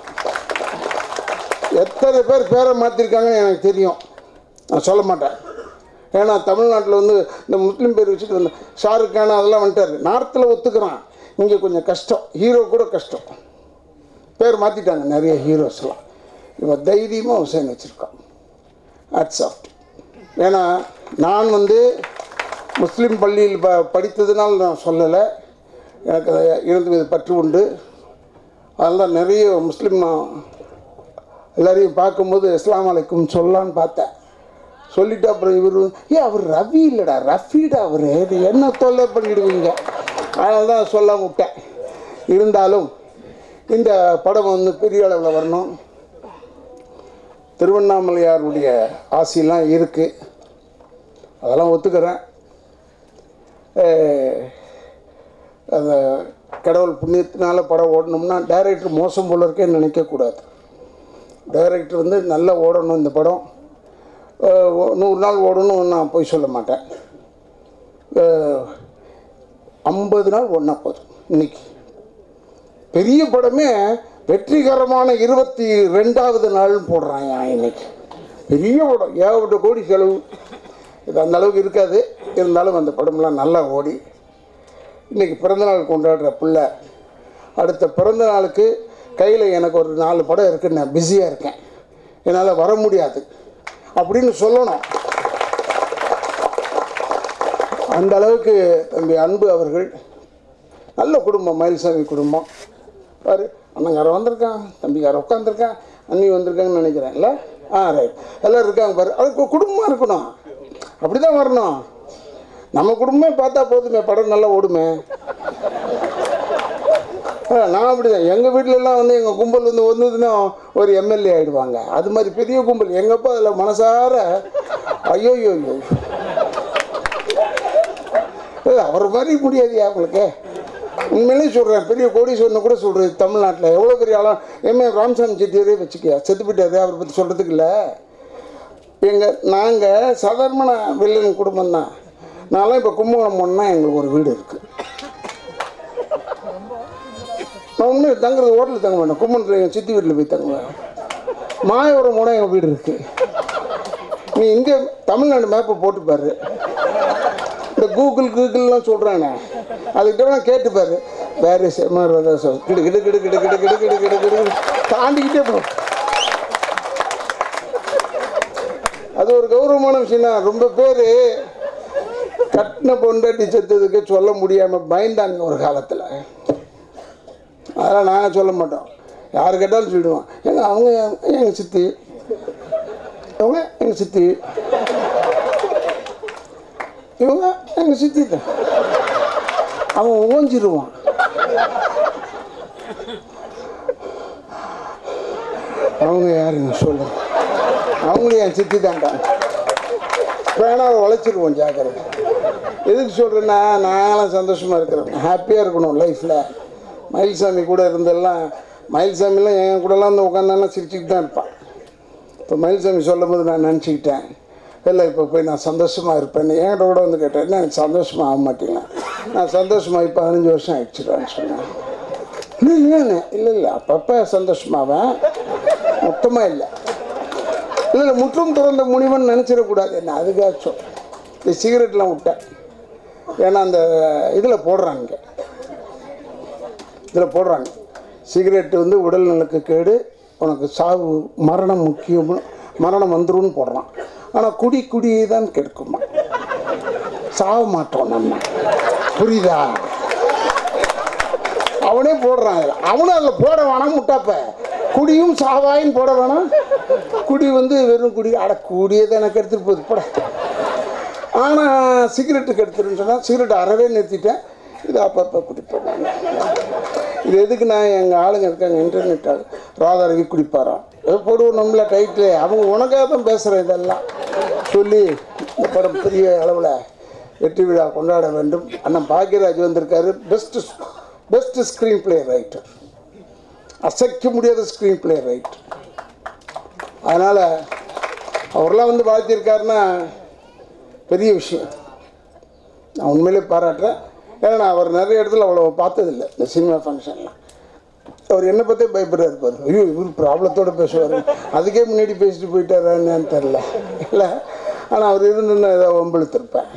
எத்தனை பேர் பேரை மாற்றிருக்காங்கன்னு எனக்கு தெரியும் நான் சொல்ல மாட்டேன் ஏன்னா தமிழ்நாட்டில் வந்து இந்த முஸ்லீம் பேர் வச்சுட்டு வந்து ஷாருக் கான் அதெல்லாம் வந்துட்டார் நார்த்தில் ஒத்துக்கிறான் இங்கே கொஞ்சம் கஷ்டம் ஹீரோ கூட கஷ்டம் பேர் மாற்றிட்டாங்க நிறைய ஹீரோஸ்லாம் இவன் தைரியமாக ஹுசைன் வச்சுருக்கான் ஹேட்ஸ் ஆஃப் ஏன்னா நான் வந்து முஸ்லீம் பள்ளியில் ப படித்ததுனால நான் சொல்லலை எனக்கு அது இருந்து மீது பற்று உண்டு அதெல்லாம் நிறைய முஸ்லீம் எல்லாரையும் பார்க்கும்போது இஸ்லாம் அலைக்கும் சொல்லலான்னு பார்த்தேன் சொல்லிட்டு அப்புறம் இவர் ஏ அவர் ரவி இல்லைடா ரஃபீடா அவர் இது என்ன தொல்லை பண்ணிடுவீங்க அதனால தான் சொல்ல விட்டேன் இருந்தாலும் இந்த படம் வந்து பெரிய அளவில் வரணும் திருவண்ணாமலையாருடைய ஆசையெல்லாம் இருக்குது அதெல்லாம் ஒத்துக்கிறேன் அஹ், அந்த கடவுள் புண்ணியத்தினால படம் ஓடணும்னா டைரக்டர் மோசம் போல இருக்கேன்னு நினைக்கக்கூடாது டைரக்டர் வந்து நல்லா ஓடணும் இந்த படம் அஹ், ஒ- நூறு நாள் ஓடணும் நான் போய் சொல்ல மாட்டேன் ஐம்பது நாள் ஒன்றா போதும் இன்னைக்கு பெரிய படமே வெற்றிகரமான இருபத்தி ரெண்டாவது நாள் போடுறான் ஏன் இன்னைக்கு பெரிய படம் ஏகப்பட்ட கோடி செலவு இது அந்த அளவுக்கு இருக்காது இருந்தாலும் அந்த படம்லாம் நல்லா ஓடி இன்னைக்கு பிறந்தநாள் கொண்டாடுற பிள்ளை அடுத்த பிறந்த நாளுக்கு கையில் எனக்கு ஒரு நாலு படம் இருக்குது நான் பிஸியாக இருக்கேன் என்னால் வர முடியாது அப்படின்னு சொல்லணும் அந்த அளவுக்கு தம்பி அன்பு அவர்கள் நல்ல குடும்பம் மயில்சாமி குடும்பம் பாரு அண்ணங்காரன் வந்திருக்கான் தம்பிக்காரன் உட்காந்துருக்கான் அண்ணி வந்திருக்காங்கன்னு நினைக்கிறேன் இல்லை ஆ ரைட் எல்லோரும் இருக்காங்க பாரு அதுக்கு குடும்பமாக இருக்கணும் அப்படி தான் வரணும் நம்ம குடும்பமே பார்த்தா போதுமே படம் நல்லா ஓடுமே ஆ, நான் அப்படி தான் எங்கள் வீட்டிலலாம் வந்து எங்கள் கும்பல் வந்து வந்ததுன்னா ஒரு எம்எல்ஏ ஆகிடுவாங்க அது மாதிரி பெரிய கும்பல் எங்கள் அப்பா அதில் மனசார ஐயோ ஐயோ ஐயோ ஏய், அவர் மாதிரி முடியாதுயா உங்களுக்கு உண்மையிலேயே சொல்கிறேன் பெரிய கோடீஸ்வரனை கூட சொல்கிறது தமிழ்நாட்டில் எவ்வளோ பெரிய ஆளாக எம்ஏ ராமசாமி செட்டியாரே வச்சுக்கியா செத்து போயிட்டாரு அவரை பற்றி சொல்கிறதுக்கு இல்லை எங்கள் நாங்கள் சாதாரணமான வில்லன் குடும்பம் தான் நான்லாம் இப்போ கும்பகோணம் போனால் எங்களுக்கு ஒரு வீடு இருக்குது நான் ஒன்றும் தங்குறது ஹோட்டலில் தங்க வேண்டாம் கும்பகோணத்தில் எங்கள் சித்தி வீட்டில் போய் தங்குவேன் மாயவரம் போனால் எங்கள் வீடு இருக்குது நீ இங்கே தமிழ்நாடு மேப்பை போட்டு பாரு இந்த கூகுள் கூகுள்லாம் சொல்கிறானே அதுக்கிட்ட நான் கேட்டுப்பாரு வேறு செமார் சார் கிடு கிடு கிடு கிடு கிடு கிடு கிடு கிடு கிடு தாண்டிக்கிட்டே போ அது ஒரு கௌரவமான விஷயம் தான் ரொம்ப பேர் கட்டின பொண்டாட்டி செத்ததுக்கு சொல்ல முடியாமல் பயந்தாங்க ஒரு காலத்தில் அதெல்லாம் நாங்கள் சொல்ல மாட்டோம் யார் கேட்டாலும் சொல்லிடுவோம் ஏங்க அவங்க எங்கள் சித்தி அவங்க எங்கள் சித்தி இவங்க எங்கள் சித்தி தான் அவன் ஓஞ்சிருவான் அவங்க யாருங்க சொல்லு அவங்களும் என் சித்தி தான்டா பேனாவை உழைச்சிருவோம் ஜாக்கிரதை எதுக்கு சொல்கிறேன்னா நாங்களாம் சந்தோஷமாக இருக்கிறோம் ஹாப்பியாக இருக்கணும் லைஃப்பில் மயில்சாமி கூட இருந்தெல்லாம் மயில்சாமிலாம் என் கூடலாம் வந்து உட்காந்தானா சிரிச்சுக்கிட்டு தான் இருப்பான் இப்போ மயில்சாமி சொல்லும் போது நான் நினச்சிக்கிட்டேன் இல்லை இப்போ போய் நான் சந்தோஷமாக இருப்பேன்னு என்கிட்ட கூட வந்து கேட்டேன் என்ன எனக்கு சந்தோஷமாக ஆக மாட்டேங்களா நான் சந்தோஷமாகி பதினஞ்சு வருஷம் ஆயிடுச்சுடான்னு சொன்னேன் இல்லை இல்லைண்ணே இல்லை இல்லை அப்பப்போ சந்தோஷமாவேன் மொத்தமாக இல்லை இல்லை இல்லை முற்றும் திறந்த முனிவன் நினச்சிடக்கூடாது என்ன அதுக்காச்சும் இந்த சிகரெட்லாம் விட்டேன் ஏன்னா அந்த இதில் போடுறாங்க இதில் போடுறாங்க சிகரெட்டு வந்து உடல் நலக்கு கேடு உனக்கு சாவு மரணம் முக்கியம் மரணம் வந்துரும்னு போடுறான் ஆனால் குடி குடியை தான் கெடுக்குமா சாவ மாட்டோம் நம்ம புரியுதா அவனே போடுறான் அதுல. அவனும் அதில் போட வேணாம் முட்டாப்ப குடியும் சாவாயின்னு போட வேணாம் குடி வந்து வெறும் குடி அட குடியே தான் எனக்கு எடுத்துகிட்டு போகுது போட ஆனால் சிகரெட்டுக்கு எடுத்துருன்னு சொன்னால் சிகரெட் அறவே நிறுத்திட்டேன் இது அப்பப்போ குடிப்பேன் நான். இது எதுக்கு நான் எங்கள் ஆளுங்க இருக்காங்க இன்டர்நெட் ஆளு ராதாரவி குடிப்பாராம் ஏதோ போடுவோம் நம்மள டைட்டில் அவங்க உனக்காக தான் பேசுகிறேன் இதெல்லாம் சொல்லி இந்த படம் பெரிய அளவில் வெற்றி விழா கொண்டாட வேண்டும் அண்ணன் பாக்யராஜ் வந்திருக்காரு best best screenplay writer அசைக்க முடியாத ஸ்க்ரீன் பிளே ரைட்டர் அதனால் அவரெல்லாம் வந்து வாழ்த்திருக்காருன்னா பெரிய விஷயம் நான் உண்மையிலே பாராட்டுறேன் ஏன்னா நான் அவர் நிறைய இடத்துல அவ்வளோ பார்த்ததில்லை இந்த சினிமா ஃபங்க்ஷன்லாம் அவர் என்னை பற்றி பயப்படுறாரு இருப்பார் ஐயோ இவர் ப்ராப்ளத்தோடு பேசுவார் அதுக்கே முன்னாடி பேசிட்டு போயிட்டாரான்னு தெரில இல்லை ஆனால் அவர் இருந்து ஏதோ வம்பிழுத்திருப்பேன்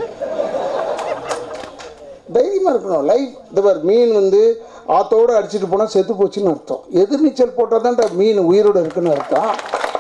தைரியமாக இருக்கணும் லைஃப் இந்த பார் மீன் வந்து ஆத்தோடு அடிச்சிட்டு போனால் செத்து போச்சுன்னு அர்த்தம் எதிர்நீச்சல் போட்டால் தான் மீன் உயிரோடு இருக்குன்னு அர்த்தம்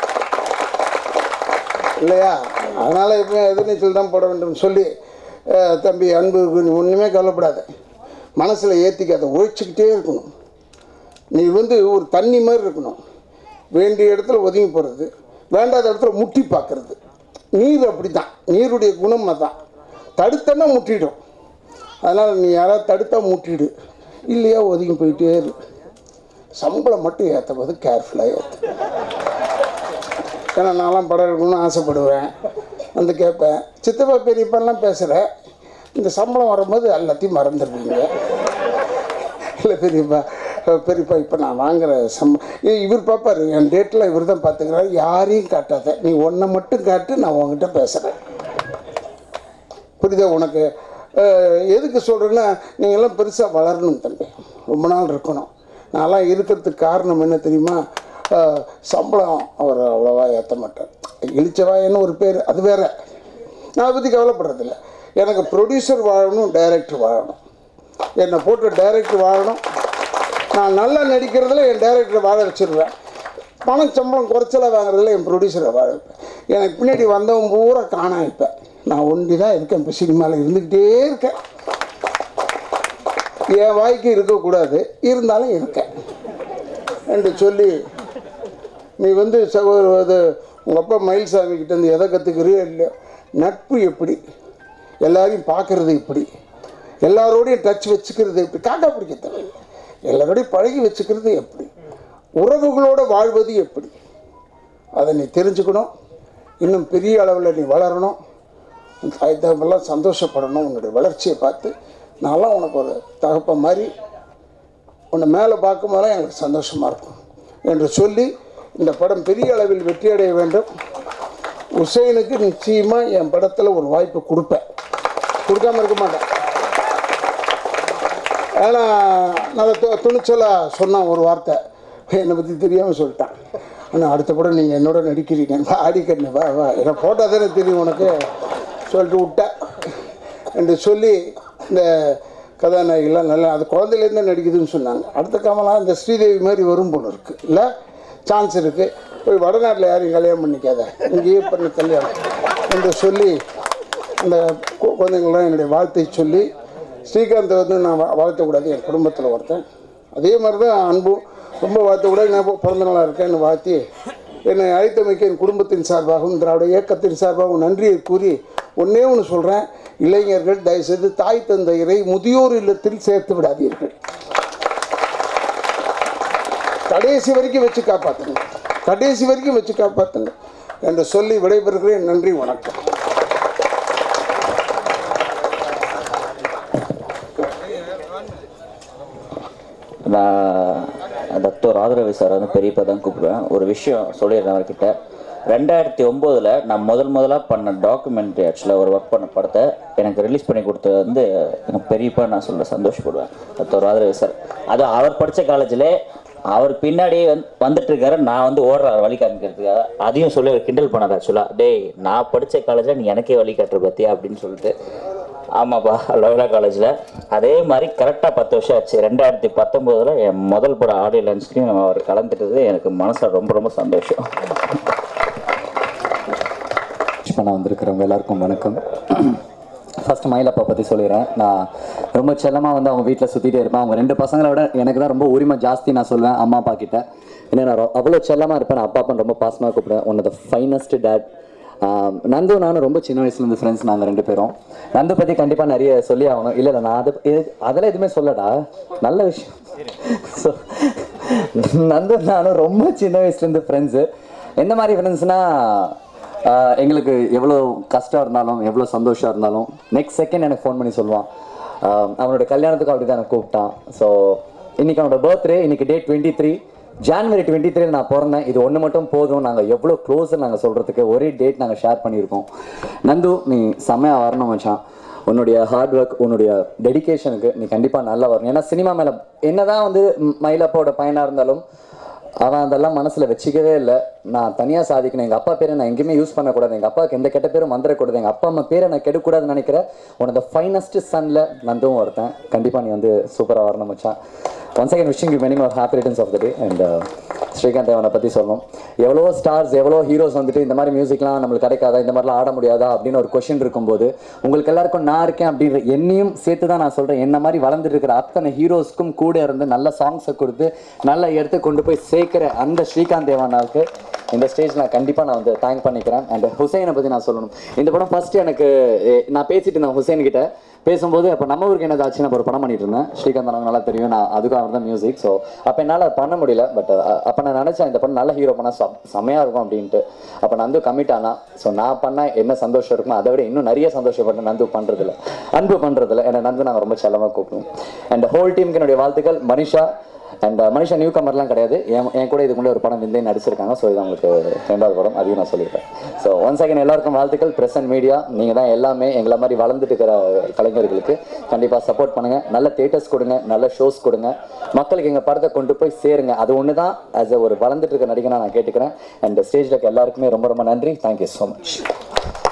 இல்லையா அதனால் இப்போ எதிர்நீச்சல் தான் போட வேண்டும் சொல்லி அஹ், தம்பி அன்பு நீ ஒன்றுமே கவலைப்படாத மனசில் ஏற்றிக்காத உழைச்சிக்கிட்டே இருக்கணும் நீ வந்து ஒரு தண்ணி மாதிரி இருக்கணும் வேண்டிய இடத்துல ஒதுங்கி போகிறது வேண்டாத இடத்துல முட்டி பார்க்கறது நீர் அப்படி தான் நீருடைய குணம் அதான் தடுத்தன்னா முட்டிடும் அதனால் நீ யாராவது தடுத்தா முட்டிடு இல்லையா ஒதுங்கி போயிட்டே இரு சம்பளம் மட்டும் ஏற்றும் போது கேர்ஃபுல்லாக ஏற்று ஏன்னா நான்லாம் படம் எடுக்கணும்னு ஆசைப்படுவேன் வந்து கேட்பேன் சித்தப்பா பெரியப்பாலாம் பேசுகிறேன் இந்த சம்பளம் வரும்போது எல்லாத்தையும் மறந்துடுவீங்க இல்லை பெரியப்பா அஹ் பெரியப்பா இப்போ நான் வாங்குற சம்ப இ- இவர் பார்ப்பாரு என் டேட்டில் இவர் தான் பார்த்துக்கிறாரு யாரையும் காட்டாத நீ ஒன்றை மட்டும் காட்டு நான் உங்ககிட்ட பேசுகிறேன் புரியுதா உனக்கு அஹ், எதுக்கு சொல்கிறேன்னா நீங்கள்லாம் பெருசாக வளரணும் தம்பி ரொம்ப நாள் இருக்கணும் நான்லாம் இருக்கிறதுக்கு காரணம் என்ன தெரியுமா அஹ், சம்பளம் அவர் அவ்வளோவா ஏற்ற மாட்டார் இழிச்சவாயன்னு ஒரு பேர் அது வேற நான் அதை பற்றி கவலைப்படுறதில்ல எனக்கு ப்ரொடியூசர் வாழணும் டைரக்டர் வாழணும் என்னை போட்டு டைரக்டர் வாழணும் நான் நல்லா நடிக்கிறதுல என் டைரக்டரை வாழ வச்சிருவேன் பணம் சம்பளம் குறைச்சலாக வாங்குறதுல என் ப்ரொடியூசரை வாழ வைப்பேன் எனக்கு பின்னாடி வந்தவன் பூரா காணாம வைப்பேன் நான் ஒண்டி தான் இருக்கேன் இப்போ சினிமாவில் இருந்துக்கிட்டே இருக்கேன் என் வாய்க்கு இருக்கக்கூடாது இருந்தாலும் இருக்கேன் என்று சொல்லி நீ வந்து சகோதர இது உங்கள் அப்பா மயில்சாமி கிட்டேருந்து எதை கற்றுக்கிறியோ இல்லையோ நட்பு எப்படி எல்லாரையும் பார்க்கறது எப்படி எல்லாரோடையும் டச் வச்சுக்கிறது எப்படி காக்கா பிடிக்க தேவையில்லை எல்லாரோடையும் பழகி வச்சுக்கிறது எப்படி உறவுகளோடு வாழ்வது எப்படி அதை நீ தெரிஞ்சுக்கணும் இன்னும் பெரிய அளவில் நீ வளரணும் இதெல்லாம் சந்தோஷப்படணும் உன்னுடைய வளர்ச்சியை பார்த்து நான்லாம் உனக்கு ஒரு தகப்பன் மாதிரி உன்னை மேலே பார்க்கும்போதெல்லாம் எனக்கு சந்தோஷமாக இருக்கும் என்று சொல்லி இந்த படம் பெரிய அளவில் வெற்றி அடைய வேண்டும் உசைனுக்கு நிச்சயமாக என் படத்தில் ஒரு வாய்ப்பு கொடுப்பேன் கொடுக்காம இருக்க மாட்டேன் ஏன்னா நல்ல து துணிச்சலாக சொன்னான் ஒரு வார்த்தை என்னை பற்றி தெரியாமல் சொல்லிட்டான் ஆனால் அடுத்த படம் நீங்கள் என்னோட நடிக்கிறீங்க வா அடிக்கண்ணு வா வா என்னை போட்டால் தானே தெரியும் உனக்கு சொல்லிட்டு விட்டேன் என்று சொல்லி இந்த கதாநாயகிலாம் நல்லா அது குழந்தையிலேருந்து நடிக்குதுன்னு சொன்னாங்க அடுத்த கமலா இந்த ஸ்ரீதேவி மாதிரி வரும் போல இருக்குது இல்லை சான்ஸ் இருக்குது போய் வடநாட்டில் யாரையும் கல்யாணம் பண்ணிக்காத இங்கேயே பண்ண கல்யாணம் என்று சொல்லி அந்த கு- குழந்தைங்கள்லாம் என்னுடைய வாழ்த்தை சொல்லி ஸ்ரீகாந்தை வந்து நான் வா- வாழ்த்தக்கூடாது என் குடும்பத்தில் ஒருத்தன் அதே மாதிரி தான் அன்பும் ரொம்ப வாழ்த்தக்கூடாது நான் இப்போ பிறந்த நாளாக இருக்கேன்னு வாழ்த்தி என்னை அழைத்தமைக்கு என் குடும்பத்தின் சார்பாகவும் திராவிட இயக்கத்தின் சார்பாகவும் நன்றியை கூறி ஒன்றே ஒன்று சொல்கிறேன் இளைஞர்கள் தயவுசெய்து தாய் தந்தையரை முதியோர் இல்லத்தில் சேர்த்து விடாதீர்கள் கடைசி வரைக்கும் வச்சு காப்பாற்றுங்க கடைசி வரைக்கும் வச்சு காப்பாற்றுங்க என்று சொல்லி விடைபெறுகிறேன் நன்றி வணக்கம் நான் தத்தோ ராதரவி சார் வந்து பெரியப்பா தான் கூப்பிடுவேன் ஒரு விஷயம் சொல்லிடுறேன் அவர்கிட்ட ரெண்டாயிரத்தி ஒம்போதில் நான் முதல் முதலாக பண்ண டாக்குமெண்ட்ரி ஆக்சுவலாக ஒரு ஒர்க் பண்ண படத்தை எனக்கு ரிலீஸ் பண்ணி கொடுத்தது வந்து எனக்கு பெரியப்பா நான் சொல்ல சந்தோஷப்படுவேன் தத்தோ ராதரவி சார் அது அவர் படித்த காலேஜில் அவர் பின்னாடியே வந்து வந்துட்டு இருக்காரு நான் வந்து ஓடுற வழி காமிக்கிறதுக்காக அதையும் சொல்லி அவர் கிண்டல் பண்ணார் ஆக்சுவலாக டேய் நான் படித்த காலேஜில் நீ எனக்கே வழி காட்டுற பத்தியா அப்படின்னு சொல்லிட்டு ஆமாப்பா லோயலா காலேஜில் அதே மாதிரி கரெக்டாக பத்து வருஷம் ஆச்சு ரெண்டாயிரத்தி பத்தொம்போதில் என் முதல் படம் ஆடியோ லஞ்ச்லையும் அவர் கலந்துட்டது எனக்கு மனசில் ரொம்ப ரொம்ப சந்தோஷம் விஷ் பண்ண வந்திருக்கிறவங்க எல்லாருக்கும் வணக்கம் ஃபர்ஸ்ட் மயிலப்பா பற்றி சொல்லிடுறேன் நான் ரொம்ப செல்லமாக வந்து அவங்க வீட்டில் சுற்றிட்டே இருப்பேன் அவங்க ரெண்டு பசங்களை விட எனக்கு தான் ரொம்ப உரிமை ஜாஸ்தி நான் சொல்லுவேன் அம்மா அப்பா கிட்ட ஏன்னா நான் ரொ- அவ்வளோ செல்லமாக இருப்பேன் நான் அப்பா அப்பா ரொம்ப பாசமாக கூப்பிடுவேன் one the finest dad Nandu நானும் ரொம்ப சின்ன வயசுலேருந்து ஃப்ரெண்ட்ஸ் நாங்கள் ரெண்டு பேரும் நந்து பற்றி கண்டிப்பாக நிறைய சொல்லி ஆகணும் இல்லை இல்லை நான் அது இது- அதெல்லாம் எதுவுமே சொல்லடா நல்ல விஷயம் ஸோ நந்து நானும் ரொம்ப சின்ன வயசுலேருந்து ஃப்ரெண்ட்ஸு எந்த மாதிரி ஃப்ரெண்ட்ஸ்னால் ஆஹ் எங்களுக்கு எவ்வளோ கஷ்டம் இருந்தாலும் எவ்வளோ சந்தோஷம் இருந்தாலும் நெக்ஸ்ட் செகண்ட் எனக்கு ஃபோன் பண்ணி சொல்லுவான் ஆஹ் அவனோட கல்யாணத்துக்கு அப்படி தான் எனக்கு கூப்பிட்டான் ஸோ இன்னைக்கு அவனோட பர்த்டே இன்னைக்கு date twenty three January twenty த்ரீல நான் பிறந்தேன் இது ஒன்று மட்டும் போதும் நாங்கள் எவ்வளோ க்ளோஸ் நாங்கள் சொல்கிறதுக்கு ஒரே டேட் நாங்கள் ஷேர் பண்ணியிருக்கோம் நந்து நீ செம்மையாக வரணும் மச்சான் உன்னுடைய ஹார்ட் ஒர்க் உன்னுடைய டெடிகேஷனுக்கு நீ கண்டிப்பாக நல்லா வரணும் ஏன்னா சினிமா மேலே என்னதான் வந்து ம், மயிலப்பாவோட பையனாக இருந்தாலும் அவன் அதெல்லாம் மனசில் வச்சுக்கவே இல்லை நான் தனியாக சாதிக்கணும் எங்கள் அப்பா பேரை நான் எங்கேயுமே யூஸ் பண்ணக்கூடாது எங்கள் அப்பாவுக்கு எந்த கெட்ட பேரும் வந்துடக்கூடாது எங்கள் அப்பா அம்மா பேரை நான் கெடுக்கூடாதுன்னு நினைக்கிறேன் உனது ஃபைனஸ்ட் சன்னில் நந்தும் ஒருத்தன் கண்டிப்பாக நீ வந்து சூப்பராக வரணும் மச்சான் one second wishing you many more happy returns of the day and Srikanth அவனை பற்றி சொல்லணும் எவ்வளோ ஸ்டார்ஸ் எவ்வளோ ஹீரோஸ் வந்துட்டு இந்த மாதிரி மியூசிக்லாம் நம்மளுக்கு கிடைக்காதா இந்த மாதிரிலாம் ஆட முடியாதா அப்படின்னு ஒரு கொஷின் இருக்கும்போது உங்களுக்கு எல்லாருக்கும் நான் இருக்கேன் அப்படின்ற என்னையும் சேர்த்து தான் நான் சொல்கிறேன் என்ன மாதிரி வளர்ந்துட்டு இருக்கிற அத்தனை ஹீரோஸ்க்கும் கூட இருந்து நல்ல சாங்ஸை கொடுத்து நல்ல இடத்துக்கு கொண்டு போய் சேர்க்கிற அந்த ஸ்ரீகாந்த் தேவானாவுக்கு இந்த ஸ்டேஜ் நான் கண்டிப்பாக நான் வந்து தேங்க் பண்ணிக்கிறேன் அண்ட் ஹுசைனை பற்றி நான் சொல்லணும் இந்த படம் ஃபர்ஸ்ட் எனக்கு எ, நான் பேசிட்டு இருந்தேன் ஹுசைன் கிட்ட பேசும்போது அப்போ நம்ம ஊருக்கு என்னது ஆச்சு நான் ஒரு படம் பண்ணிட்டு இருந்தேன் ஸ்ரீகாந்த் எனக்கு நல்லா தெரியும் நான் அதுக்கும் அவர் தான் மியூசிக் ஸோ அப்போ என்னால் பண்ண முடியல பட் அப்போ நான் நினச்சேன் இந்த படம் நல்ல ஹீரோ பண்ணால் செம் செம்மையாக இருக்கும் அப்படின்ட்டு அப்போ நந்து கமிட் ஆனா ஸோ நான் பண்ண என்ன சந்தோஷம் இருக்குமோ அதை விட இன்னும் நிறைய சந்தோஷப்பட்டு நந்து பண்ணுறதில்ல அன்பு பண்ணுறதில்ல ஏன்னா நந்து நாங்கள் ரொம்ப செல்லமாக கூப்பிடுவோம் அண்ட் ஹோல் டீமுக்கு என்னுடைய வாழ்த்துக்கள் மனிஷா அண்ட் மனுஷா நியூ கமர்லாம் கிடையாது என் என் கூட இதுக்கு முன்னாடி ஒரு படம் விந்தே நடிச்சிருக்காங்க ஸோ இது அவங்களுக்கு ரெண்டாவது படம் அதையும் நான் சொல்லியிருக்கேன் ஸோ ஒன் செகண்ட் எல்லாருக்கும் வாழ்த்துக்கள் ப்ரெஸ் அண்ட் மீடியா நீங்கள் தான் எல்லாமே எங்களை மாதிரி வளர்ந்துட்டு இருக்கிற கலைஞர்களுக்கு கண்டிப்பாக சப்போர்ட் பண்ணுங்கள் நல்ல தேட்டர்ஸ் கொடுங்க நல்ல ஷோஸ் கொடுங்க மக்களுக்கு எங்கள் படத்தை கொண்டு போய் சேருங்க அது ஒன்று தான் ஆஸ் ஒரு வளர்ந்துட்டு இருக்க நடிகனாக நான் கேட்டுக்கிறேன் அண்ட் ஸ்டேஜில் இருக்க எல்லாருக்குமே ரொம்ப ரொம்ப நன்றி தேங்க்யூ ஸோ மச்